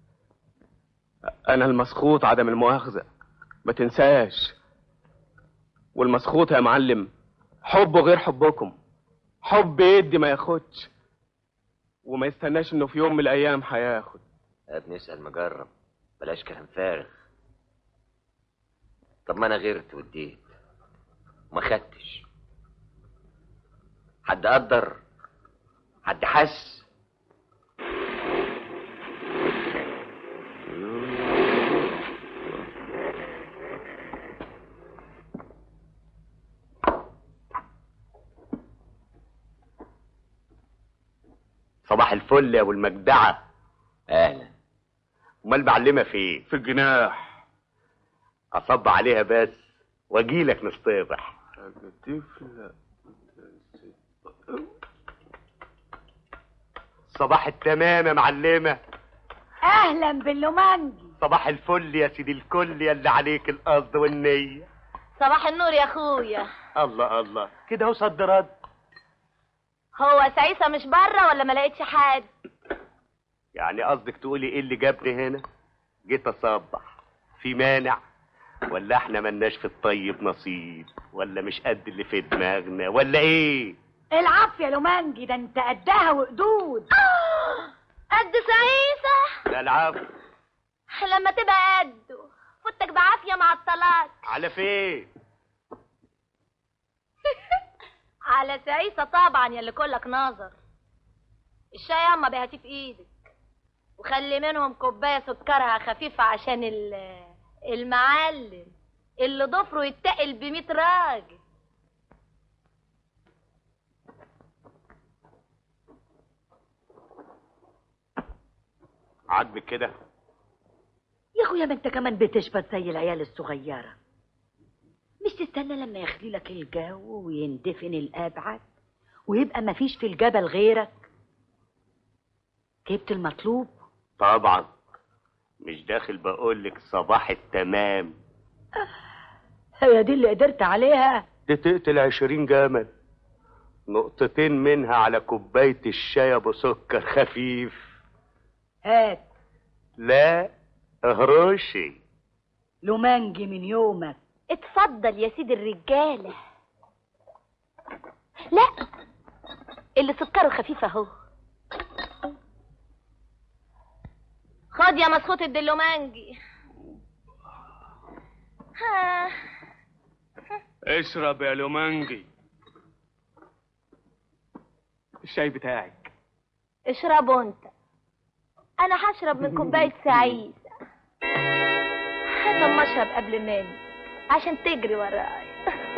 انا المسخوط عدم المؤاخذه ما تنساش والمسخوط يا معلم حبه غير حبكم حب يدي ما ياخدش وما يستناش انه في يوم من الايام هياخد يا ابني اسال مجرب بلاش كلام فارغ طب ما انا غيرت واديت وما خدتش حد قدر حد حس صباح الفل يا ابو المجدعه اهلا امال معلمه فين في الجناح اصب عليها بس واجيلك نصطبح صباح التمام يا معلمه اهلا باللومانجي صباح الفل يا سيدي الكل يا اللي عليك القصد والنيه صباح النور يا اخويا الله الله كده هو صد رد هو سعيسة مش بره ولا ما لقيتش حد يعني قصدك تقولي ايه اللي جابني هنا جيت اصبح في مانع ولا احنا ملناش في الطيب نصيب ولا مش قد اللي في دماغنا ولا ايه العب يا لومانجي ده انت قدها وقدود قد سعيسة لا العب لما تبقى قده فوتك بعافية مع الطلاق على فين على سعيسة طبعا يا اللي كلك نظر الشاي اما بهاتي في ايدك وخلي منهم كوباية سكرها خفيفة عشان ال- المعلم اللي ضفره يتقل بمية راجل عاجبك كده يا اخويا ما انت كمان بتشبت زي العيال الصغيرة مش تستنى لما يخلي لك الجو ويندفن الابعد ويبقى ما فيش في الجبل غيرك جبت المطلوب طبعا مش داخل بقولك صباح التمام هي دي اللي قدرت عليها دي تقتل عشرين جمل نقطتين منها على كوباية الشاي ابو سكر خفيف هات لا هروشي لومانجي من يومك اتفضل يا سيدي الرجالة لا اللي سكره خفيف اهو خد يا مسخوط الدلومانجي ها اشرب يا لومانجي الشاي بتاعك اشربه انت انا هشرب من كوبايه سعيد طب ما اشرب قبل مني عشان تجري ورايا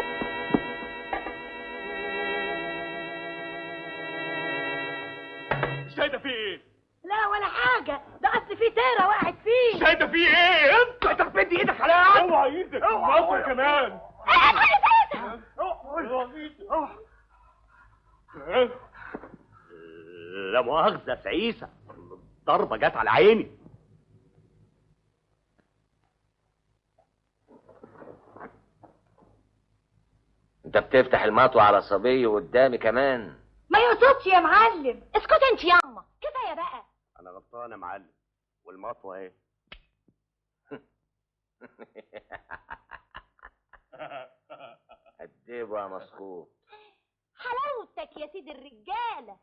الشاي ده فيه ايه؟ لا ولا حاجة ده أصل في تيرة وقعت فيه الشاي ده فيه ايه؟ انت انت بتمد ايدك على اوعى ايدك اوعى كمان لا مؤاخذة في عيسى ضربة جت على عيني انت بتفتح المطوة على صبي قدامي كمان ما يقصدش يا معلم اسكت انت ياما كفايه بقى انا غلطان يا معلم والمطوة ايه هتجيبه يا مسخوط حلاوتك يا سيدي الرجاله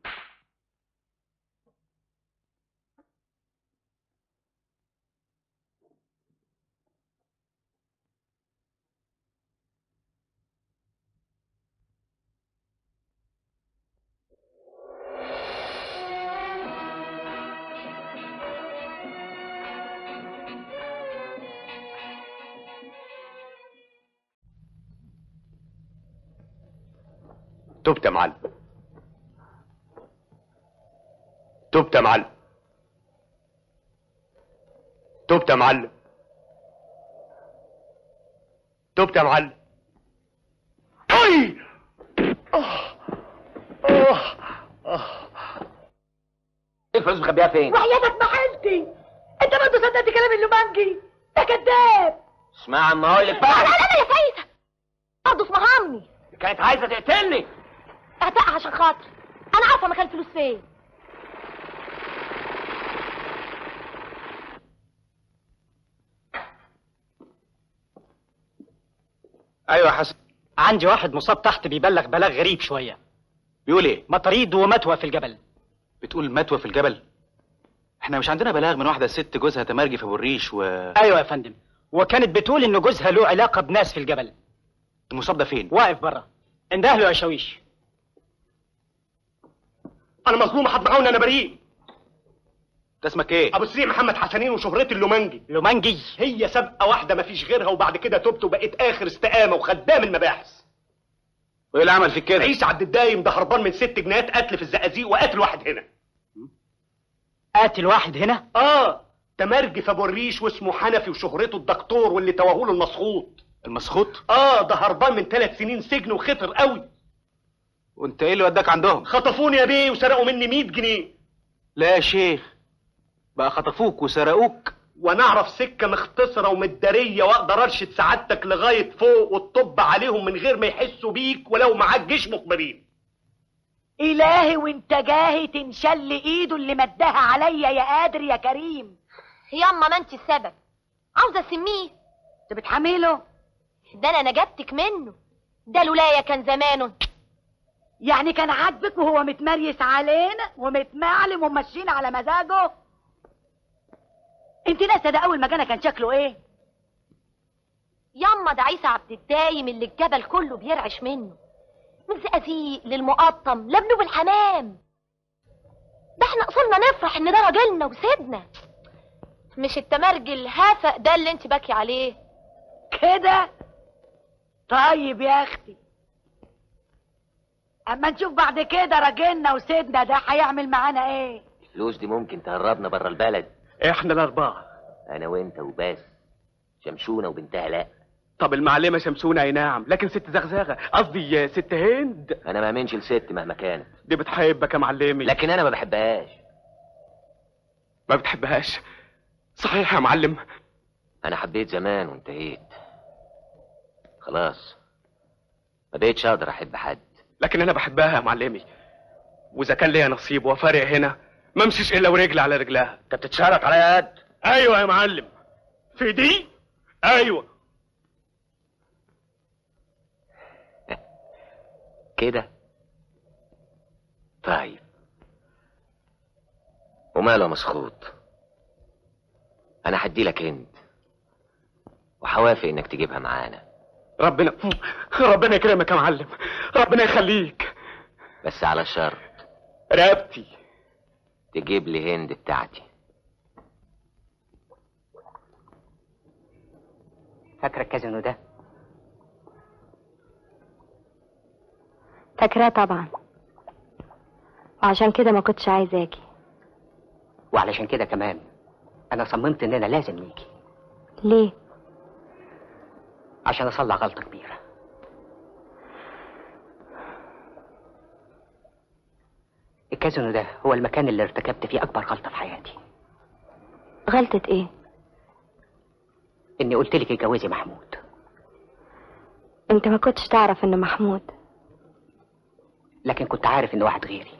تبت يا معلم تبت يا معلم تبت يا معلم تبت يا معلم اي آه. الفلوس مخبيها فين وحياتك ما حلتي انت برضه صدقت كلام اللومانجي ده كذاب اسمع اما اقول لك لا بقى لا لا يا سيدة برضه اسمها عمي كانت عايزه تقتلني اعتقها عشان خاطر انا عارفه مكان الفلوس فين ايوه يا حسن عندي واحد مصاب تحت بيبلغ بلاغ غريب شويه بيقول ايه مطريد ومتوى في الجبل بتقول متوى في الجبل احنا مش عندنا بلاغ من واحده ست جوزها تمرجي في ابو الريش و ايوه يا فندم وكانت بتقول ان جوزها له علاقه بناس في الجبل المصاب ده فين واقف بره انده له يا شاويش انا مظلوم حد معاون انا بريء ده اسمك ايه ابو سريع محمد حسنين وشهرتي اللومانجي لومانجي هي سابقه واحده مفيش غيرها وبعد كده تبت وبقيت اخر استقامه وخدام المباحث وايه اللي عمل فيك كده عيسى عبد الدايم ده هربان من ست جنيهات قتل في الزقازيق وقاتل واحد هنا قاتل واحد هنا اه تمرجي في ابو الريش واسمه حنفي وشهرته الدكتور واللي توهوله المسخوط المسخوط اه ده هربان من ثلاث سنين سجن وخطر قوي وانت ايه اللي وداك عندهم خطفوني يا بيه وسرقوا مني 100 جنيه لا يا شيخ بقى خطفوك وسرقوك وانا اعرف سكه مختصره ومداريه واقدر ارشد سعادتك لغايه فوق وتطب عليهم من غير ما يحسوا بيك ولو معاك جيش مخبرين الهي وانت جاهي تنشل ايده اللي مدها عليا يا قادر يا كريم ياما ما انت السبب عاوزه اسميه انت بتحمله ده انا نجبتك منه ده لولايا كان زمانه يعني كان عاجبك وهو متمريس علينا ومتمعلم وماشيين على مزاجه انت ناسه ده اول ما جانا كان شكله ايه ياما ده عيسى عبد الدايم اللي الجبل كله بيرعش منه من زقازيق للمقطم لابنه بالحمام ده احنا اصولنا نفرح ان ده راجلنا وسيدنا مش التمرجي الهافق ده اللي انت باكي عليه كده طيب يا اختي اما نشوف بعد كده راجلنا وسيدنا ده هيعمل معانا ايه الفلوس دي ممكن تهربنا بره البلد احنا الاربعه انا وانت وبس شمشونه وبنتها لا طب المعلمه شمسونه اي نعم لكن ست زغزغه قصدي ست هند انا ما امنش لست مهما كانت دي بتحبك يا معلمي لكن انا ما بحبهاش ما بتحبهاش صحيح يا معلم انا حبيت زمان وانتهيت خلاص ما بقيتش اقدر احب حد لكن انا بحبها يا معلمي واذا كان ليا نصيب وفارق هنا ما امشيش الا ورجلي على رجلها انت بتتشارك على قد ايوه يا معلم في دي ايوه كده طيب وماله مسخوط انا هدي لك هند وحوافق انك تجيبها معانا ربنا ربنا يكرمك يا معلم ربنا يخليك بس على شرط رقبتي تجيب لي هند بتاعتي فاكره الكازينو ده فاكراه طبعا وعشان كده ما كنتش عايزاكي وعلشان كده كمان انا صممت اننا لازم نيجي ليه عشان اصلح غلطه كبيره الكازينو ده هو المكان اللي ارتكبت فيه اكبر غلطه في حياتي غلطة ايه اني قلت لك اتجوزي محمود انت ما كنتش تعرف ان محمود لكن كنت عارف ان واحد غيري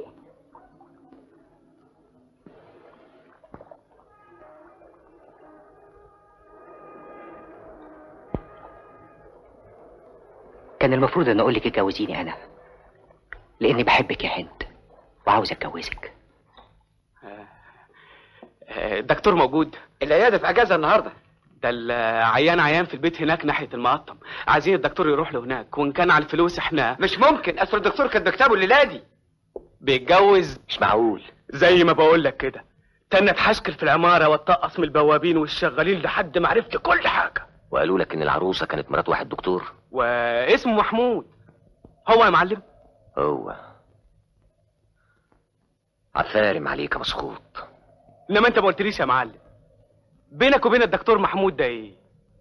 كان المفروض ان اقول لك اتجوزيني انا لاني بحبك يا هند وعاوز اتجوزك الدكتور موجود العياده في اجازه النهارده ده العيان عيان في البيت هناك ناحيه المقطم عايزين الدكتور يروح له هناك وان كان على الفلوس احنا مش ممكن اصل الدكتور كان بكتابه الليله دي بيتجوز مش معقول زي ما بقول لك كده تنى اتحشكل في العماره واتطقص من البوابين والشغالين لحد ما عرفت كل حاجه وقالوا لك ان العروسه كانت مرات واحد دكتور واسمه محمود هو يا معلم هو عفارم عليك يا مسخوط انما انت ما قلتليش يا معلم بينك وبين الدكتور محمود ده ايه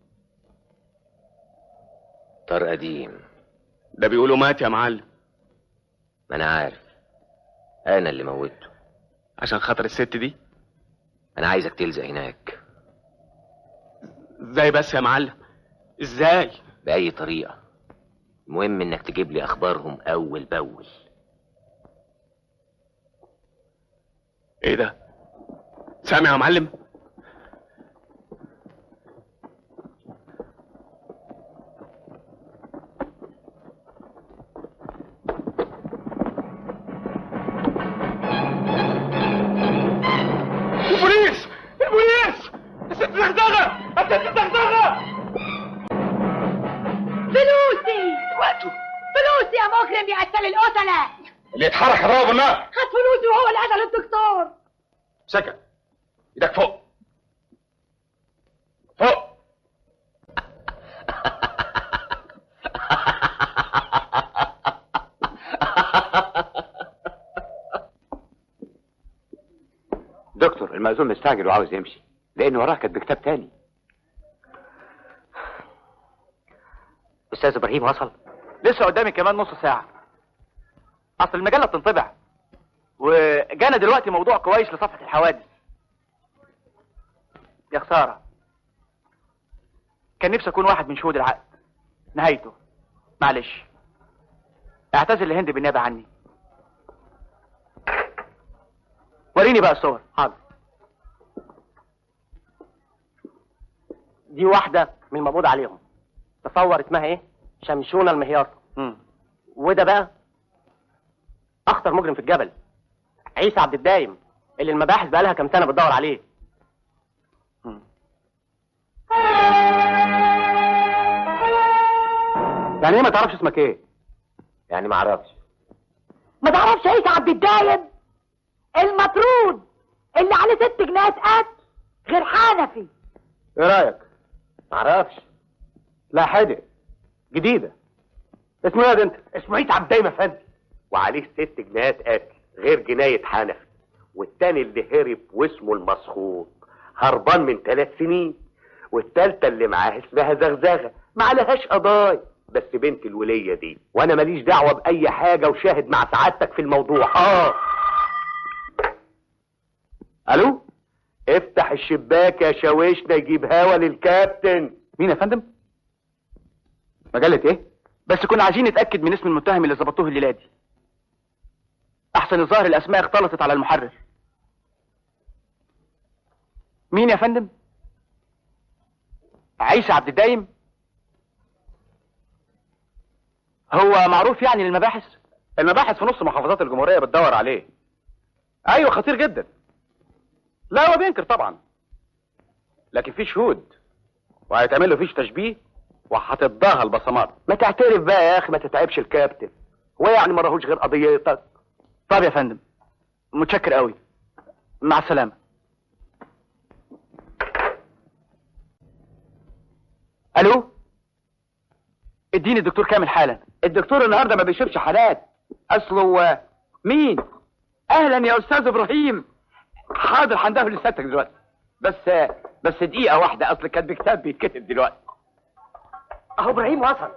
طار قديم ده بيقولوا مات يا معلم ما انا عارف انا اللي موته عشان خاطر الست دي انا عايزك تلزق هناك ازاي بس يا معلم ازاي باي طريقه المهم انك تجيب لي اخبارهم اول باول ايه ده سامع يا معلم البوليس البوليس الست دغدغه الست دغدغه فلوسي وقته فلوسي يا مجرم يا قتال القتلة اللي يتحرك اضربه بالنار خد فلوسي وهو اللي قتل الدكتور سكت ايدك فوق فوق دكتور المأذون مستعجل وعاوز يمشي لأن وراه كاتب كتاب تاني استاذ ابراهيم وصل لسه قدامي كمان نص ساعه اصل المجله بتنطبع وجانا دلوقتي موضوع كويس لصفحه الحوادث يا خساره كان نفسي اكون واحد من شهود العقد نهايته معلش اعتذر لهند بالنيابه عني وريني بقى الصور حاضر دي واحدة من المقبوض عليهم تصور اسمها ايه شمشونة المهيار وده بقى اخطر مجرم في الجبل عيسى عبد الدايم اللي المباحث بقالها كام سنة بتدور عليه يعني ايه ما تعرفش اسمك ايه؟ يعني ما اعرفش ما تعرفش عيسى عبد الدايم المطرود اللي عليه ست جنيهات قتل غير حنفي ايه رايك؟ معرفش لا حدق جديدة اسمه ايه ده انت؟ اسمه عيد عبد الدايم افندي وعليه ست جنيهات قتل غير جناية حنفي والتاني اللي هرب واسمه المسخوط هربان من ثلاث سنين والتالتة اللي معاه اسمها زغزغة ما عليهاش قضايا بس بنت الولية دي وانا ماليش دعوة بأي حاجة وشاهد مع سعادتك في الموضوع اه الو افتح الشباك يا شاويشنا يجيب هوا للكابتن مين يا فندم مجله ايه بس كنا عايزين نتاكد من اسم المتهم اللي ظبطوه الليله دي احسن الظاهر الاسماء اختلطت على المحرر مين يا فندم عيسى عبد الدايم هو معروف يعني للمباحث المباحث في نص محافظات الجمهورية بتدور عليه ايوه خطير جدا لا هو بينكر طبعا لكن في شهود وهيتعمل له فيش تشبيه وهتتضاهى البصمات ما تعترف بقى يا اخي ما تتعبش الكابتن هو يعني ما راهوش غير قضيتك طب يا فندم متشكر قوي مع السلامه الو اديني الدكتور كامل حالا الدكتور النهارده ما بيشوفش حالات اصله مين اهلا يا استاذ ابراهيم حاضر هنده لسيادتك دلوقتي بس بس دقيقه واحده اصل كان بكتاب بيتكتب دلوقتي اهو ابراهيم وصل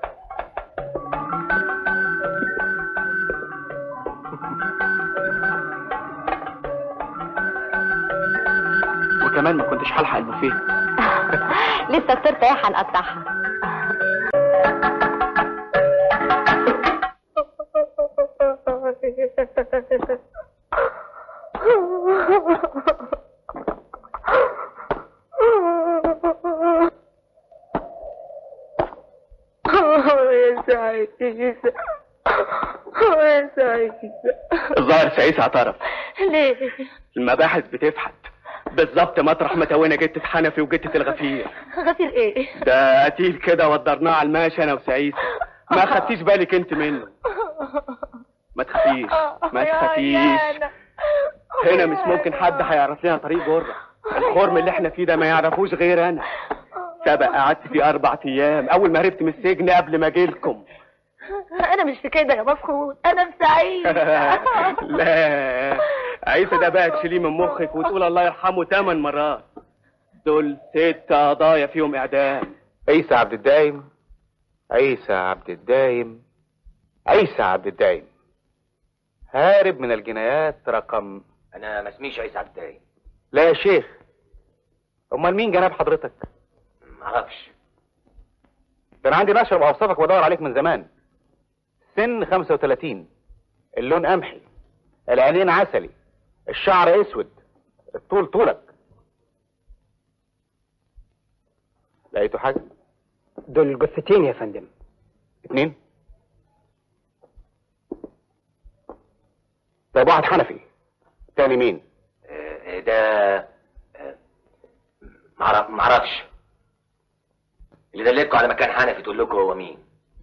وكمان ما كنتش هلحق البوفيه لسه التورته ايه هنقطعها يا سعيد يا سعيد الظاهر سعيد اعترف ليه؟ المباحث بتفحت بالظبط مطرح ما توينا جتة حنفي وجتة الغفير غفير ايه؟ ده قتيل كده ودرناه على الماشي انا وسعيد ما خدتيش بالك انت منه ما تخافيش ما تخافيش هنا مش ممكن حد هيعرف لنا طريق جرة الخرم اللي احنا فيه ده ما يعرفوش غير انا سبق قعدت فيه اربع ايام اول ما هربت من السجن قبل ما اجيلكم انا مش في كده يا مفقود انا في سعيد لا عيسى ده بقى تشيليه من مخك وتقول الله يرحمه ثمان مرات دول ست قضايا فيهم اعدام عيسى عبد الدايم عيسى عبد الدايم عيسى عبد الدايم هارب من الجنايات رقم انا ما اسميش عيسى عبد الدايم لا يا شيخ امال مين جناب حضرتك ما اعرفش ده انا عندي نشر باوصافك وادور عليك من زمان سن 35 اللون قمحي العينين عسلي الشعر اسود الطول طولك لقيتوا حاجه دول جثتين يا فندم اتنين طيب واحد حنفي تاني مين آه، ده آه، معرف- معرفش اللي دلكوا على مكان حنفي تقول لكم هو مين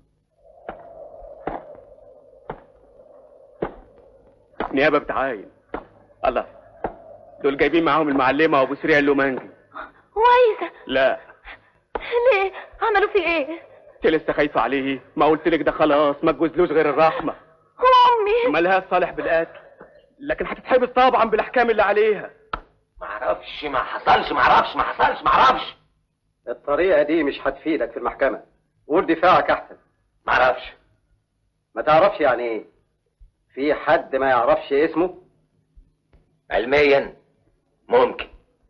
نيابه بتعاين الله دول جايبين معاهم المعلمه وابو سريع اللومانجي وعيسى لا ليه عملوا فيه ايه انت لسه خايفه عليه ما قلت لك ده خلاص ما تجوزلوش غير الرحمه هو امي مالهاش صالح بالقتل لكن هتتحبس طبعا بالاحكام اللي عليها معرفش ما حصلش معرفش ما حصلش معرفش الطريقه دي مش هتفيدك في المحكمه قول دفاعك احسن معرفش ما تعرفش يعني ايه في حد ما يعرفش اسمه علميا ممكن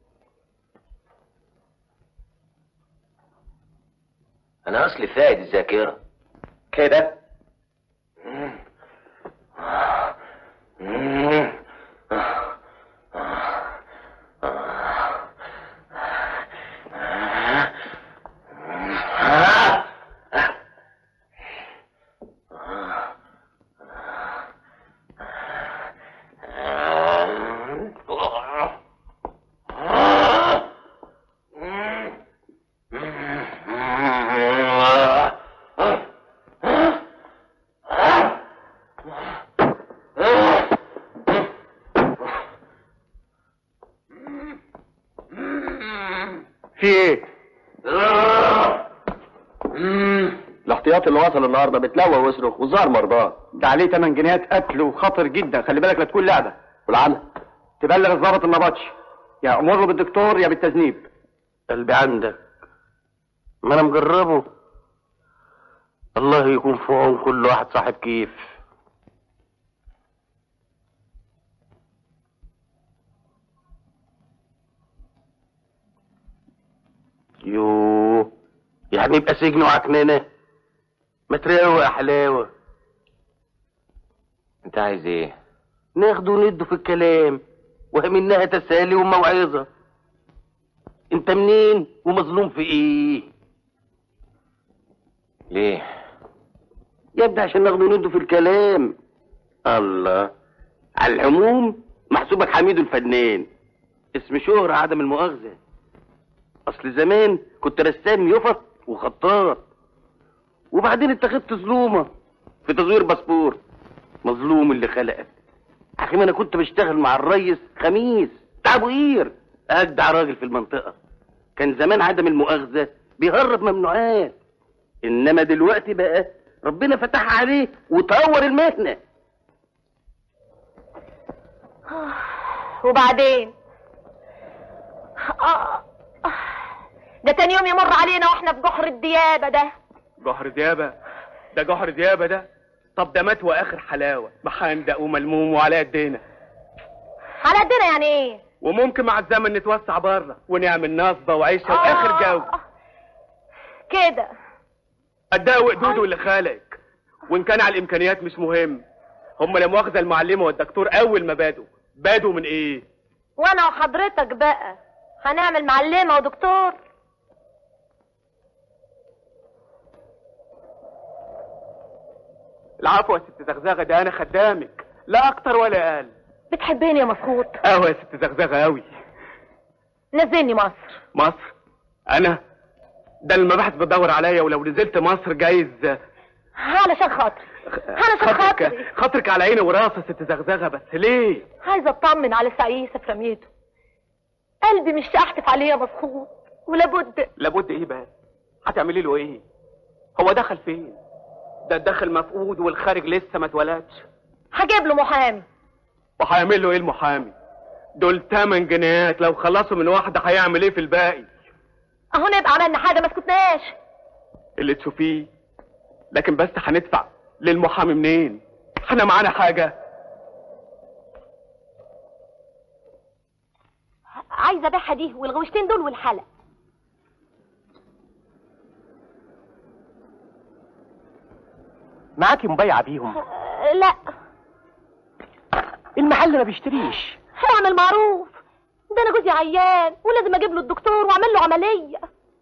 انا اصلي فاقد الذاكره كده في ايه الاحتياطي اللي وصل النهارده بتلوى ويصرخ وظهر مرضاه ده عليه 8 جنيهات قتل وخطر جدا خلي بالك لا تكون لعبه والعمل تبلغ الضابط النبطشي يا امره بالدكتور يا بالتذنيب قلبي عندك ما انا مجربه الله يكون في عون كل واحد صاحب كيف يوه يعني يبقى سجن وعكننه ما تروق يا حلاوه انت عايز ايه ناخده وندوا في الكلام ومنها تسالي وموعظه انت منين ومظلوم في ايه ليه يا ابني عشان ناخده وندوا في الكلام الله على العموم محسوبك حميد الفنان اسم شهرة عدم المؤاخذة اصل زمان كنت رسام يفط وخطاط وبعدين اتخذت ظلومة في تزوير باسبور مظلوم اللي خلقك اخي ما انا كنت بشتغل مع الريس خميس بتاع ابو قير اجدع راجل في المنطقة كان زمان عدم المؤاخذة بيهرب ممنوعات انما دلوقتي بقى ربنا فتح عليه وطور المهنة وبعدين آه. آه. ده تاني يوم يمر علينا واحنا في جحر الديابة ده جحر ديابه ده جحر ديابه ده طب ده مات واخر حلاوه محندق وملموم وعلى قدنا على قدنا يعني ايه وممكن مع الزمن نتوسع بره ونعمل نصبه وعيشه واخر جو كده قدها وقدوده اللي خالق وان كان على الامكانيات مش مهم هم لا مؤاخذه المعلمه والدكتور اول ما بادوا بادوا من ايه وانا وحضرتك بقى هنعمل معلمة ودكتور العفو يا ست زغزغه ده انا خدامك لا اكتر ولا اقل بتحبيني يا مسخوط قهوه يا ست زغزغه قوي نزلني مصر مصر انا ده المباحث بتدور عليا ولو نزلت مصر جايز علشان خاطري علشان خاطري خاطرك خاطرك على عيني وراسي يا ست زغزغه بس ليه عايزة اطمن على سعيسة في رميته قلبي مش احتف عليه يا مسخوط ولابد لابد ايه بقى هتعملي له ايه هو دخل فين ده الداخل مفقود والخارج لسه ما اتولدش هجيب له محامي وهيعمل له ايه المحامي دول تمن جنيهات لو خلصوا من واحده هيعمل ايه في الباقي اهو نبقى عملنا حاجة ما سكتناش اللي تشوفيه لكن بس هندفع للمحامي منين احنا معانا حاجه عايزه ابيعها دي والغوشتين دول والحلق معاكي مبيعة بيهم أه، لا المحل ما بيشتريش اعمل معروف ده انا جوزي عيان ولازم اجيب له الدكتور واعمل له عمليه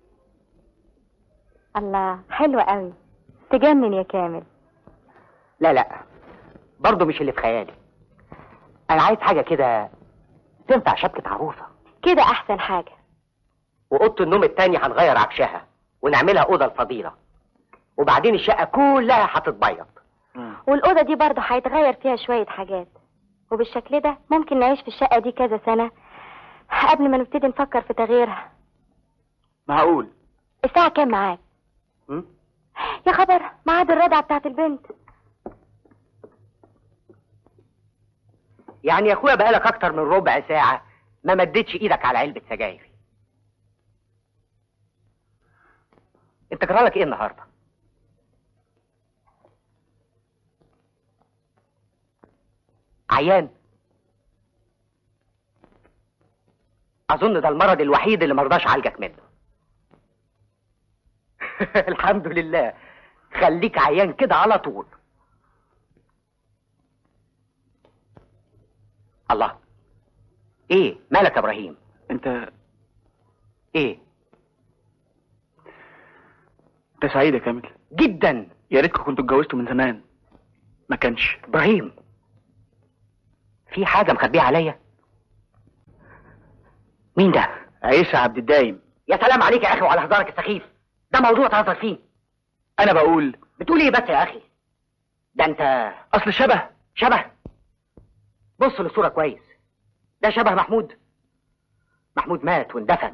الله حلوة قوي تجنن يا كامل لا لا برضه مش اللي في خيالي انا عايز حاجه كده تنفع شبكه عروسه كده احسن حاجة واوضه النوم التانية هنغير عفشها ونعملها اوضه الفضيله وبعدين الشقه كلها هتتبيض والأوضة دي برضه هيتغير فيها شوية حاجات وبالشكل ده ممكن نعيش في الشقة دي كذا سنة قبل ما نبتدي نفكر في تغييرها معقول الساعة كام معاك؟ م? يا خبر ميعاد الرضعة بتاعت البنت يعني يا اخويا بقالك اكتر من ربع ساعه ما مدتش ايدك على علبه سجاير انت جرالك ايه النهارده عيان اظن ده المرض الوحيد اللي مرضاش اعالجك منه الحمد لله خليك عيان كده على طول الله ايه مالك يا ابراهيم انت ايه انت سعيد يا كامل جدا يا ريتكم كنتوا اتجوزتوا من زمان ما كانش ابراهيم في حاجه مخبيها عليا مين ده عيسى عبد الدايم يا سلام عليك يا اخي وعلى هزارك السخيف ده موضوع تهزر فيه انا بقول بتقول ايه بس يا اخي ده انت اصل شبه شبه بص للصوره كويس ده شبه محمود محمود مات واندفن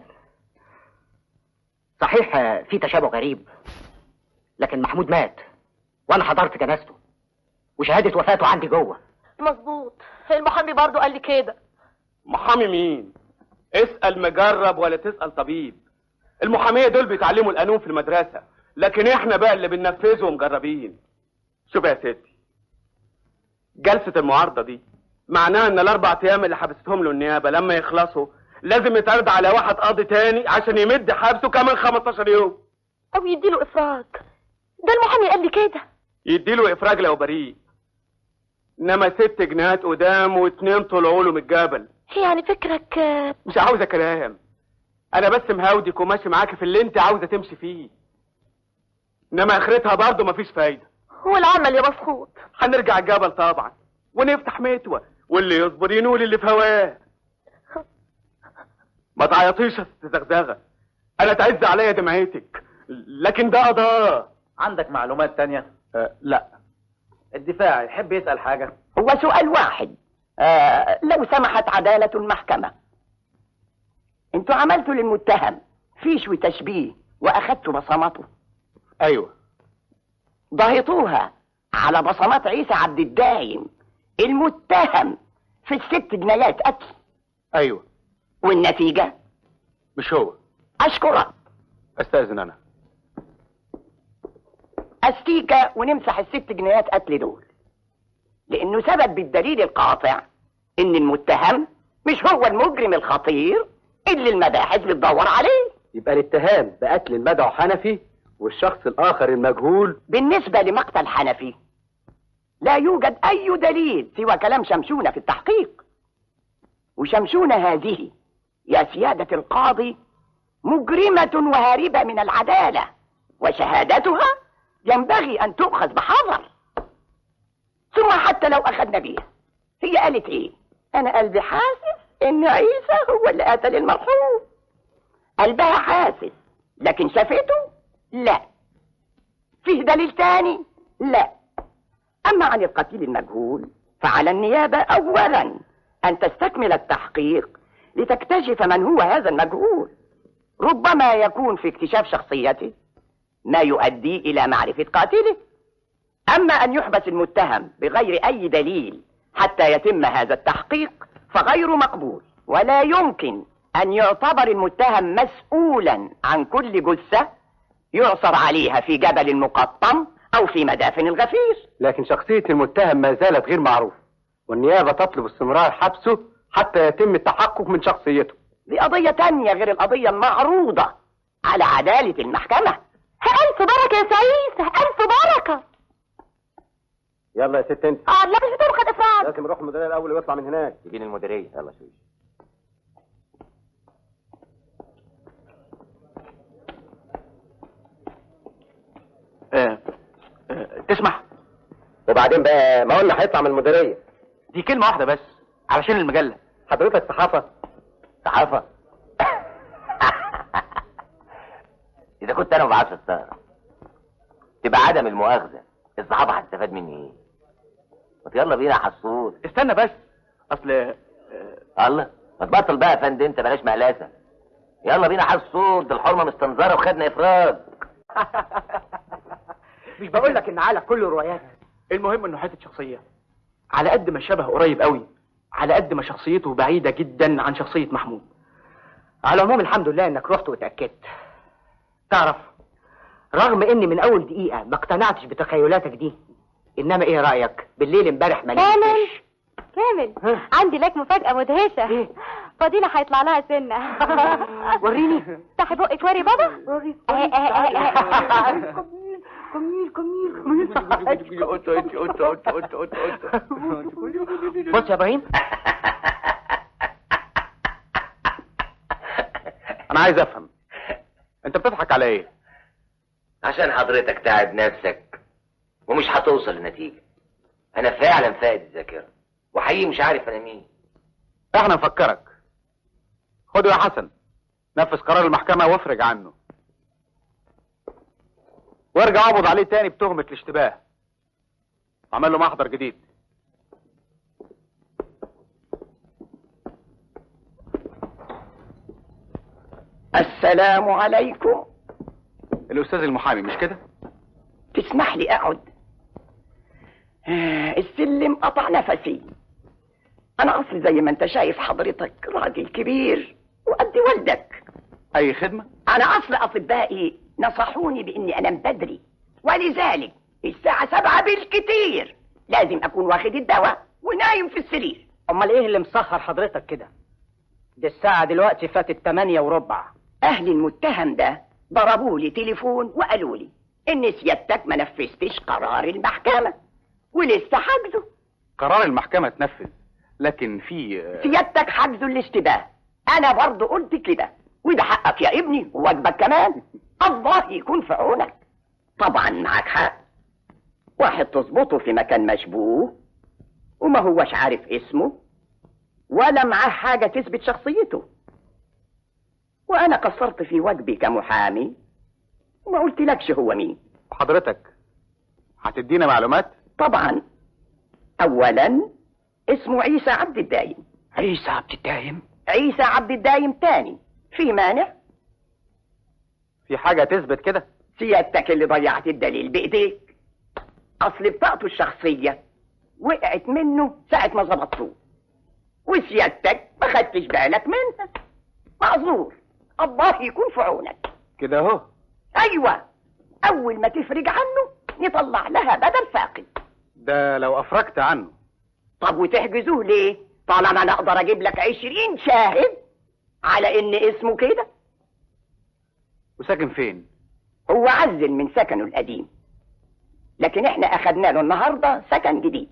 صحيح آه، في تشابه غريب لكن محمود مات وانا حضرت جنازته وشهاده وفاته عندي جوه مظبوط المحامي برضو قال لي كده محامي مين اسأل مجرب ولا تسأل طبيب المحامية دول بيتعلموا القانون في المدرسة لكن احنا بقى اللي بننفذه ومجربين شوف يا ستي جلسة المعارضة دي معناها ان الاربع ايام اللي حبستهم له النيابة لما يخلصوا لازم يتعرض على واحد قاضي تاني عشان يمد حبسه كمان 15 يوم او يديله افراج ده المحامي قال لي كده يديله افراج لو بريء انما ست جنيهات قدام واتنين طلعوا له من الجبل يعني فكرك آه، مش عاوزة كلام انا بس مهاودك وماشي معاك في اللي انت عاوزة تمشي فيه انما اخرتها برضه مفيش فايدة هو العمل يا مسخوط هنرجع الجبل طبعا ونفتح متوى واللي يصبر ينول اللي في هواه ما تعيطيش يا ست زغزغة انا تعز عليا دمعتك لكن ده قضاء عندك معلومات تانية؟ أه لا الدفاع يحب يسأل حاجة هو سؤال واحد آه لو سمحت عدالة المحكمة انتوا عملتوا للمتهم فيش وتشبيه واخدتوا بصماته ايوه ضهطوها على بصمات عيسى عبد الدايم المتهم في الست جنايات قتل ايوه والنتيجة مش هو اشكرك استاذن انا استيكا ونمسح الست جنيهات قتل دول لانه ثبت بالدليل القاطع ان المتهم مش هو المجرم الخطير اللي المباحث بتدور عليه يبقى الاتهام بقتل المدعو حنفي والشخص الآخر المجهول بالنسبة لمقتل حنفي لا يوجد أي دليل سوى كلام شمشونة في التحقيق وشمشونة هذه يا سيادة القاضي مجرمة وهاربة من العدالة وشهادتها ينبغي أن تؤخذ بحذر ثم حتى لو أخذنا بيها هي قالت إيه؟ أنا قلبي حاسس إن عيسى هو اللي قتل المرحوم قلبها حاسس لكن شافته؟ لا فيه دليل تاني؟ لا أما عن القتيل المجهول فعلى النيابة أولا أن تستكمل التحقيق لتكتشف من هو هذا المجهول ربما يكون في اكتشاف شخصيته ما يؤدي إلى معرفة قاتله أما أن يحبس المتهم بغير أي دليل حتى يتم هذا التحقيق فغير مقبول ولا يمكن أن يعتبر المتهم مسؤولا عن كل جثة يعثر عليها في جبل مقطم أو في مدافن الغفير لكن شخصية المتهم ما زالت غير معروفة والنيابة تطلب استمرار حبسه حتى يتم التحقق من شخصيته دي قضية تانية غير القضية المعروضة على عدالة المحكمة ألف بركة يا سعيسة ألف بركة يلا يا ست انت اه لا مش بتوخد إفراد لازم نروح المديريه الاول ويطلع من هناك تجيني المديريه يلا شوي آه. آه. تسمح وبعدين بقى ما قلنا هيطلع من المديريه دي كلمة واحدة بس علشان المجلة حضرتك صحافه صحافة إذا كنت أنا وبعث الثغرة تبقى عدم المؤاخذة الصحافة هتستفاد مني إيه؟ ما يلا بينا يا حسون استنى بس اصل الله ما تبطل بقى يا فندم أنت بلاش مقلاسة يلا بينا يا حسون ده الحرمة مستنظرة وخدنا إفراج مش بقول لك ان عقلك كله روايات المهم انه حته شخصيه على قد ما الشبه قريب قوي على قد ما شخصيته بعيده جدا عن شخصيه محمود على العموم الحمد لله انك رحت وتاكدت تعرف رغم اني من اول دقيقه ما اقتنعتش بتخيلاتك دي انما ايه رايك بالليل امبارح ما كامل نمتش كامل عندي لك مفاجأة مدهشة فضيلة هيطلع لها سنة وريني افتحي بقك وري بابا وري آه، آه، آه، آه. جميل جميل بص يا ابراهيم انا عايز افهم انت بتضحك على ايه عشان حضرتك تعب نفسك ومش هتوصل لنتيجة أنا فعلا فاقد الذاكرة وحقيقي مش عارف أنا مين احنا نفكرك خده يا حسن نفذ قرار المحكمة وافرج عنه وارجع اقبض عليه تاني بتهمة الاشتباه عمل له محضر جديد السلام عليكم الاستاذ المحامي مش كده تسمح لي اقعد آه، السلم قطع نفسي انا اصلي زي ما انت شايف حضرتك راجل كبير وقد والدك اي خدمة انا اصل اطبائي نصحوني باني انام بدري ولذلك الساعة سبعة بالكتير لازم اكون واخد الدواء ونايم في السرير امال ايه اللي مسخر حضرتك كده دي الساعة دلوقتي فاتت تمانية وربع اهل المتهم ده ضربوا لي تليفون وقالوا لي ان سيادتك ما نفذتش قرار المحكمة ولسه حاجزه قرار المحكمة اتنفذ لكن في سيادتك حاجزه الاشتباه انا برضه قلت كده وده حقك يا ابني وواجبك كمان الله يكون في عونك طبعا معاك حق واحد تظبطه في مكان مشبوه وما هوش عارف اسمه ولا معاه حاجة تثبت شخصيته وانا قصرت في واجبي كمحامي وما قلتلكش هو مين حضرتك هتدينا معلومات طبعا اولا اسمه عيسى عبد الدايم عيسى عبد الدايم عيسى عبد الدايم تاني في مانع في حاجة تثبت كده سيادتك اللي ضيعت الدليل بايديك اصل بطاقته الشخصية وقعت منه ساعة ما ظبطوه وسيادتك ما خدتش بالك منها معذور الله يكون في عونك كده اهو ايوه اول ما تفرج عنه نطلع لها بدل فاقد ده لو افرجت عنه طب وتحجزوه ليه طالما انا اقدر اجيب لك عشرين شاهد على ان اسمه كده وساكن فين هو عزل من سكنه القديم لكن احنا اخدنا له النهارده سكن جديد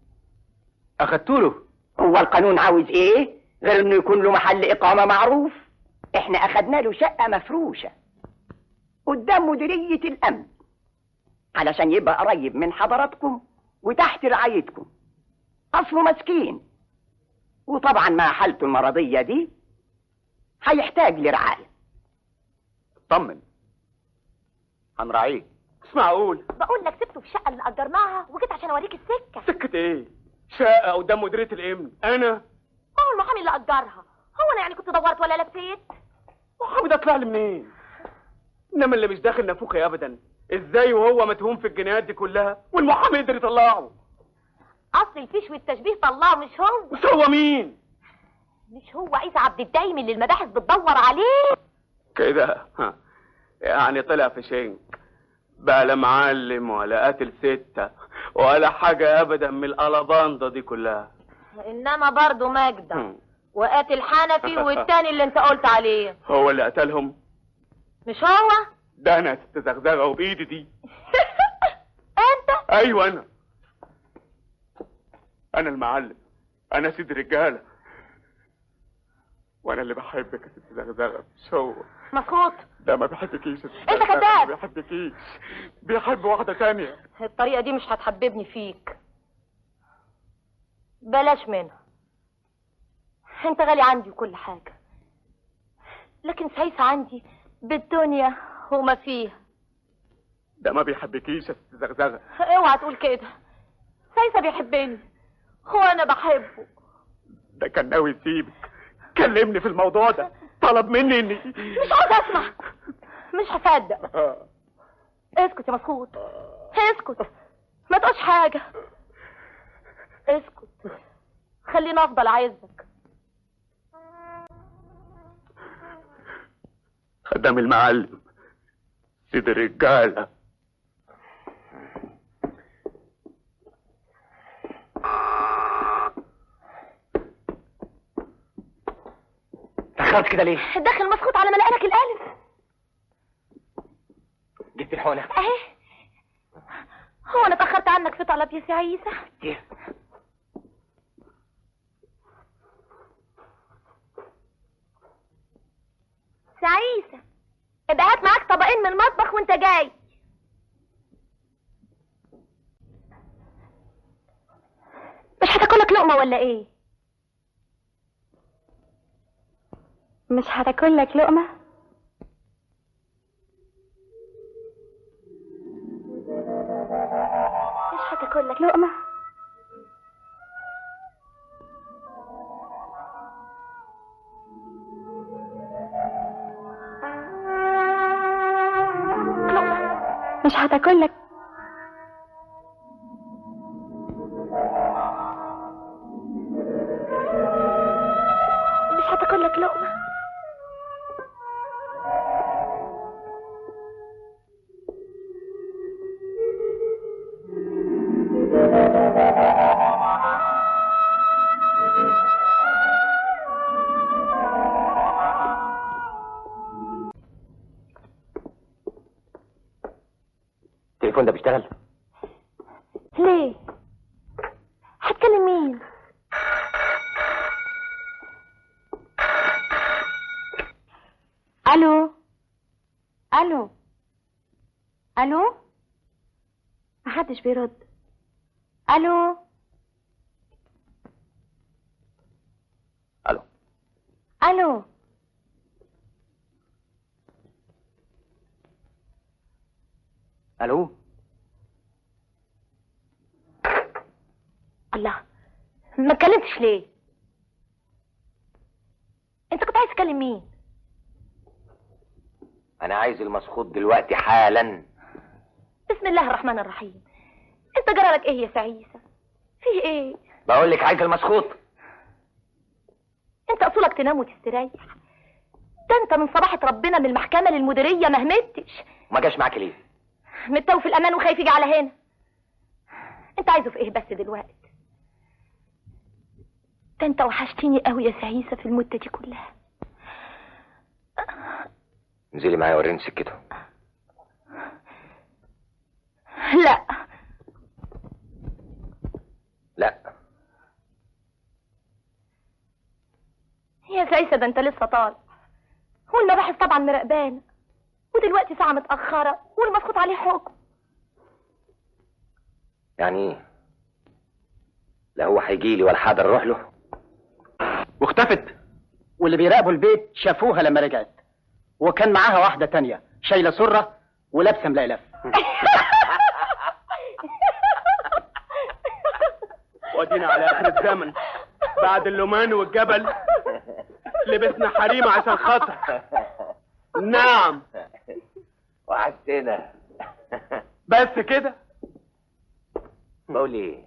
اخدتوا له هو القانون عاوز ايه غير انه يكون له محل اقامه معروف احنا اخدنا له شقه مفروشه قدام مديريه الامن علشان يبقى قريب من حضراتكم وتحت رعايتكم اصله مسكين وطبعا مع حالته المرضيه دي هيحتاج لرعايه طمن هنراعيه مش معقول بقول لك سبته في الشقة اللي أجرناها وجيت عشان أوريك السكة سكة ايه شقة قدام مديرية الامن انا هو المحامي اللي أجرها هو أنا يعني كنت دورت ولا لفيت محامي ده طلع لي منين انما اللي مش داخل نافوخي ابدا ازاي وهو متهوم في الجنايات دي كلها والمحامي يقدر يطلعه أصل الفيش والتشبيه طلعه مش هو مش هو مين مش هو عيسى عبد الدايم اللي المباحث بتدور عليه كده ها. يعني طلع في شنك بقى لا معلم ولا قاتل ستة ولا حاجة أبدا من الألاباندا دي كلها انما برضه ماجدة وقاتل حنفي والتاني اللي انت قلت عليه هو اللي قتلهم مش هو ده انا تزغزغه وبايدي دي انت ايوه انا انا المعلم انا سيد الرجاله وانا اللي بحبك يا ست زغزغه مش هو مسخوط ده ما بيحبكيش يا ست انت زغزغة، كذاب. ما بيحبكيش بيحب واحده تانية الطريقة دي مش هتحببني فيك بلاش منها انت غالي عندي وكل حاجة لكن سايسة عندي بالدنيا وما فيها ده ما بيحبكيش يا ست زغزغه اوعى تقول كده سايسة بيحبني هو انا بحبه ده كان ناوي يسيبك كلمني في الموضوع ده طلب مني اني مش عاوز اسمع مش هصدق آه. اسكت يا مسخوط اسكت ما تقولش حاجة اسكت خليني افضل عايزك خدام المعلم سيد الرجاله تأخرت كده ليه؟ داخل مسخوط على ملقانك الالف جبت الحقنه اهي هو انا اتاخرت عنك في طلب يا سي عيسى سي عيسى ابقى هات معاك طبقين من المطبخ وانت جاي مش هتاكلك لقمه ولا ايه مش هتاكل لك لقمة مش هتاكل لك لقمة مش هتاكل لك مش هتاكل لك لقمه التليفون ده بيشتغل ليه هتكلم مين الو الو الو محدش بيرد الو الو الو الو الله ما اتكلمتش ليه انت كنت عايز تكلم مين انا عايز المسخوط دلوقتي حالا بسم الله الرحمن الرحيم انت جرالك ايه يا سعيسة فيه ايه بقول لك عايز المسخوط انت اصولك تنام وتستريح ده انت من صباحة ربنا من المحكمة للمديرية ما همتش ما جاش معاك ليه متو في الامان وخايف يجي على هنا انت عايزه في ايه بس دلوقتي ده انت وحشتني قوي يا سعيسة في المدة دي كلها انزلي معايا وريني سكته لا لا يا سعيسة ده انت لسه طالع والمباحث طبعا مراقبانا ودلوقتي ساعة متأخرة والمسقوط عليه حكم يعني ايه لا هو هيجي لي ولا حاضر اروح له واختفت واللي بيراقبوا البيت شافوها لما رجعت وكان معاها واحدة تانية شايلة سرة ولابسة ملقلف ودينا على اخر الزمن بعد اللومان والجبل لبسنا حريم عشان خاطر نعم وعدتنا بس كده بقول ايه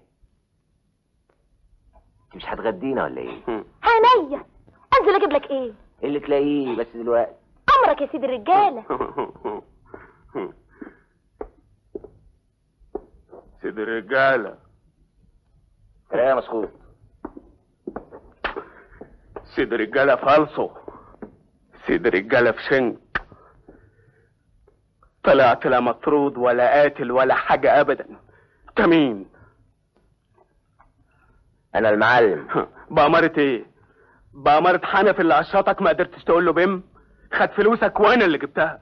انت مش هتغدينا ولا ايه عينيا انزل اجيب لك ايه اللي تلاقيه بس دلوقتي امرك يا سيدي الرجالة سيد الرجالة يا مسخوط سيد رجالة فالصو سيد رجالة في شنك طلعت لا مطرود ولا قاتل ولا حاجة أبدا أنت مين؟ أنا المعلم بأمارة إيه؟ بأمارة حنف اللي عشرتك ما قدرتش تقول له بم خد فلوسك وأنا اللي جبتها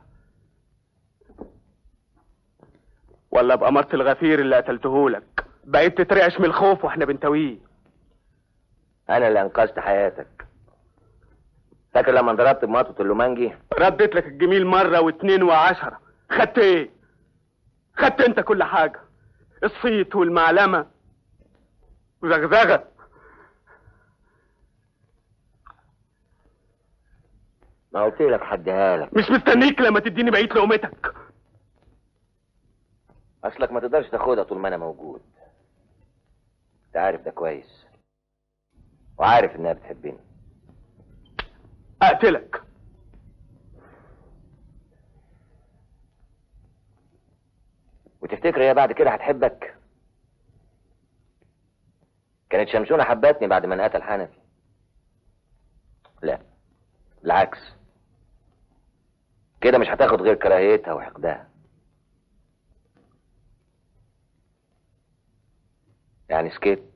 ولا بأمارة الغفير اللي قتلتهولك بقيت تترعش من الخوف واحنا بنتويه أنا اللي أنقذت حياتك فاكر لما انضربت بمطوة اللومانجي رديت لك الجميل مرة واتنين وعشرة خدت ايه خدت انت كل حاجة الصيت والمعلمة وزغزغة ما قلت لك حدها لك مش مستنيك لما تديني بقية لقمتك أصلك ما تقدرش تاخدها طول ما أنا موجود أنت عارف ده كويس وعارف إنها بتحبني اقتلك وتفتكر هي بعد كده هتحبك كانت شمشونة حبتني بعد ما انقتل حنفي لا بالعكس كده مش هتاخد غير كراهيتها وحقدها يعني سكت